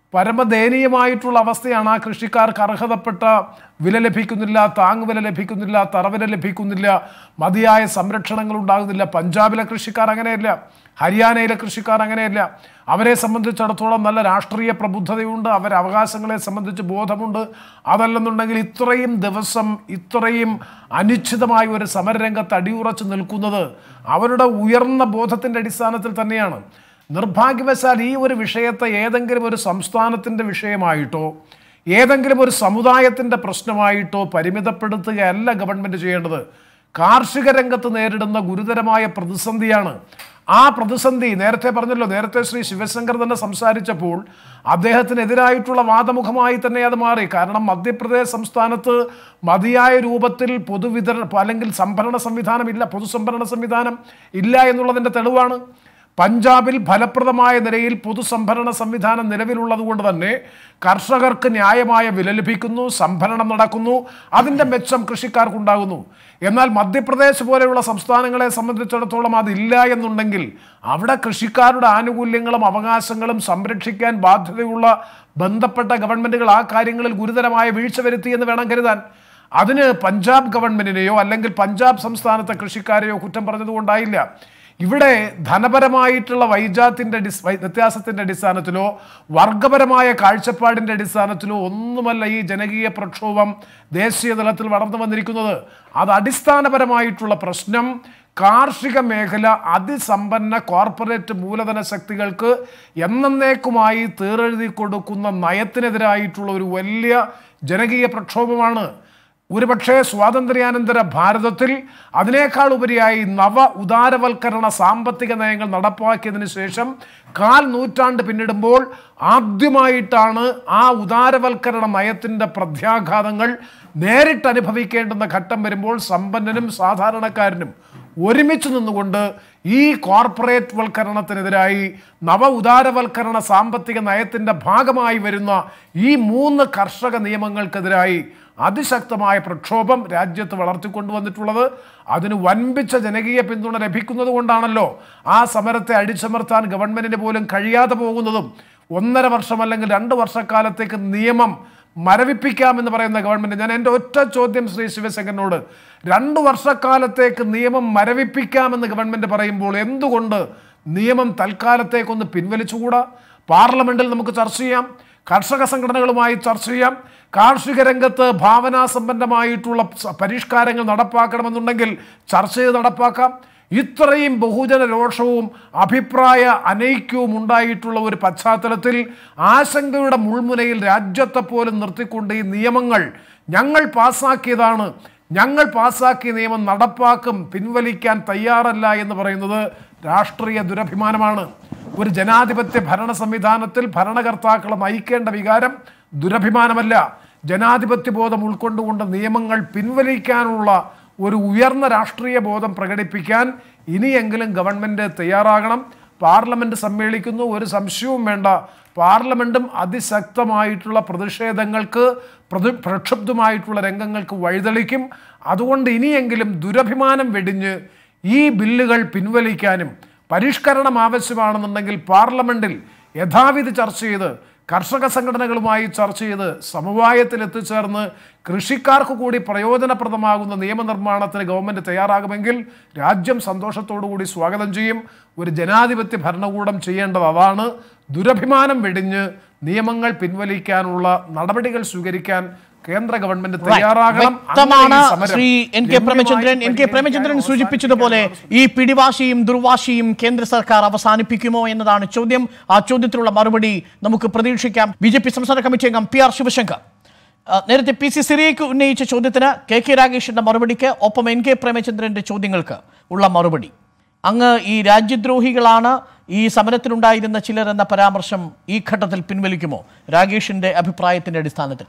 പരമദയനീയമായിട്ടുള്ള അവസ്ഥയാണ് ആ കൃഷിക്കാർക്ക് അർഹതപ്പെട്ട വില ലഭിക്കുന്നില്ല താങ്ങുവില ലഭിക്കുന്നില്ല തറവില ലഭിക്കുന്നില്ല മതിയായ സംരക്ഷണങ്ങൾ ഉണ്ടാകുന്നില്ല പഞ്ചാബിലെ കൃഷിക്കാർ അങ്ങനെയല്ല ഹരിയാനയിലെ കൃഷിക്കാർ അങ്ങനെയല്ല അവരെ സംബന്ധിച്ചിടത്തോളം നല്ല രാഷ്ട്രീയ പ്രബുദ്ധതയുണ്ട് അവരെ അവകാശങ്ങളെ സംബന്ധിച്ച് ബോധമുണ്ട് അതല്ലെന്നുണ്ടെങ്കിൽ ഇത്രയും ദിവസം ഇത്രയും അനിശ്ചിതമായ ഒരു സമരരംഗത്ത് അടിയുറച്ച് നിൽക്കുന്നത് അവരുടെ ഉയർന്ന ബോധത്തിൻ്റെ അടിസ്ഥാനത്തിൽ തന്നെയാണ് നിർഭാഗ്യവശാൽ ഈ ഒരു വിഷയത്തെ ഏതെങ്കിലും ഒരു സംസ്ഥാനത്തിൻ്റെ വിഷയമായിട്ടോ ഏതെങ്കിലും ഒരു സമുദായത്തിൻ്റെ പ്രശ്നമായിട്ടോ പരിമിതപ്പെടുത്തുകയല്ല ഗവൺമെൻറ് ചെയ്യേണ്ടത് കാർഷിക രംഗത്ത് നേരിടുന്ന ഗുരുതരമായ പ്രതിസന്ധിയാണ് ആ പ്രതിസന്ധി നേരത്തെ പറഞ്ഞല്ലോ നേരത്തെ ശ്രീ ശിവശങ്കർ തന്നെ സംസാരിച്ചപ്പോൾ അദ്ദേഹത്തിനെതിരായിട്ടുള്ള വാദമുഖമായി തന്നെ അത് മാറി കാരണം മധ്യപ്രദേശ് സംസ്ഥാനത്ത് മതിയായ രൂപത്തിൽ പൊതുവിതരണ അല്ലെങ്കിൽ സംഭരണ സംവിധാനം ഇല്ല പൊതുസംഭരണ സംവിധാനം ഇല്ല എന്നുള്ളതിൻ്റെ തെളിവാണ് പഞ്ചാബിൽ ഫലപ്രദമായ നിലയിൽ പൊതുസംഭരണ സംവിധാനം നിലവിലുള്ളത് കൊണ്ട് തന്നെ കർഷകർക്ക് ന്യായമായ വില ലഭിക്കുന്നു സംഭരണം നടക്കുന്നു അതിൻ്റെ മെച്ചം കൃഷിക്കാർക്കുണ്ടാകുന്നു എന്നാൽ മധ്യപ്രദേശ് പോലെയുള്ള സംസ്ഥാനങ്ങളെ സംബന്ധിച്ചിടത്തോളം അതില്ല എന്നുണ്ടെങ്കിൽ അവിടെ കൃഷിക്കാരുടെ ആനുകൂല്യങ്ങളും അവകാശങ്ങളും സംരക്ഷിക്കാൻ ബാധ്യതയുള്ള ബന്ധപ്പെട്ട ഗവൺമെൻറ്റുകൾ ആ കാര്യങ്ങളിൽ ഗുരുതരമായ വീഴ്ച വരുത്തി എന്ന് വേണം കരുതാൻ അതിന് പഞ്ചാബ് ഗവൺമെന്റിനെയോ അല്ലെങ്കിൽ പഞ്ചാബ് സംസ്ഥാനത്തെ കൃഷിക്കാരെയോ കുറ്റം പറഞ്ഞതുകൊണ്ടായില്ല ഇവിടെ ധനപരമായിട്ടുള്ള വൈജാത്യൻ്റെ അടിസ് വൈ- വ്യത്യാസത്തിൻ്റെ അടിസ്ഥാനത്തിലോ വർഗപരമായ കാഴ്ചപ്പാടിൻ്റെ അടിസ്ഥാനത്തിലോ ഒന്നുമല്ല ഈ ജനകീയ പ്രക്ഷോഭം ദേശീയ തലത്തിൽ വളർന്നു വന്നിരിക്കുന്നത് അത് അടിസ്ഥാനപരമായിട്ടുള്ള പ്രശ്നം കാർഷിക മേഖല അതിസമ്പന്ന കോർപ്പറേറ്റ് മൂലധന ശക്തികൾക്ക് എന്നേക്കുമായി തീറെഴുതി കൊടുക്കുന്ന നയത്തിനെതിരായിട്ടുള്ള ഒരു വലിയ ജനകീയ പ്രക്ഷോഭമാണ് ഒരുപക്ഷെ സ്വാതന്ത്ര്യാനന്തര ഭാരതത്തിൽ അതിനേക്കാൾ ഉപരിയായി നവ ഉദാരവൽക്കരണ സാമ്പത്തിക നയങ്ങൾ നടപ്പാക്കിയതിനു ശേഷം കാൽ നൂറ്റാണ്ട് പിന്നിടുമ്പോൾ ആദ്യമായിട്ടാണ് ആ ഉദാരവൽക്കരണ നയത്തിൻ്റെ പ്രത്യാഘാതങ്ങൾ നേരിട്ട് അനുഭവിക്കേണ്ടുന്ന ഘട്ടം വരുമ്പോൾ സമ്പന്നനും സാധാരണക്കാരനും ഒരുമിച്ച് നിന്നുകൊണ്ട് ഈ കോർപ്പറേറ്റ് വൽക്കരണത്തിനെതിരായി നവ ഉദാരവൽക്കരണ സാമ്പത്തിക നയത്തിൻ്റെ ഭാഗമായി വരുന്ന ഈ മൂന്ന് കർഷക നിയമങ്ങൾക്കെതിരായി അതിശക്തമായ പ്രക്ഷോഭം രാജ്യത്ത് വളർത്തിക്കൊണ്ടുവന്നിട്ടുള്ളത് അതിന് വൻപിച്ച ജനകീയ പിന്തുണ ലഭിക്കുന്നത് കൊണ്ടാണല്ലോ ആ സമരത്തെ അടിച്ചമർത്താൻ ഗവൺമെന്റിന് പോലും കഴിയാതെ പോകുന്നതും ഒന്നര വർഷം അല്ലെങ്കിൽ രണ്ട് വർഷക്കാലത്തേക്ക് നിയമം മരവിപ്പിക്കാമെന്ന് പറയുന്ന ഗവൺമെന്റ് ഞാൻ എൻ്റെ ഒറ്റ ചോദ്യം ശ്രീ ശിവശങ്കരനോട് രണ്ട് വർഷക്കാലത്തേക്ക് നിയമം മരവിപ്പിക്കാമെന്ന് ഗവൺമെന്റ് പറയുമ്പോൾ എന്തുകൊണ്ട് നിയമം തൽക്കാലത്തേക്കൊന്ന് പിൻവലിച്ചുകൂടാ പാർലമെന്റിൽ നമുക്ക് ചർച്ച ചെയ്യാം കർഷക സംഘടനകളുമായി ചർച്ച ചെയ്യാം കാർഷിക രംഗത്ത് ഭാവനാസമ്പന്നമായിട്ടുള്ള സ- പരിഷ്കാരങ്ങൾ നടപ്പാക്കണമെന്നുണ്ടെങ്കിൽ ചർച്ച ചെയ്ത് നടപ്പാക്കാം ഇത്രയും ബഹുജന രോഷവും അഭിപ്രായ അനൈക്യവും ഉണ്ടായിട്ടുള്ള ഒരു പശ്ചാത്തലത്തിൽ ആശങ്കയുടെ മുൾമുനയിൽ രാജ്യത്തെ പോലും നിർത്തിക്കൊണ്ട് ഈ നിയമങ്ങൾ ഞങ്ങൾ പാസ്സാക്കിയതാണ് ഞങ്ങൾ പാസ്സാക്കിയ നിയമം നടപ്പാക്കും പിൻവലിക്കാൻ തയ്യാറല്ല എന്ന് പറയുന്നത് രാഷ്ട്രീയ ദുരഭിമാനമാണ് ഒരു ജനാധിപത്യ ഭരണ സംവിധാനത്തിൽ ഭരണകർത്താക്കളെ നയിക്കേണ്ട വികാരം ദുരഭിമാനമല്ല ജനാധിപത്യ ബോധം ഉൾക്കൊണ്ടുകൊണ്ട് നിയമങ്ങൾ പിൻവലിക്കാനുള്ള ഒരു ഉയർന്ന രാഷ്ട്രീയ ബോധം പ്രകടിപ്പിക്കാൻ ഇനിയെങ്കിലും ഗവൺമെൻറ് തയ്യാറാകണം പാർലമെൻറ്റ് സമ്മേളിക്കുന്നു ഒരു സംശയവും വേണ്ട പാർലമെൻറ്റും അതിശക്തമായിട്ടുള്ള പ്രതിഷേധങ്ങൾക്ക് പ്രതി പ്രക്ഷുബ്ധമായിട്ടുള്ള രംഗങ്ങൾക്ക് വഴിതെളിക്കും അതുകൊണ്ട് ഇനിയെങ്കിലും ദുരഭിമാനം വെടിഞ്ഞ് ഈ ബില്ലുകൾ പിൻവലിക്കാനും പരിഷ്കരണം ആവശ്യമാണെന്നുണ്ടെങ്കിൽ പാർലമെൻറ്റിൽ യഥാവിധി ചർച്ച ചെയ്ത് കർഷക സംഘടനകളുമായി ചർച്ച ചെയ്ത് സമവായത്തിൽ എത്തിച്ചേർന്ന് കൃഷിക്കാർക്ക് കൂടി പ്രയോജനപ്രദമാകുന്ന നിയമനിർമ്മാണത്തിന് ഗവൺമെൻറ് തയ്യാറാകുമെങ്കിൽ രാജ്യം സന്തോഷത്തോടു കൂടി സ്വാഗതം ചെയ്യും ഒരു ജനാധിപത്യ ഭരണകൂടം ചെയ്യേണ്ടത് അതാണ് ദുരഭിമാനം വെടിഞ്ഞ് നിയമങ്ങൾ പിൻവലിക്കാനുള്ള നടപടികൾ സ്വീകരിക്കാൻ കേന്ദ്ര ഗവൺമെന്റ് തയ്യാറാകണം വ്യക്തമാണ് അങ്ങനെ ഈ സമരം Shri N K Premachandran N K ഗണ്യമായി പ്രേമചന്ദ്രൻ പരിഹരിക്കാൻ സൂചിപ്പിച്ചതുപോലെ ഈ പിടിവാശിയും ദുർവാശിയും കേന്ദ്ര സർക്കാർ അവസാനിപ്പിക്കുമോ എന്നതാണ് ചോദ്യം ആ ചോദ്യത്തിനുള്ള മറുപടി നമുക്ക് പ്രതീക്ഷിക്കാം ബി ജെ പി സംസ്ഥാന കമ്മിറ്റി അംഗം പി ആർ ശിവശങ്കർ ആ, നേരത്തെ പി സി സിറിയക്ക് ഉന്നയിച്ച ചോദ്യത്തിന് കെ കെ രാഗേഷിന്റെ മറുപടിക്ക് ഒപ്പം എൻ കെ പ്രേമചന്ദ്രന്റെ ചോദ്യങ്ങൾക്ക് ഉള്ള മറുപടി അങ്ങ് ഈ രാജ്യദ്രോഹികളാണ് ഈ സമരത്തിലുണ്ടായിരുന്ന ചിലർ എന്ന പരാമർശം ഈ ഘട്ടത്തിൽ പിൻവലിക്കുമോ രാഗേഷിന്റെ അഭിപ്രായത്തിന്റെ അടിസ്ഥാനത്തിൽ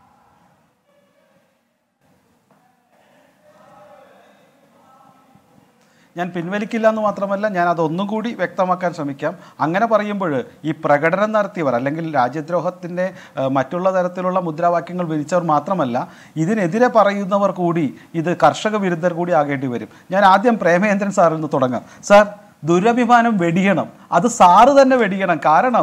ഞാൻ പിൻവലിക്കില്ല എന്ന് മാത്രമല്ല ഞാൻ അതൊന്നും കൂടി വ്യക്തമാക്കാൻ ശ്രമിക്കാം അങ്ങനെ പറയുമ്പോൾ ഈ പ്രകടനം നടത്തിയവർ അല്ലെങ്കിൽ രാജ്യദ്രോഹത്തിൻ്റെ ഏഹ്, മറ്റുള്ള തരത്തിലുള്ള മുദ്രാവാക്യങ്ങൾ വിരിച്ചവർ മാത്രമല്ല ഇതിനെതിരെ പറയുന്നവർ കൂടി ഇത് കർഷക വിരുദ്ധർ കൂടി ആകേണ്ടി വരും ഞാൻ ആദ്യം പ്രേമേന്ദ്രൻ സാറിൽ നിന്ന് തുടങ്ങാം സാർ ദുരഭിമാനം വെടിയണം അത് സാറ് തന്നെ വെടിയണം കാരണം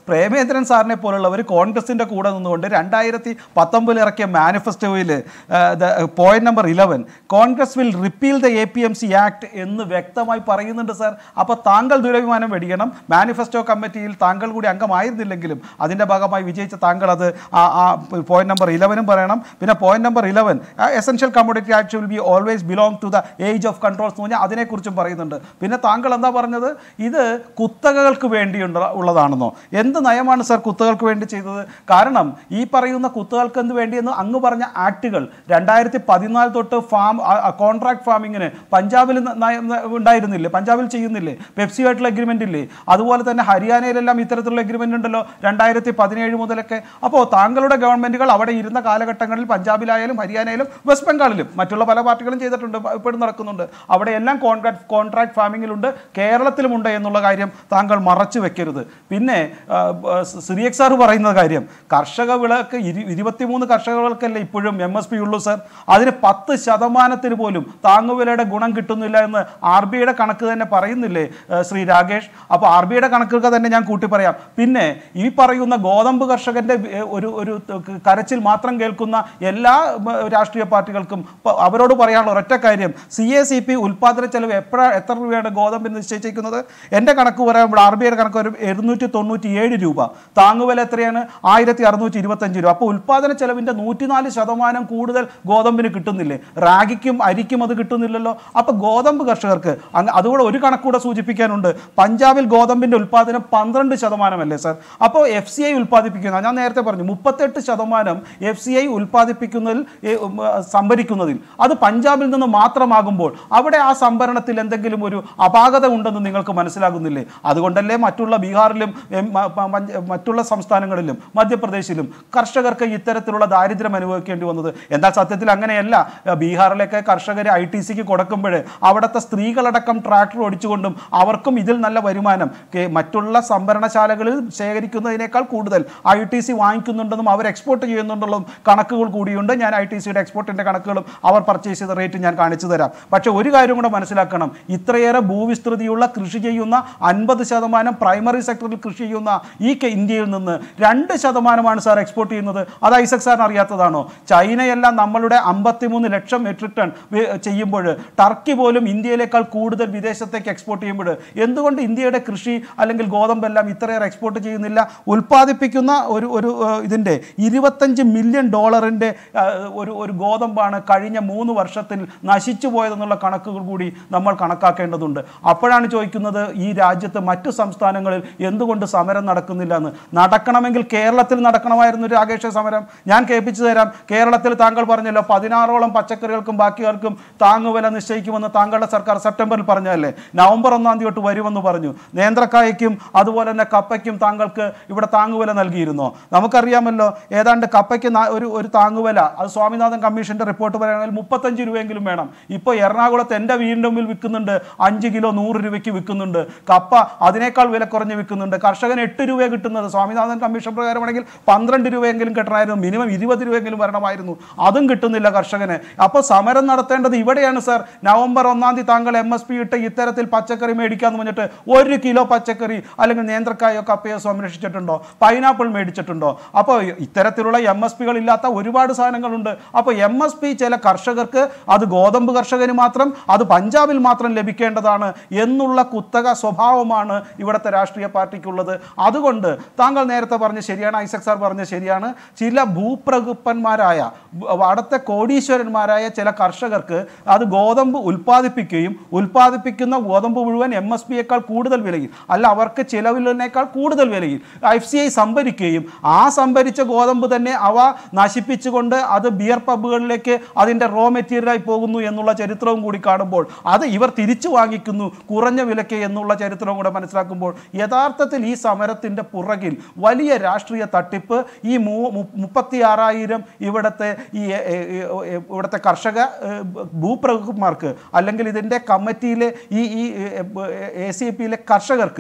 പ്രേമേന്ദ്രൻ സാറിനെ പോലുള്ളവർ കോൺഗ്രസിന്റെ കൂടെ നിന്നുകൊണ്ട് രണ്ടായിരത്തി പത്തൊമ്പതിൽ ഇറക്കിയ മാനിഫെസ്റ്റോയിൽ point number eleven Congress will repeal the A P M C act എന്ന് വ്യക്തമായി പറയുന്നുണ്ട് സാർ അപ്പോൾ താങ്കൾ ദുരഭിമാനം വെടിയണം മാനിഫെസ്റ്റോ കമ്മിറ്റിയിൽ താങ്കൾ കൂടി അംഗമായിരുന്നില്ലെങ്കിലും അതിൻ്റെ ഭാഗമായി വിജയിച്ച താങ്കൾ അത് ആ ആ പോയിന്റ് നമ്പർ ഇലവനും പറയണം പിന്നെ point number eleven essential commodity act will be always belong to the age of controls എന്ന് പറഞ്ഞാൽ അതിനെക്കുറിച്ചും പറയുന്നുണ്ട് പിന്നെ താങ്കൾ എന്താ പറഞ്ഞത് ഇത് കുത്തകകൾക്ക് വേണ്ടിയുള്ള ഉള്ളതാണെന്നോ എന്ത് നയമാണ് സാർ കുത്തകൾക്ക് വേണ്ടി ചെയ്തത് കാരണം ഈ പറയുന്ന കുത്തകൾക്ക് എന്ത് വേണ്ടിയെന്ന് അങ്ങ് പറഞ്ഞ ആക്ടുകൾ രണ്ടായിരത്തി പതിനാല് തൊട്ട് ഫാം കോൺട്രാക്ട് ഫാമിങ്ങിന് പഞ്ചാബിൽ ന- നയം ന- ഉണ്ടായിരുന്നില്ലേ പഞ്ചാബിൽ ചെയ്യുന്നില്ലേ പെപ്സിയായിട്ടുള്ള എഗ്രിമെന്റ് ഇല്ലേ അതുപോലെ തന്നെ ഹരിയാനയിലെല്ലാം ഇത്തരത്തിലുള്ള എഗ്രിമെന്റ് ഉണ്ടല്ലോ രണ്ടായിരത്തി പതിനേഴ് മുതലൊക്കെ അപ്പോൾ താങ്കളുടെ ഗവൺമെന്റുകൾ അവിടെ ഇരുന്ന കാലഘട്ടങ്ങളിൽ പഞ്ചാബിലായാലും ഹരിയാനയിലും വെസ്റ്റ് ബംഗാളിലും മറ്റുള്ള പല പാർട്ടികളും ചെയ്തിട്ടുണ്ട് ഇപ്പോഴും നടക്കുന്നുണ്ട് അവിടെയെല്ലാം കോൺട്രാക്ട് കോൺട്രാക്ട് ഫാമിങ്ങിലുണ്ട് കേരളത്തിലുമുണ്ട് എന്നുള്ള കാര്യം താങ്കൾ മറച്ചു വെക്കരുത് പിന്നെ ആ, ബ- സിറിയക് സാർ പറയുന്ന കാര്യം കർഷക വിളക്ക് ഇരു- ഇരുപത്തിമൂന്ന് കർഷക വിളക്കല്ലേ ഇപ്പോഴും എം എസ് പി ഉള്ളൂ സാർ അതിന് പത്ത് ശതമാനത്തിന് പോലും താങ്ങുവിലയുടെ ഗുണം കിട്ടുന്നില്ല എന്ന് ആർ ബി ഐയുടെ കണക്ക് തന്നെ പറയുന്നില്ലേ ആ, ശ്രീ രാകേഷ് അപ്പോൾ ആർ ബി ഐയുടെ കണക്കൊക്കെ തന്നെ ഞാൻ കൂട്ടി പറയാം പിന്നെ ഈ പറയുന്ന ഗോതമ്പ് കർഷകന്റെ ഏ, ഒരു ഒരു ത- കരച്ചിൽ മാത്രം കേൾക്കുന്ന എല്ലാ ഉം, രാഷ്ട്രീയ പാർട്ടികൾക്കും പ- അവരോട് പറയാനുള്ള ഒരൊറ്റ കാര്യം സി എ സി പി ഉൽപ്പാദന ചെലവ് എപ്പോഴാണ് എത്ര രൂപയാണ് ഗോതമ്പിന് നിശ്ചയിച്ചിരിക്കുന്നത് എൻ്റെ കണക്ക് പറയുമ്പോൾ ആർ ബി ഐയുടെ കണക്ക് വരും എഴുന്നൂറ്റി തൊണ്ണൂറ്റി ഏഴ് രൂപ താങ്ങുവില എത്രയാണ് ആയിരത്തി അറുന്നൂറ്റി ഇരുപത്തഞ്ച് രൂപ അപ്പോൾ ഉൽപ്പാദന ചെലവിൻ്റെ നൂറ്റിനാല് ശതമാനം കൂടുതൽ ഗോതമ്പിന് കിട്ടുന്നില്ലേ റാഗിക്കും അരിക്കും അത് കിട്ടുന്നില്ലല്ലോ അപ്പോൾ ഗോതമ്പ് കർഷകർക്ക് അങ്ങ് അതുകൂടെ ഒരു കണക്കൂടെ സൂചിപ്പിക്കാനുണ്ട് പഞ്ചാബിൽ ഗോതമ്പിൻ്റെ ഉൽപ്പാദനം പന്ത്രണ്ട് ശതമാനമല്ലേ സാർ അപ്പോൾ എഫ് സി ഐ ഉൽപ്പാദിപ്പിക്കുന്ന ഞാൻ നേരത്തെ പറഞ്ഞു മുപ്പത്തെട്ട് ശതമാനം എഫ് സി ഐ ഉൽപ്പാദിപ്പിക്കുന്നതിൽ ഏ, ഉം, ആ, സംഭരിക്കുന്നതിൽ അത് പഞ്ചാബിൽ നിന്ന് മാത്രമാകുമ്പോൾ അവിടെ ആ സംഭരണത്തിൽ എന്തെങ്കിലും ഒരു അപാകത ഉണ്ടെന്ന് നിങ്ങൾക്ക് മനസ്സിലാകുന്നില്ലേ അതുകൊണ്ടല്ലേ മറ്റുള്ള ബീഹാറിലും എം, മ- പ- പഞ്ച- മറ്റുള്ള സംസ്ഥാനങ്ങളിലും മധ്യപ്രദേശിലും കർഷകർക്ക് ഇത്തരത്തിലുള്ള ദാരിദ്ര്യം അനുഭവിക്കേണ്ടി വന്നത് എന്നാൽ സത്യത്തിൽ അങ്ങനെയല്ല ഏ, ബീഹാറിലൊക്കെ കർഷകരെ ഐ ടി സിക്ക് കൊടുക്കുമ്പോൾ അവിടുത്തെ സ്ത്രീകളടക്കം ട്രാക്ടർ ഓടിച്ചുകൊണ്ടും അവർക്കും ഇതിൽ നല്ല വരുമാനം കെ- മറ്റുള്ള സംഭരണശാലകളിൽ ശേഖരിക്കുന്നതിനേക്കാൾ കൂടുതൽ ഐ ടി സി വാങ്ങിക്കുന്നുണ്ടെന്നും അവർ എക്സ്പോർട്ട് ചെയ്യുന്നുണ്ടെന്നും കണക്കുകൾ കൂടിയുണ്ട് ഞാൻ ഐ ടി സിയുടെ എക്സ്പോർട്ടിൻ്റെ കണക്കുകളും അവർ പർച്ചേസ് ചെയ്ത റേറ്റ് ഞാൻ കാണിച്ചു തരാം പക്ഷേ ഒരു കാര്യം കൂടെ മനസ്സിലാക്കണം ഇത്രയേറെ ഭൂവിസ്തൃതിയുള്ള കൃഷി ചെയ്യുന്ന അൻപത് ശതമാനം പ്രൈമറി സെക്ടറിൽ കൃഷി ചെയ്യുന്ന ഈ കെ- ഇന്ത്യയിൽ നിന്ന് രണ്ട് ശതമാനമാണ് സാർ എക്സ്പോർട്ട് ചെയ്യുന്നത് അത് ഐസക് സാറിന് അറിയാത്തതാണോ ചൈനയെല്ലാം നമ്മളുടെ അമ്പത്തിമൂന്ന് ലക്ഷം മെട്രിക് ടൺ വി- ചെയ്യുമ്പോൾ ടർക്കി പോലും ഇന്ത്യയിലേക്കാൾ കൂടുതൽ വിദേശത്തേക്ക് എക്സ്പോർട്ട് ചെയ്യുമ്പോൾ എന്തുകൊണ്ട് ഇന്ത്യയുടെ കൃഷി അല്ലെങ്കിൽ ഗോതമ്പെല്ലാം ഇത്രയേറെ എക്സ്പോർട്ട് ചെയ്യുന്നില്ല ഉൽപ്പാദിപ്പിക്കുന്ന ഒരു ഒരു ഏഹ്, ഇതിൻ്റെ ഇരുപത്തഞ്ച് മില്യൺ ഡോളറിൻ്റെ ഏഹ്, ഒരു ഒരു ഗോതമ്പാണ് കഴിഞ്ഞ മൂന്ന് വർഷത്തിൽ നശിച്ചു പോയതെന്നുള്ള കണക്കുകൾ കൂടി നമ്മൾ കണക്കാക്കേണ്ടതുണ്ട് അപ്പോഴാണ് ചോദിക്കുന്നത് ഈ രാജ്യത്ത് മറ്റു സംസ്ഥാനങ്ങളിൽ എന്തുകൊണ്ട് സമരം നടക്കുന്നില്ല എന്ന് നടക്കണമെങ്കിൽ കേരളത്തിൽ നടക്കണമായിരുന്നു രാകേഷ സമരം ഞാൻ കേൾപ്പിച്ചു തരാം കേരളത്തിൽ താങ്കൾ പറഞ്ഞല്ലോ പതിനാറോളം പച്ചക്കറികൾക്കും ബാക്കിയാർക്കും താങ്ങുവില നിശ്ചയിക്കുമെന്ന് താങ്കളുടെ സർക്കാർ സെപ്റ്റംബറിൽ പറഞ്ഞതല്ലേ നവംബർ ഒന്നാം തീയതി തൊട്ട് വരുമെന്ന് പറഞ്ഞു നേന്ത്രക്കായയ്ക്കും അതുപോലെ തന്നെ കപ്പയ്ക്കും താങ്കൾക്ക് ഇവിടെ താങ്ങുവില നൽകിയിരുന്നോ നമുക്കറിയാമല്ലോ ഏതാണ്ട് കപ്പയ്ക്ക് നാ- ഒരു ഒരു താങ്ങുവില അത് സ്വാമിനാഥൻ കമ്മീഷന്റെ റിപ്പോർട്ട് പറയുകയാണെങ്കിൽ മുപ്പത്തഞ്ച് രൂപയെങ്കിലും വേണം ഇപ്പോൾ എറണാകുളത്ത് എൻ്റെ വീടിൻ്റെ മുമ്പിൽ വിൽക്കുന്നുണ്ട് അഞ്ച് കിലോ നൂറ് രൂപയ്ക്ക് വിൽക്കുന്നുണ്ട് കപ്പ അതിനേക്കാൾ വില കുറഞ്ഞ് വിൽക്കുന്നുണ്ട് കർഷകന് എട്ട് രൂപ കിട്ടുന്നത് സ്വാമിനാഥൻ കമ്മീഷൻ പ്രകാരമാണെങ്കിൽ പന്ത്രണ്ട് രൂപയെങ്കിലും കിട്ടണമായിരുന്നു മിനിമം ഇരുപത് രൂപയെങ്കിലും വരണമായിരുന്നു അതും കിട്ടുന്നില്ല കർഷകന് അപ്പോൾ സമരം നടത്തേണ്ടത് ഇവിടെയാണ് സാർ നവംബർ ഒന്നാം തീയതി താങ്കൾ എം എസ് പി ഇട്ട് ഇത്തരത്തിൽ പച്ചക്കറി മേടിക്കാന്ന് പറഞ്ഞിട്ട് ഒരു കിലോ പച്ചക്കറി അല്ലെങ്കിൽ നേന്ത്രക്കായോ കപ്പയോ സംരക്ഷിച്ചിട്ടുണ്ടോ പൈനാപ്പിൾ മേടിച്ചിട്ടുണ്ടോ അപ്പോൾ ഇത്തരത്തിലുള്ള എം എസ് പികൾ ഇല്ലാത്ത ഒരുപാട് സാധനങ്ങളുണ്ട് അപ്പോൾ എം എസ് പി ചില കർഷകർക്ക് അത് ഗോതമ്പ് കർഷകന് മാത്രം അത് പഞ്ചാബിൽ മാത്രം ലഭിക്കേണ്ടതാണ് എന്നുള്ള കുത്തക സ്വഭാവമാണ് ഇവിടുത്തെ രാഷ്ട്രീയ പാർട്ടിക്കുള്ളത് അതുകൊണ്ട് താങ്കൾ നേരത്തെ പറഞ്ഞ് ശരിയാണ് ഐസക് സാർ പറഞ്ഞ് ശരിയാണ് ചില ഭൂപ്രഗുപ്പന്മാരായ ഭ- അവിടുത്തെ കോടീശ്വരന്മാരായ ചില കർഷകർക്ക് അത് ഗോതമ്പ് ഉൽപ്പാദിപ്പിക്കുകയും ഉൽപ്പാദിപ്പിക്കുന്ന ഗോതമ്പ് മുഴുവൻ എം എസ് പിയേക്കാൾ കൂടുതൽ വിലയിൽ അല്ല അവർക്ക് ചിലവിലിനേക്കാൾ കൂടുതൽ വിലയിൽ എഫ് സി ഐ സംഭരിക്കുകയും ആ സംഭരിച്ച ഗോതമ്പ് തന്നെ അവ നശിപ്പിച്ചുകൊണ്ട് അത് ബിയർ പബ്ബുകളിലേക്ക് അതിൻ്റെ റോ മെറ്റീരിയലായി പോകുന്നു എന്നുള്ള ചരിത്രവും കൂടി കാണുമ്പോൾ അത് ഇവർ തിരിച്ചു വാങ്ങിക്കുന്നു കുറഞ്ഞ വിലയ്ക്ക് എന്നുള്ള ചരിത്രവും കൂടെ മനസ്സിലാക്കുമ്പോൾ യഥാർത്ഥത്തിൽ ഈ സമരത്തിൻ്റെ പുറകിൽ വലിയ രാഷ്ട്രീയ തട്ടിപ്പ് ഈ മൂ മു- മുപ്പത്തി ആറായിരം ഇവിടുത്തെ ഈ എ- എ- എ- ഇവിടുത്തെ കർഷക ഏഹ്, ഭൂപ്രഭുക്കന്മാർക്ക് അല്ലെങ്കിൽ ഇതിൻ്റെ കമ്മിറ്റിയിലെ ഈ ഈ എ സി പിയിലെ കർഷകർക്ക്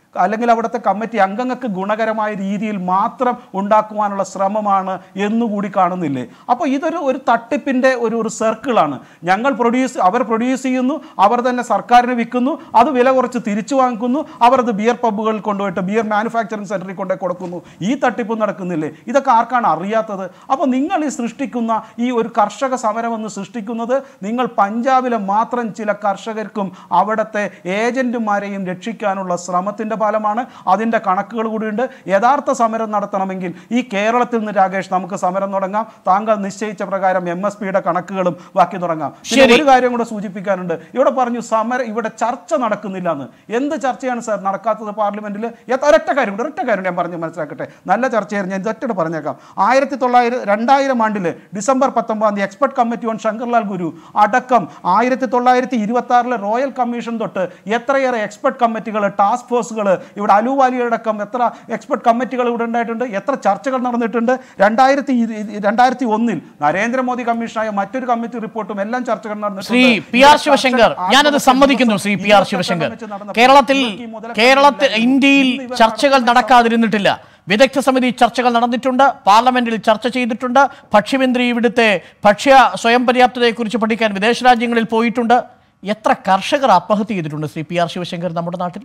അല്ലെങ്കിൽ അവിടുത്തെ കമ്മിറ്റി അംഗങ്ങൾക്ക് ഗുണകരമായ രീതിയിൽ മാത്രം ഉണ്ടാക്കുവാനുള്ള ശ്രമമാണ് എന്നുകൂടി കാണുന്നില്ലേ അപ്പോൾ ഇതൊരു ഒരു തട്ടിപ്പിൻ്റെ ഒരു ഒരു സർക്കിളാണ് ഞങ്ങൾ പ്രൊഡ്യൂസ് അവർ പ്രൊഡ്യൂസ് ചെയ്യുന്നു അവർ തന്നെ സർക്കാരിന് വിൽക്കുന്നു അത് വില കുറച്ച് തിരിച്ചു വാങ്ങിക്കുന്നു അവർ അത് ബിയർ പബ്ബുകളിൽ കൊണ്ടുപോയിട്ട് ബിയർ മാനുഫാക്ചറിങ് സെൻറ്ററിൽ കൊണ്ടുപോയി കൊടുക്കുന്നു ഈ തട്ടിപ്പ് നടക്കുന്നില്ലേ ഇതൊക്കെ ആർക്കാണ് അറിയാത്തത് അപ്പോൾ നിങ്ങൾ ഈ സൃഷ്ടിക്കുന്ന ഈ ഒരു കർഷക സമരം എന്ന് സൃഷ്ടിക്കുന്നത് നിങ്ങൾ പഞ്ചാബിലെ മാത്രം ചില കർഷകർക്കും അവിടുത്തെ ഏജന്റുമാരെയും രക്ഷിക്കാനുള്ള ശ്രമത്തിന്റെ ഫലമാണ് അതിന്റെ കണക്കുകൾ കൂടിയുണ്ട് യഥാർത്ഥ സമരം നടത്തണമെങ്കിൽ ഈ കേരളത്തിൽ നിന്ന് രാകേഷ് നമുക്ക് സമരം തുടങ്ങാം താങ്കൾ നിശ്ചയിച്ച പ്രകാരം എം എസ് പിയുടെ കണക്കുകളും ബാക്കി തുടങ്ങാം പിന്നെ ശരി. ഒരു കാര്യം കൂടെ സൂചിപ്പിക്കാനുണ്ട് ഇവിടെ പറഞ്ഞു സമരം ഇവിടെ ചർച്ച നടക്കുന്നില്ല എന്ന് എന്ത് ചർച്ചയാണ് സാർ നടക്കാത്തത് പാർലമെന്റിൽ ഒരൊറ്റ കാര്യം കൂടെ ഒരൊറ്റ കാര്യം ഞാൻ പറഞ്ഞ് മനസ്സിലാക്കട്ടെ നല്ല ചർച്ചയായിരുന്നു ഞാൻ ഒറ്റ പറഞ്ഞേക്കാം ആയിരത്തി തൊള്ളായിരം രണ്ടായിരം ആണ്ടില് ഡിസംബർ പത്തൊമ്പതാം തീയതി expert committee on Shankarlal Guru അടക്കം ആയിരത്തി തൊള്ളായിരത്തി ഇരുപത്തി ആറിലെ റോയൽ കമ്മീഷൻ തൊട്ട് എത്രയേറെ എക്സ്പെർട്ട് കമ്മിറ്റികൾ ടാസ്ക് ഫോഴ്സുകൾ ഇവിടെ അലുവാലിയടക്കം എത്ര എക്സ്പെർട്ട് കമ്മിറ്റികൾ ഇവിടെ ഉണ്ടായിട്ടുണ്ട് എത്ര ചർച്ചകൾ നടന്നിട്ടുണ്ട് രണ്ടായിരത്തി രണ്ടായിരത്തി ഒന്നിൽ നരേന്ദ്രമോദി കമ്മീഷനായ മറ്റൊരു കമ്മിറ്റി റിപ്പോർട്ടും എല്ലാം ചർച്ചകൾ നടന്നിട്ടുണ്ട് ശ്രീ പി ആർ ശിവശങ്കർ ഞാനത് സമ്മതിക്കുന്നു ശ്രീ പി ആർ ശിവശങ്കർ കേരളത്തിൽ കേരളത്തിൽ ഇന്ത്യയിൽ ചർച്ചകൾ നടക്കാതിരുന്നിട്ടില്ല വിദഗ്ധ സമിതി ചർച്ചകൾ നടന്നിട്ടുണ്ട് പാർലമെന്റിൽ ചർച്ച ചെയ്തിട്ടുണ്ട് ഭക്ഷ്യമന്ത്രി ഇവിടുത്തെ ഭക്ഷ്യ സ്വയം പര്യാപ്തതയെക്കുറിച്ച് പഠിക്കാൻ വിദേശ രാജ്യങ്ങളിൽ പോയിട്ടുണ്ട് എത്ര കർഷകർ ആത്മഹത്യ ചെയ്തിട്ടുണ്ട് ശ്രീ പി ആർ ശിവശങ്കർ നമ്മുടെ നാട്ടിൽ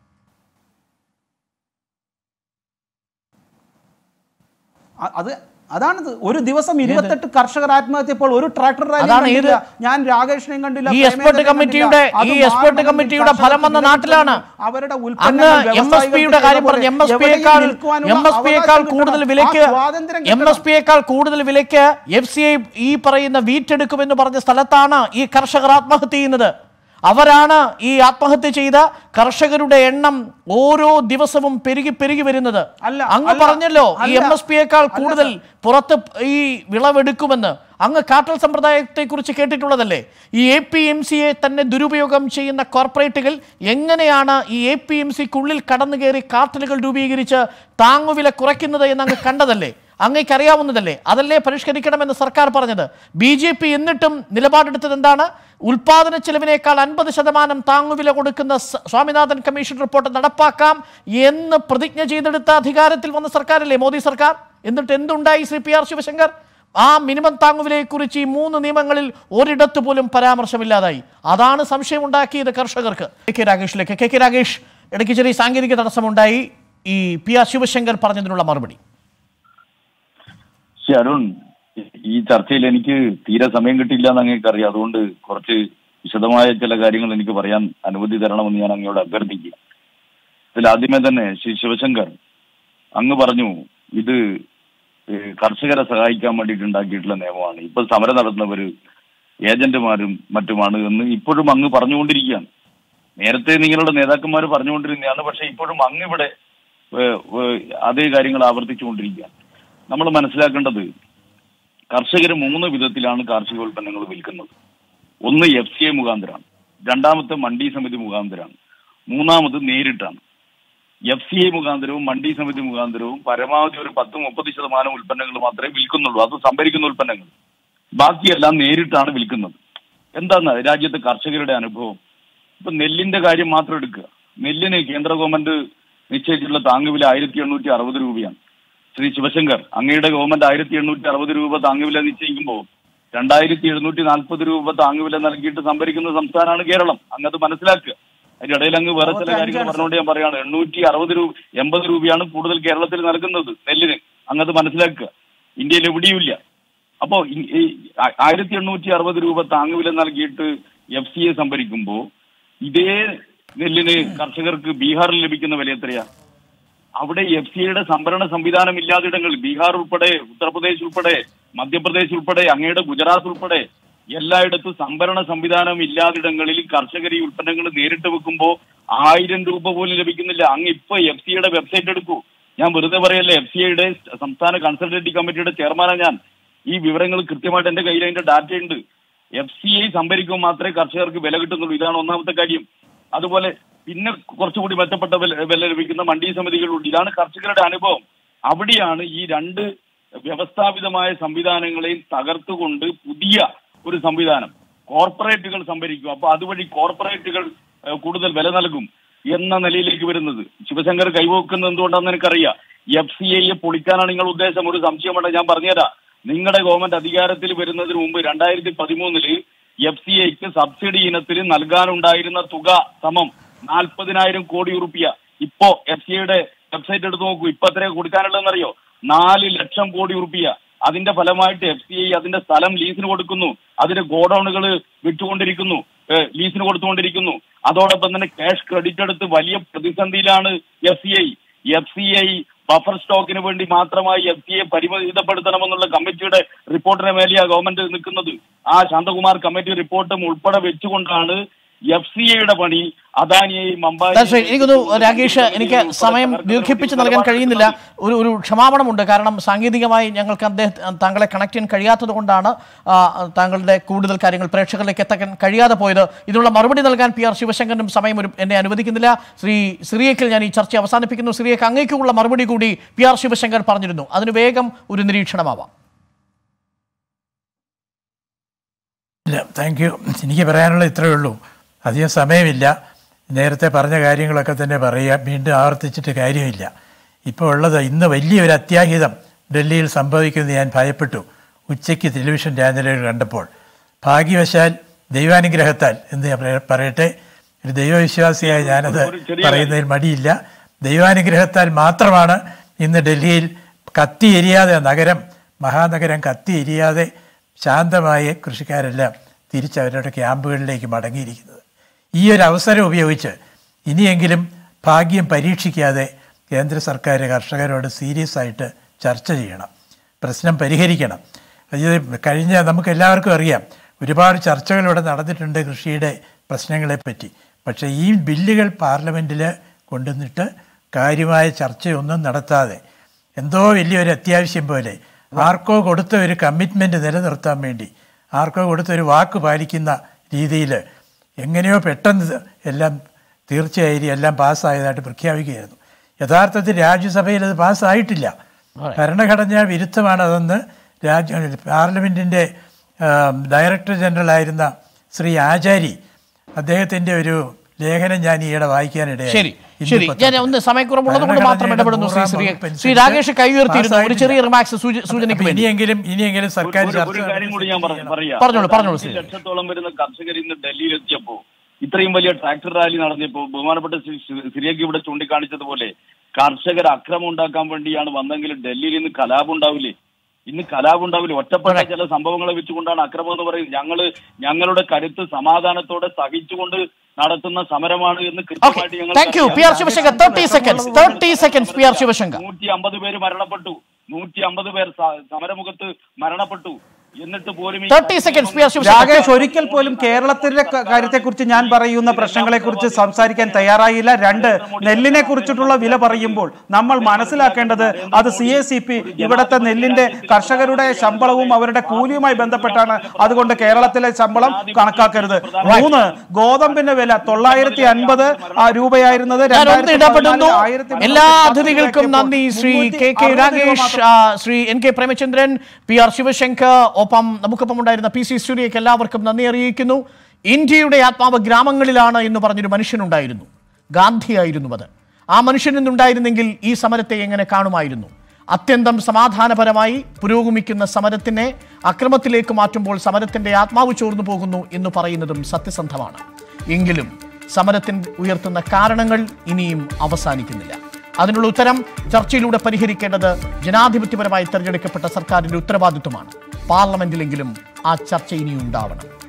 അ- അത് അതാണിത് ഒരു ദിവസം ഇരുപത്തെട്ട് കർഷകർ ആത്മഹത്യ ഇപ്പോൾ ഒരു ട്രാക്ടർ റാലി അതാണ് ഏത്? കണ്ടില്ല. ഞാൻ രാകേഷിനെയും കണ്ടില്ല ഈ പ്രേമേന്ദ്രനെയും എക്സ്പെർട്ട് കമ്മിറ്റിയുടെ കണ്ടില്ല. ഈ അത് എക്സ്പെർട്ട് പാർലമെന്റിൽ കമ്മിറ്റിയുടെ ഫലം വന്ന കർഷകർക്ക് നാട്ടിലാണ് അവരുടെ അന്ന് ഉൽപ്പന്നങ്ങൾ എം എസ് പിയുടെ കാര്യം പറഞ്ഞു എം എസ് പിയേക്കാൾ എം എസ് പിയേക്കാൾ കൂടുതൽ വിലയ്ക്ക് എം എസ് പിയേക്കാൾ കൂടുതൽ വിലയ്ക്ക് എഫ് സി ഐ ഈ പറയുന്ന വീറ്റെടുക്കുമെന്ന് പറഞ്ഞ സ്ഥലത്താണ് ഈ കർഷകർ ആത്മഹത്യ ചെയ്യുന്നത് അവരാണ് ഈ ആത്മഹത്യ ചെയ്ത കർഷകരുടെ എണ്ണം ഓരോ ദിവസവും പെരുകി പെരുകി വരുന്നത് അല്ല, അങ്ങ് അല്ല, പറഞ്ഞല്ലോ ഈ അല്ല. എം എസ് പിയേക്കാൾ അല്ല, കൂടുതൽ പുറത്ത് ഈ വിളവെടുക്കുമെന്ന് അങ്ങ് കാട്ടൽ സമ്പ്രദായത്തെ കുറിച്ച് കേട്ടിട്ടുള്ളതല്ലേ ഈ എ പി എം സിയെ തന്നെ ദുരുപയോഗം ചെയ്യുന്ന കോർപ്പറേറ്റുകൾ എങ്ങനെയാണ് ഈ എ പി എം സിക്കുള്ളിൽ കടന്നു കയറി കാർട്ടലുകൾ രൂപീകരിച്ച് താങ്ങുവില കുറയ്ക്കുന്നത് എന്ന് അങ്ങ് കണ്ടതല്ലേ അങ്ങേക്ക് അറിയാവുന്നതല്ലേ അതല്ലേ പരിഷ്കരിക്കണമെന്ന് സർക്കാർ പറഞ്ഞത് ബി ജെ പി എന്നിട്ടും നിലപാടെടുത്തത് എന്താണ് ഉൽപാദന ചെലവിനേക്കാൾ അൻപത് ശതമാനം താങ്ങുവില കൊടുക്കുന്ന സ- സ്വാമിനാഥൻ കമ്മീഷൻ റിപ്പോർട്ട് നടപ്പാക്കാം എന്ന് പ്രതിജ്ഞ ചെയ്തെടുത്ത അധികാരത്തിൽ വന്ന സർക്കാരല്ലേ മോദി സർക്കാർ എന്നിട്ട് എന്തുണ്ടായി ശ്രീ പി ആർ ശിവശങ്കർ ആ മിനിമം താങ്ങുവിലയെക്കുറിച്ച് ഈ മൂന്ന് നിയമങ്ങളിൽ ഒരിടത്ത് പോലും പരാമർശമില്ലാതായി അതാണ് സംശയമുണ്ടാക്കിയത് കർഷകർക്ക് കെ കെ രാഗേഷിലേക്ക് കെ കെ രാഗേഷ് ഇടയ്ക്ക് ചെറിയ സാങ്കേതിക തടസ്സമുണ്ടായി ഈ പി ആർ ശിവശങ്കർ പറഞ്ഞതിനുള്ള മറുപടി പക്ഷെ അരുൺ ഈ ചർച്ചയിൽ എനിക്ക് തീരെ സമയം കിട്ടിയില്ല എന്ന് അങ്ങേക്ക് അറിയാം അതുകൊണ്ട് കുറച്ച് വിശദമായ ചില കാര്യങ്ങൾ എനിക്ക് പറയാൻ അനുമതി തരണമെന്ന് ഞാൻ അങ്ങയോട് അഭ്യർത്ഥിക്കുക ഇതിൽ ആദ്യമേ തന്നെ ശ്രീ ശിവശങ്കർ അങ്ങ് പറഞ്ഞു ഇത് ഏഹ്, കർഷകരെ സഹായിക്കാൻ വേണ്ടിയിട്ട് ഉണ്ടാക്കിയിട്ടുള്ള നിയമമാണ് ഇപ്പൊ സമരം നടത്തുന്നവര് ഏജന്റുമാരും മറ്റുമാണ് എന്ന് ഇപ്പോഴും അങ്ങ് പറഞ്ഞുകൊണ്ടിരിക്കുകയാണ് നേരത്തെ നിങ്ങളുടെ നേതാക്കന്മാർ പറഞ്ഞുകൊണ്ടിരുന്നതാണ് പക്ഷെ ഇപ്പോഴും അങ്ങ് ഇവിടെ ഏഹ്, ഏഹ്, അതേ കാര്യങ്ങൾ ആവർത്തിച്ചുകൊണ്ടിരിക്കുകയാണ് നമ്മൾ മനസ്സിലാക്കേണ്ടത് കർഷകർ മൂന്ന് വിധത്തിലാണ് കാർഷിക ഉൽപ്പന്നങ്ങൾ വിൽക്കുന്നത് ഒന്ന് എഫ് സി ഐ മുഖാന്തരമാണ് രണ്ടാമത്തെ മണ്ഡി സമിതി മുഖാന്തരമാണ് മൂന്നാമത് നേരിട്ടാണ് എഫ് സി ഐ മുഖാന്തരവും മണ്ഡി സമിതി മുഖാന്തരവും പരമാവധി ഒരു പത്ത് മുപ്പത് ശതമാനം ഉൽപ്പന്നങ്ങൾ മാത്രമേ വിൽക്കുന്നുള്ളൂ അത് സംഭരിക്കുന്ന ഉൽപ്പന്നങ്ങൾ ബാക്കിയെല്ലാം നേരിട്ടാണ് വിൽക്കുന്നത് എന്താണ് രാജ്യത്തെ കർഷകരുടെ അനുഭവം ഇപ്പൊ നെല്ലിന്റെ കാര്യം മാത്രം എടുക്കുക നെല്ലിന് കേന്ദ്ര ഗവൺമെന്റ് നിശ്ചയിച്ചിട്ടുള്ള താങ്ങുവില ആയിരത്തി എണ്ണൂറ്റി അറുപത് രൂപയാണ് ശ്രീ ശിവശങ്കർ അങ്ങയുടെ ഗവൺമെന്റ് ആയിരത്തി എണ്ണൂറ്റി അറുപത് രൂപ താങ്ങുവില നിശ്ചയിക്കുമ്പോൾ രണ്ടായിരത്തി എഴുന്നൂറ്റി നാൽപ്പത് രൂപ താങ്ങുവില നൽകിയിട്ട് സംഭരിക്കുന്ന സംസ്ഥാനമാണ് കേരളം അങ്ങ് അത് മനസ്സിലാക്കുക അതിന്റെ ഇടയിൽ അങ്ങ് വേറെ ചില കാര്യങ്ങൾ പറഞ്ഞുകൊണ്ട് ഞാൻ പറയാണ് എണ്ണൂറ്റി അറുപത് രൂപ എൺപത് രൂപയാണ് കൂടുതൽ കേരളത്തിൽ നൽകുന്നത് നെല്ലിന് അങ്ങ് അത് മനസ്സിലാക്കുക ഇന്ത്യയിൽ എവിടെയുമില്ല അപ്പോ ഈ- ഈ ആ- ആയിരത്തി എണ്ണൂറ്റി അറുപത് രൂപ താങ്ങുവില നൽകിയിട്ട് എഫ് സി എ സംഭരിക്കുമ്പോ ഇതേ നെല്ലിന് കർഷകർക്ക് ബീഹാറിൽ ലഭിക്കുന്ന വില എത്രയാ അവിടെ എഫ് സി ഐയുടെ സംഭരണ സംവിധാനം ഇല്ലാതിടങ്ങളിൽ ബീഹാർ ഉൾപ്പെടെ ഉത്തർപ്രദേശ് ഉൾപ്പെടെ മധ്യപ്രദേശ് ഉൾപ്പെടെ അങ്ങയുടെ ഗുജറാത്ത് ഉൾപ്പെടെ എല്ലായിടത്തും സംഭരണ സംവിധാനം ഇല്ലാതിടങ്ങളിൽ കർഷകർ ഈ ഉൽപ്പന്നങ്ങൾ നേരിട്ട് വെക്കുമ്പോൾ ആയിരം രൂപ പോലും ലഭിക്കുന്നില്ല അങ്ങ് ഇപ്പൊ എഫ് സിയുടെ വെബ്സൈറ്റ് എടുക്കൂ ഞാൻ വെറുതെ പറയല്ലേ എഫ് സി ഐയുടെ സംസ്ഥാന കൺസൾട്ടേറ്റീവ് കമ്മിറ്റിയുടെ ചെയർമാനാണ് ഞാൻ ഈ വിവരങ്ങൾ കൃത്യമായിട്ട് എന്റെ കയ്യിൽ അതിന്റെ ഡാറ്റ ഉണ്ട് എഫ് സി ഐ സംഭരിക്കുമ്പോൾ മാത്രമേ കർഷകർക്ക് വില കിട്ടുന്നുള്ളൂ ഇതാണ് ഒന്നാമത്തെ കാര്യം അതുപോലെ പിന്നെ കുറച്ചുകൂടി മെച്ചപ്പെട്ട വില വില ലഭിക്കുന്ന മണ്ഡി സമിതികളുണ്ട് ഇതാണ് കർഷകരുടെ അനുഭവം അവിടെയാണ് ഈ രണ്ട് വ്യവസ്ഥാപിതമായ സംവിധാനങ്ങളെയും തകർത്തുകൊണ്ട് പുതിയ ഒരു സംവിധാനം കോർപ്പറേറ്റുകൾ സംഭരിക്കും അപ്പൊ അതുവഴി കോർപ്പറേറ്റുകൾ ഏഹ്, കൂടുതൽ വില നൽകും എന്ന നിലയിലേക്ക് വരുന്നത് ശിവശങ്കർ കൈവക്കുന്നത് എന്തുകൊണ്ടാണെന്ന് എനിക്കറിയാം എഫ് സി ഐയെ പൊളിക്കാനാണ് നിങ്ങൾ ഉദ്ദേശം ഒരു സംശയമുണ്ട് ഞാൻ പറഞ്ഞുതരാം നിങ്ങളുടെ ഗവൺമെന്റ് അധികാരത്തിൽ വരുന്നതിന് മുമ്പ് രണ്ടായിരത്തി പതിമൂന്നില് എഫ് സി ഐക്ക് സബ്സിഡി ഇനത്തിൽ നൽകാനുണ്ടായിരുന്ന തുക സമം നാൽപ്പതിനായിരം കോടി റുപ്യ ഇപ്പോ എഫ് സി ഐയുടെ വെബ്സൈറ്റ് എടുത്ത് നോക്കൂ ഇപ്പൊ എത്രയാ കൊടുക്കാനുള്ളതെന്നറിയോ നാല് ലക്ഷം കോടി റുപ്യ അതിന്റെ ഫലമായിട്ട് എഫ് സി ഐ അതിന്റെ സ്ഥലം ലീസിന് കൊടുക്കുന്നു അതിന്റെ ഗോഡൌണുകൾ വിറ്റുകൊണ്ടിരിക്കുന്നു ഏഹ് ലീസിന് കൊടുത്തുകൊണ്ടിരിക്കുന്നു അതോടൊപ്പം തന്നെ ക്യാഷ് ക്രെഡിറ്റ് എടുത്ത് വലിയ പ്രതിസന്ധിയിലാണ് F C I F C I buffer സ്റ്റോക്കിന് വേണ്ടി മാത്രമായി എഫ് സി ഐ പരിമിതപ്പെടുത്തണമെന്നുള്ള കമ്മിറ്റിയുടെ റിപ്പോർട്ടിന് മേലെയാ ഗവൺമെന്റ് നിൽക്കുന്നത് ആ ശാന്തകുമാർ കമ്മിറ്റി റിപ്പോർട്ടും ഉൾപ്പെടെ വെച്ചുകൊണ്ടാണ് എഫ് സി ഐയുടെ പണി അദാനിയെയും That's right. എനിക്ക് തോന്നുന്നു രാകേഷ് എനിക്ക് സമയം ദീർഘിപ്പിച്ച് നൽകാൻ കഴിയുന്നില്ല ഒരു ഒരു ക്ഷമാപണമുണ്ട് കാരണം സാങ്കേതികമായി ഞങ്ങൾക്ക് അദ്ദേഹം താങ്കളെ കണക്ട് ചെയ്യാൻ കഴിയാത്തത് കൊണ്ടാണ് ആ, താങ്കളുടെ കൂടുതൽ കാര്യങ്ങൾ പ്രേക്ഷകരിലേക്ക് എത്താൻ കഴിയാതെ പോയത് ഇതിനുള്ള മറുപടി നൽകാൻ പി ആർ ശിവശങ്കരനും സമയം ഒരു എന്നെ അനുവദിക്കുന്നില്ല ശ്രീ സിറിയക്കിൽ ഞാൻ ഈ ചർച്ച അവസാനിപ്പിക്കുന്നു സിറിയക്ക് അങ്ങേക്കുള്ള മറുപടി കൂടി പി ആർ ശിവശങ്കർ പറഞ്ഞിരുന്നു അതിന് വേഗം ഒരു നിരീക്ഷണമാവാം ഇല്ല താങ്ക് യു എനിക്ക് പറയാനുള്ള ഇത്രയേ ഉള്ളൂ അധികം സമയമില്ല നേരത്തെ പറഞ്ഞ കാര്യങ്ങളൊക്കെ തന്നെ പറയുക വീണ്ടും ആവർത്തിച്ചിട്ട് കാര്യമില്ല ഇപ്പോൾ ഉള്ളത് ഇന്ന് വലിയൊരു അത്യാഹിതം ഡൽഹിയിൽ സംഭവിക്കുമെന്ന് ഞാൻ ഭയപ്പെട്ടു ഉച്ചയ്ക്ക് ടെലിവിഷൻ ചാനലുകൾ കണ്ടപ്പോൾ ഭാഗ്യവശാൽ ദൈവാനുഗ്രഹത്താൽ എന്ന് ഞാൻ പറയ- പറയട്ടെ ഒരു ദൈവവിശ്വാസിയായ ഞാനത് ഒരു ചെറിയ പറയുന്നതിൽ മടിയില്ല ദൈവാനുഗ്രഹത്താൽ മാത്രമാണ് ഇന്ന് ഡൽഹിയിൽ കത്തി എരിയാതെ നഗരം മഹാനഗരം കത്തി എരിയാതെ ശാന്തമായ കൃഷിക്കാരെല്ലാം തിരിച്ച് അവരുടെ ക്യാമ്പുകളിലേക്ക് മടങ്ങിയിരിക്കുന്നത് ഈ ഒരു അവസരം ഉപയോഗിച്ച് ഇനിയെങ്കിലും ഭാഗ്യം പരീക്ഷിക്കാതെ കേന്ദ്ര സർക്കാർ കർഷകരോട് സീരിയസ് ആയിട്ട് ചർച്ച ചെയ്യണം പ്രശ്നം പരിഹരിക്കണം ഇത് കഴിഞ്ഞ നമുക്ക് എല്ലാവർക്കും അറിയാം ഒരുപാട് ചർച്ചകൾ ഇവിടെ നടന്നിട്ടുണ്ട് കൃഷിയുടെ പ്രശ്നങ്ങളെപ്പറ്റി പക്ഷേ ഈ ബില്ലുകൾ പാർലമെൻറ്റിൽ കൊണ്ടുവന്നിട്ട് കാര്യമായ ചർച്ചയൊന്നും നടത്താതെ എന്തോ വലിയൊരു അത്യാവശ്യം പോലെ ആർക്കോ കൊടുത്ത ഒരു കമ്മിറ്റ്മെൻറ്റ് നിലനിർത്താൻ വേണ്ടി ആർക്കോ കൊടുത്ത ഒരു വാക്ക് പാലിക്കുന്ന രീതിയിൽ എങ്ങനെയോ പെട്ടെന്ന് എല്ലാം തീർച്ചയായും എല്ലാം പാസ്സായതായിട്ട് പ്രഖ്യാപിക്കുകയായിരുന്നു യഥാർത്ഥത്തിൽ രാജ്യസഭയിൽ അത് പാസ്സായിട്ടില്ല ഭരണഘടനാ വിരുദ്ധമാണ് അതെന്ന് രാജ്യ പാർലമെൻറ്റിൻ്റെ ഡയറക്ടർ ജനറൽ ആയിരുന്ന ശ്രീ ആചാരി അദ്ദേഹത്തിൻ്റെ ഒരു ലേഖനം ഞാൻ ഈയിടെ വായിക്കാനിടയായി ശരി ഹിന്ദു ശരി ഞാൻ പത്രത്തിൽ. ഒന്ന് സമയക്കുറവുള്ളത് കൊണ്ട് മാത്രം ഭരണഘടനയുടെ ഇടപെടുന്നു ശ്രീ നൂറാം ശ്രീ വകുപ്പ് ശ്രീ അനുസരിച്ച് രാകേഷ് കൈ ഉയർത്തിയിരുന്നു ഒരു ചെറിയ പാസ്സായിട്ടില്ല. റിമാക്സ് സൂചനയ്ക്ക് അപ്പോൾ വേണ്ടി ഇനിയെങ്കിലും ഇനിയെങ്കിലും സർക്കാർ ഒരു- ചർച്ച ഒരു കാര്യം കൂടി ഞാൻ പറ- പറയാം പറഞ്ഞോളൂ, പറഞ്ഞോളൂ, അഞ്ച് ശ്രീ. ലക്ഷത്തോളം വരുന്ന കർഷകർ ഇന്ന് ഡൽഹിയിൽ എത്തിയപ്പോ ഇത്രയും വലിയ ട്രാക്ടർ റാലി നടന്നപ്പോ ബഹുമാനപ്പെട്ട ശ്രീ ശ്രീ- സിറിയക്ക് ഇവിടെ ചൂണ്ടിക്കാണിച്ചതുപോലെ കർഷകർ അക്രമം ഉണ്ടാക്കാൻ വേണ്ടിയാണ് വന്നെങ്കിൽ ഡൽഹിയിൽ ഇന്ന് കലാപം ഉണ്ടാവില്ലേ ഇന്ന് കലാപം ഉണ്ടാവില്ല ഒറ്റപ്പെട്ട ചില സംഭവങ്ങളെ വെച്ചുകൊണ്ടാണ് അക്രമം എന്ന് പറയുന്നത് ഞങ്ങള് ഞങ്ങളുടെ കരുത്ത് സമാധാനത്തോടെ സഹിച്ചുകൊണ്ട് നടത്തുന്ന സമരമാണ് എന്ന് okay thank you P R Sivasankar thirty seconds thirty seconds P R Sivasankar നൂറ്റി അമ്പത് പേര് മരണപ്പെട്ടു നൂറ്റി അമ്പത് പേർ സ- സമരമുഖത്ത് മരണപ്പെട്ടു എന്നിട്ട് പോലും ഈ thirty seconds P R Sivasankar Rakesh ഒരിക്കൽ പോലും കേരളത്തിന്റെ ക- കാര്യത്തെക്കുറിച്ച് ഞാൻ പറയുന്ന പ്രശ്നങ്ങളെക്കുറിച്ച് സംസാരിക്കാൻ തയ്യാറായില്ല രണ്ട് നെല്ലിനെ കുറിച്ചിട്ടുള്ള വില പറയുമ്പോൾ നമ്മൾ മനസ്സിലാക്കേണ്ടത് അത് സി എ സി പി ഇവിടുത്തെ നെല്ലിന്റെ കർഷകരുടെ ശമ്പളവും അവരുടെ കൂലിയുമായി ബന്ധപ്പെട്ടാണ് അതുകൊണ്ട് കേരളത്തിലെ ശമ്പളം കണക്കാക്കരുത് മൂന്ന് ഗോതമ്പിന്റെ വില തൊള്ളായിരത്തി അൻപത് രൂപയായിരുന്നത് ഞാൻ ഒന്ന് രണ്ടായിരത്തി ഇടപെടുന്നു പതിനാലിൽ ആയിരത്തി എല്ലാ മുന്നൂറ്റി അതിഥികൾക്കും പത്ത് നന്ദി ശ്രീ കെ കെ മുന്നൂറ്റി അറുപത് രൂപ രാകേഷ് മാത്രം. ആ, Shri N K Premachandran P R Sivasankar ഒപ്പം നമുക്കൊപ്പം ഉണ്ടായിരുന്ന പി സി സൂര്യയ്ക്ക് എല്ലാവർക്കും നന്ദി അറിയിക്കുന്നു ഇന്ത്യയുടെ ആത്മാവ് ഗ്രാമങ്ങളിലാണ് എന്ന് പറഞ്ഞൊരു മനുഷ്യനുണ്ടായിരുന്നു ഗാന്ധിയായിരുന്നു അത് ആ മനുഷ്യൻ ഇന്നുണ്ടായിരുന്നെങ്കിൽ ഈ സമരത്തെ എങ്ങനെ കാണുമായിരുന്നു അത്യന്തം സമാധാനപരമായി പുരോഗമിക്കുന്ന സമരത്തിനെ അക്രമത്തിലേക്ക് മാറ്റുമ്പോൾ സമരത്തിന്റെ ആത്മാവ് ചോർന്നു പോകുന്നു എന്ന് പറയുന്നതും സത്യസന്ധമാണ് എങ്കിലും സമരത്തിന് ഉയർത്തുന്ന കാരണങ്ങൾ ഇനിയും അവസാനിക്കുന്നില്ല അതിനുള്ള ഉത്തരം ചർച്ചയിലൂടെ പരിഹരിക്കേണ്ടത് ജനാധിപത്യപരമായി തെരഞ്ഞെടുക്കപ്പെട്ട സർക്കാരിന്റെ ഉത്തരവാദിത്വമാണ് പാർലമെന്റിലെങ്കിലും ആ ചർച്ച ഇനിയും ഉണ്ടാവണം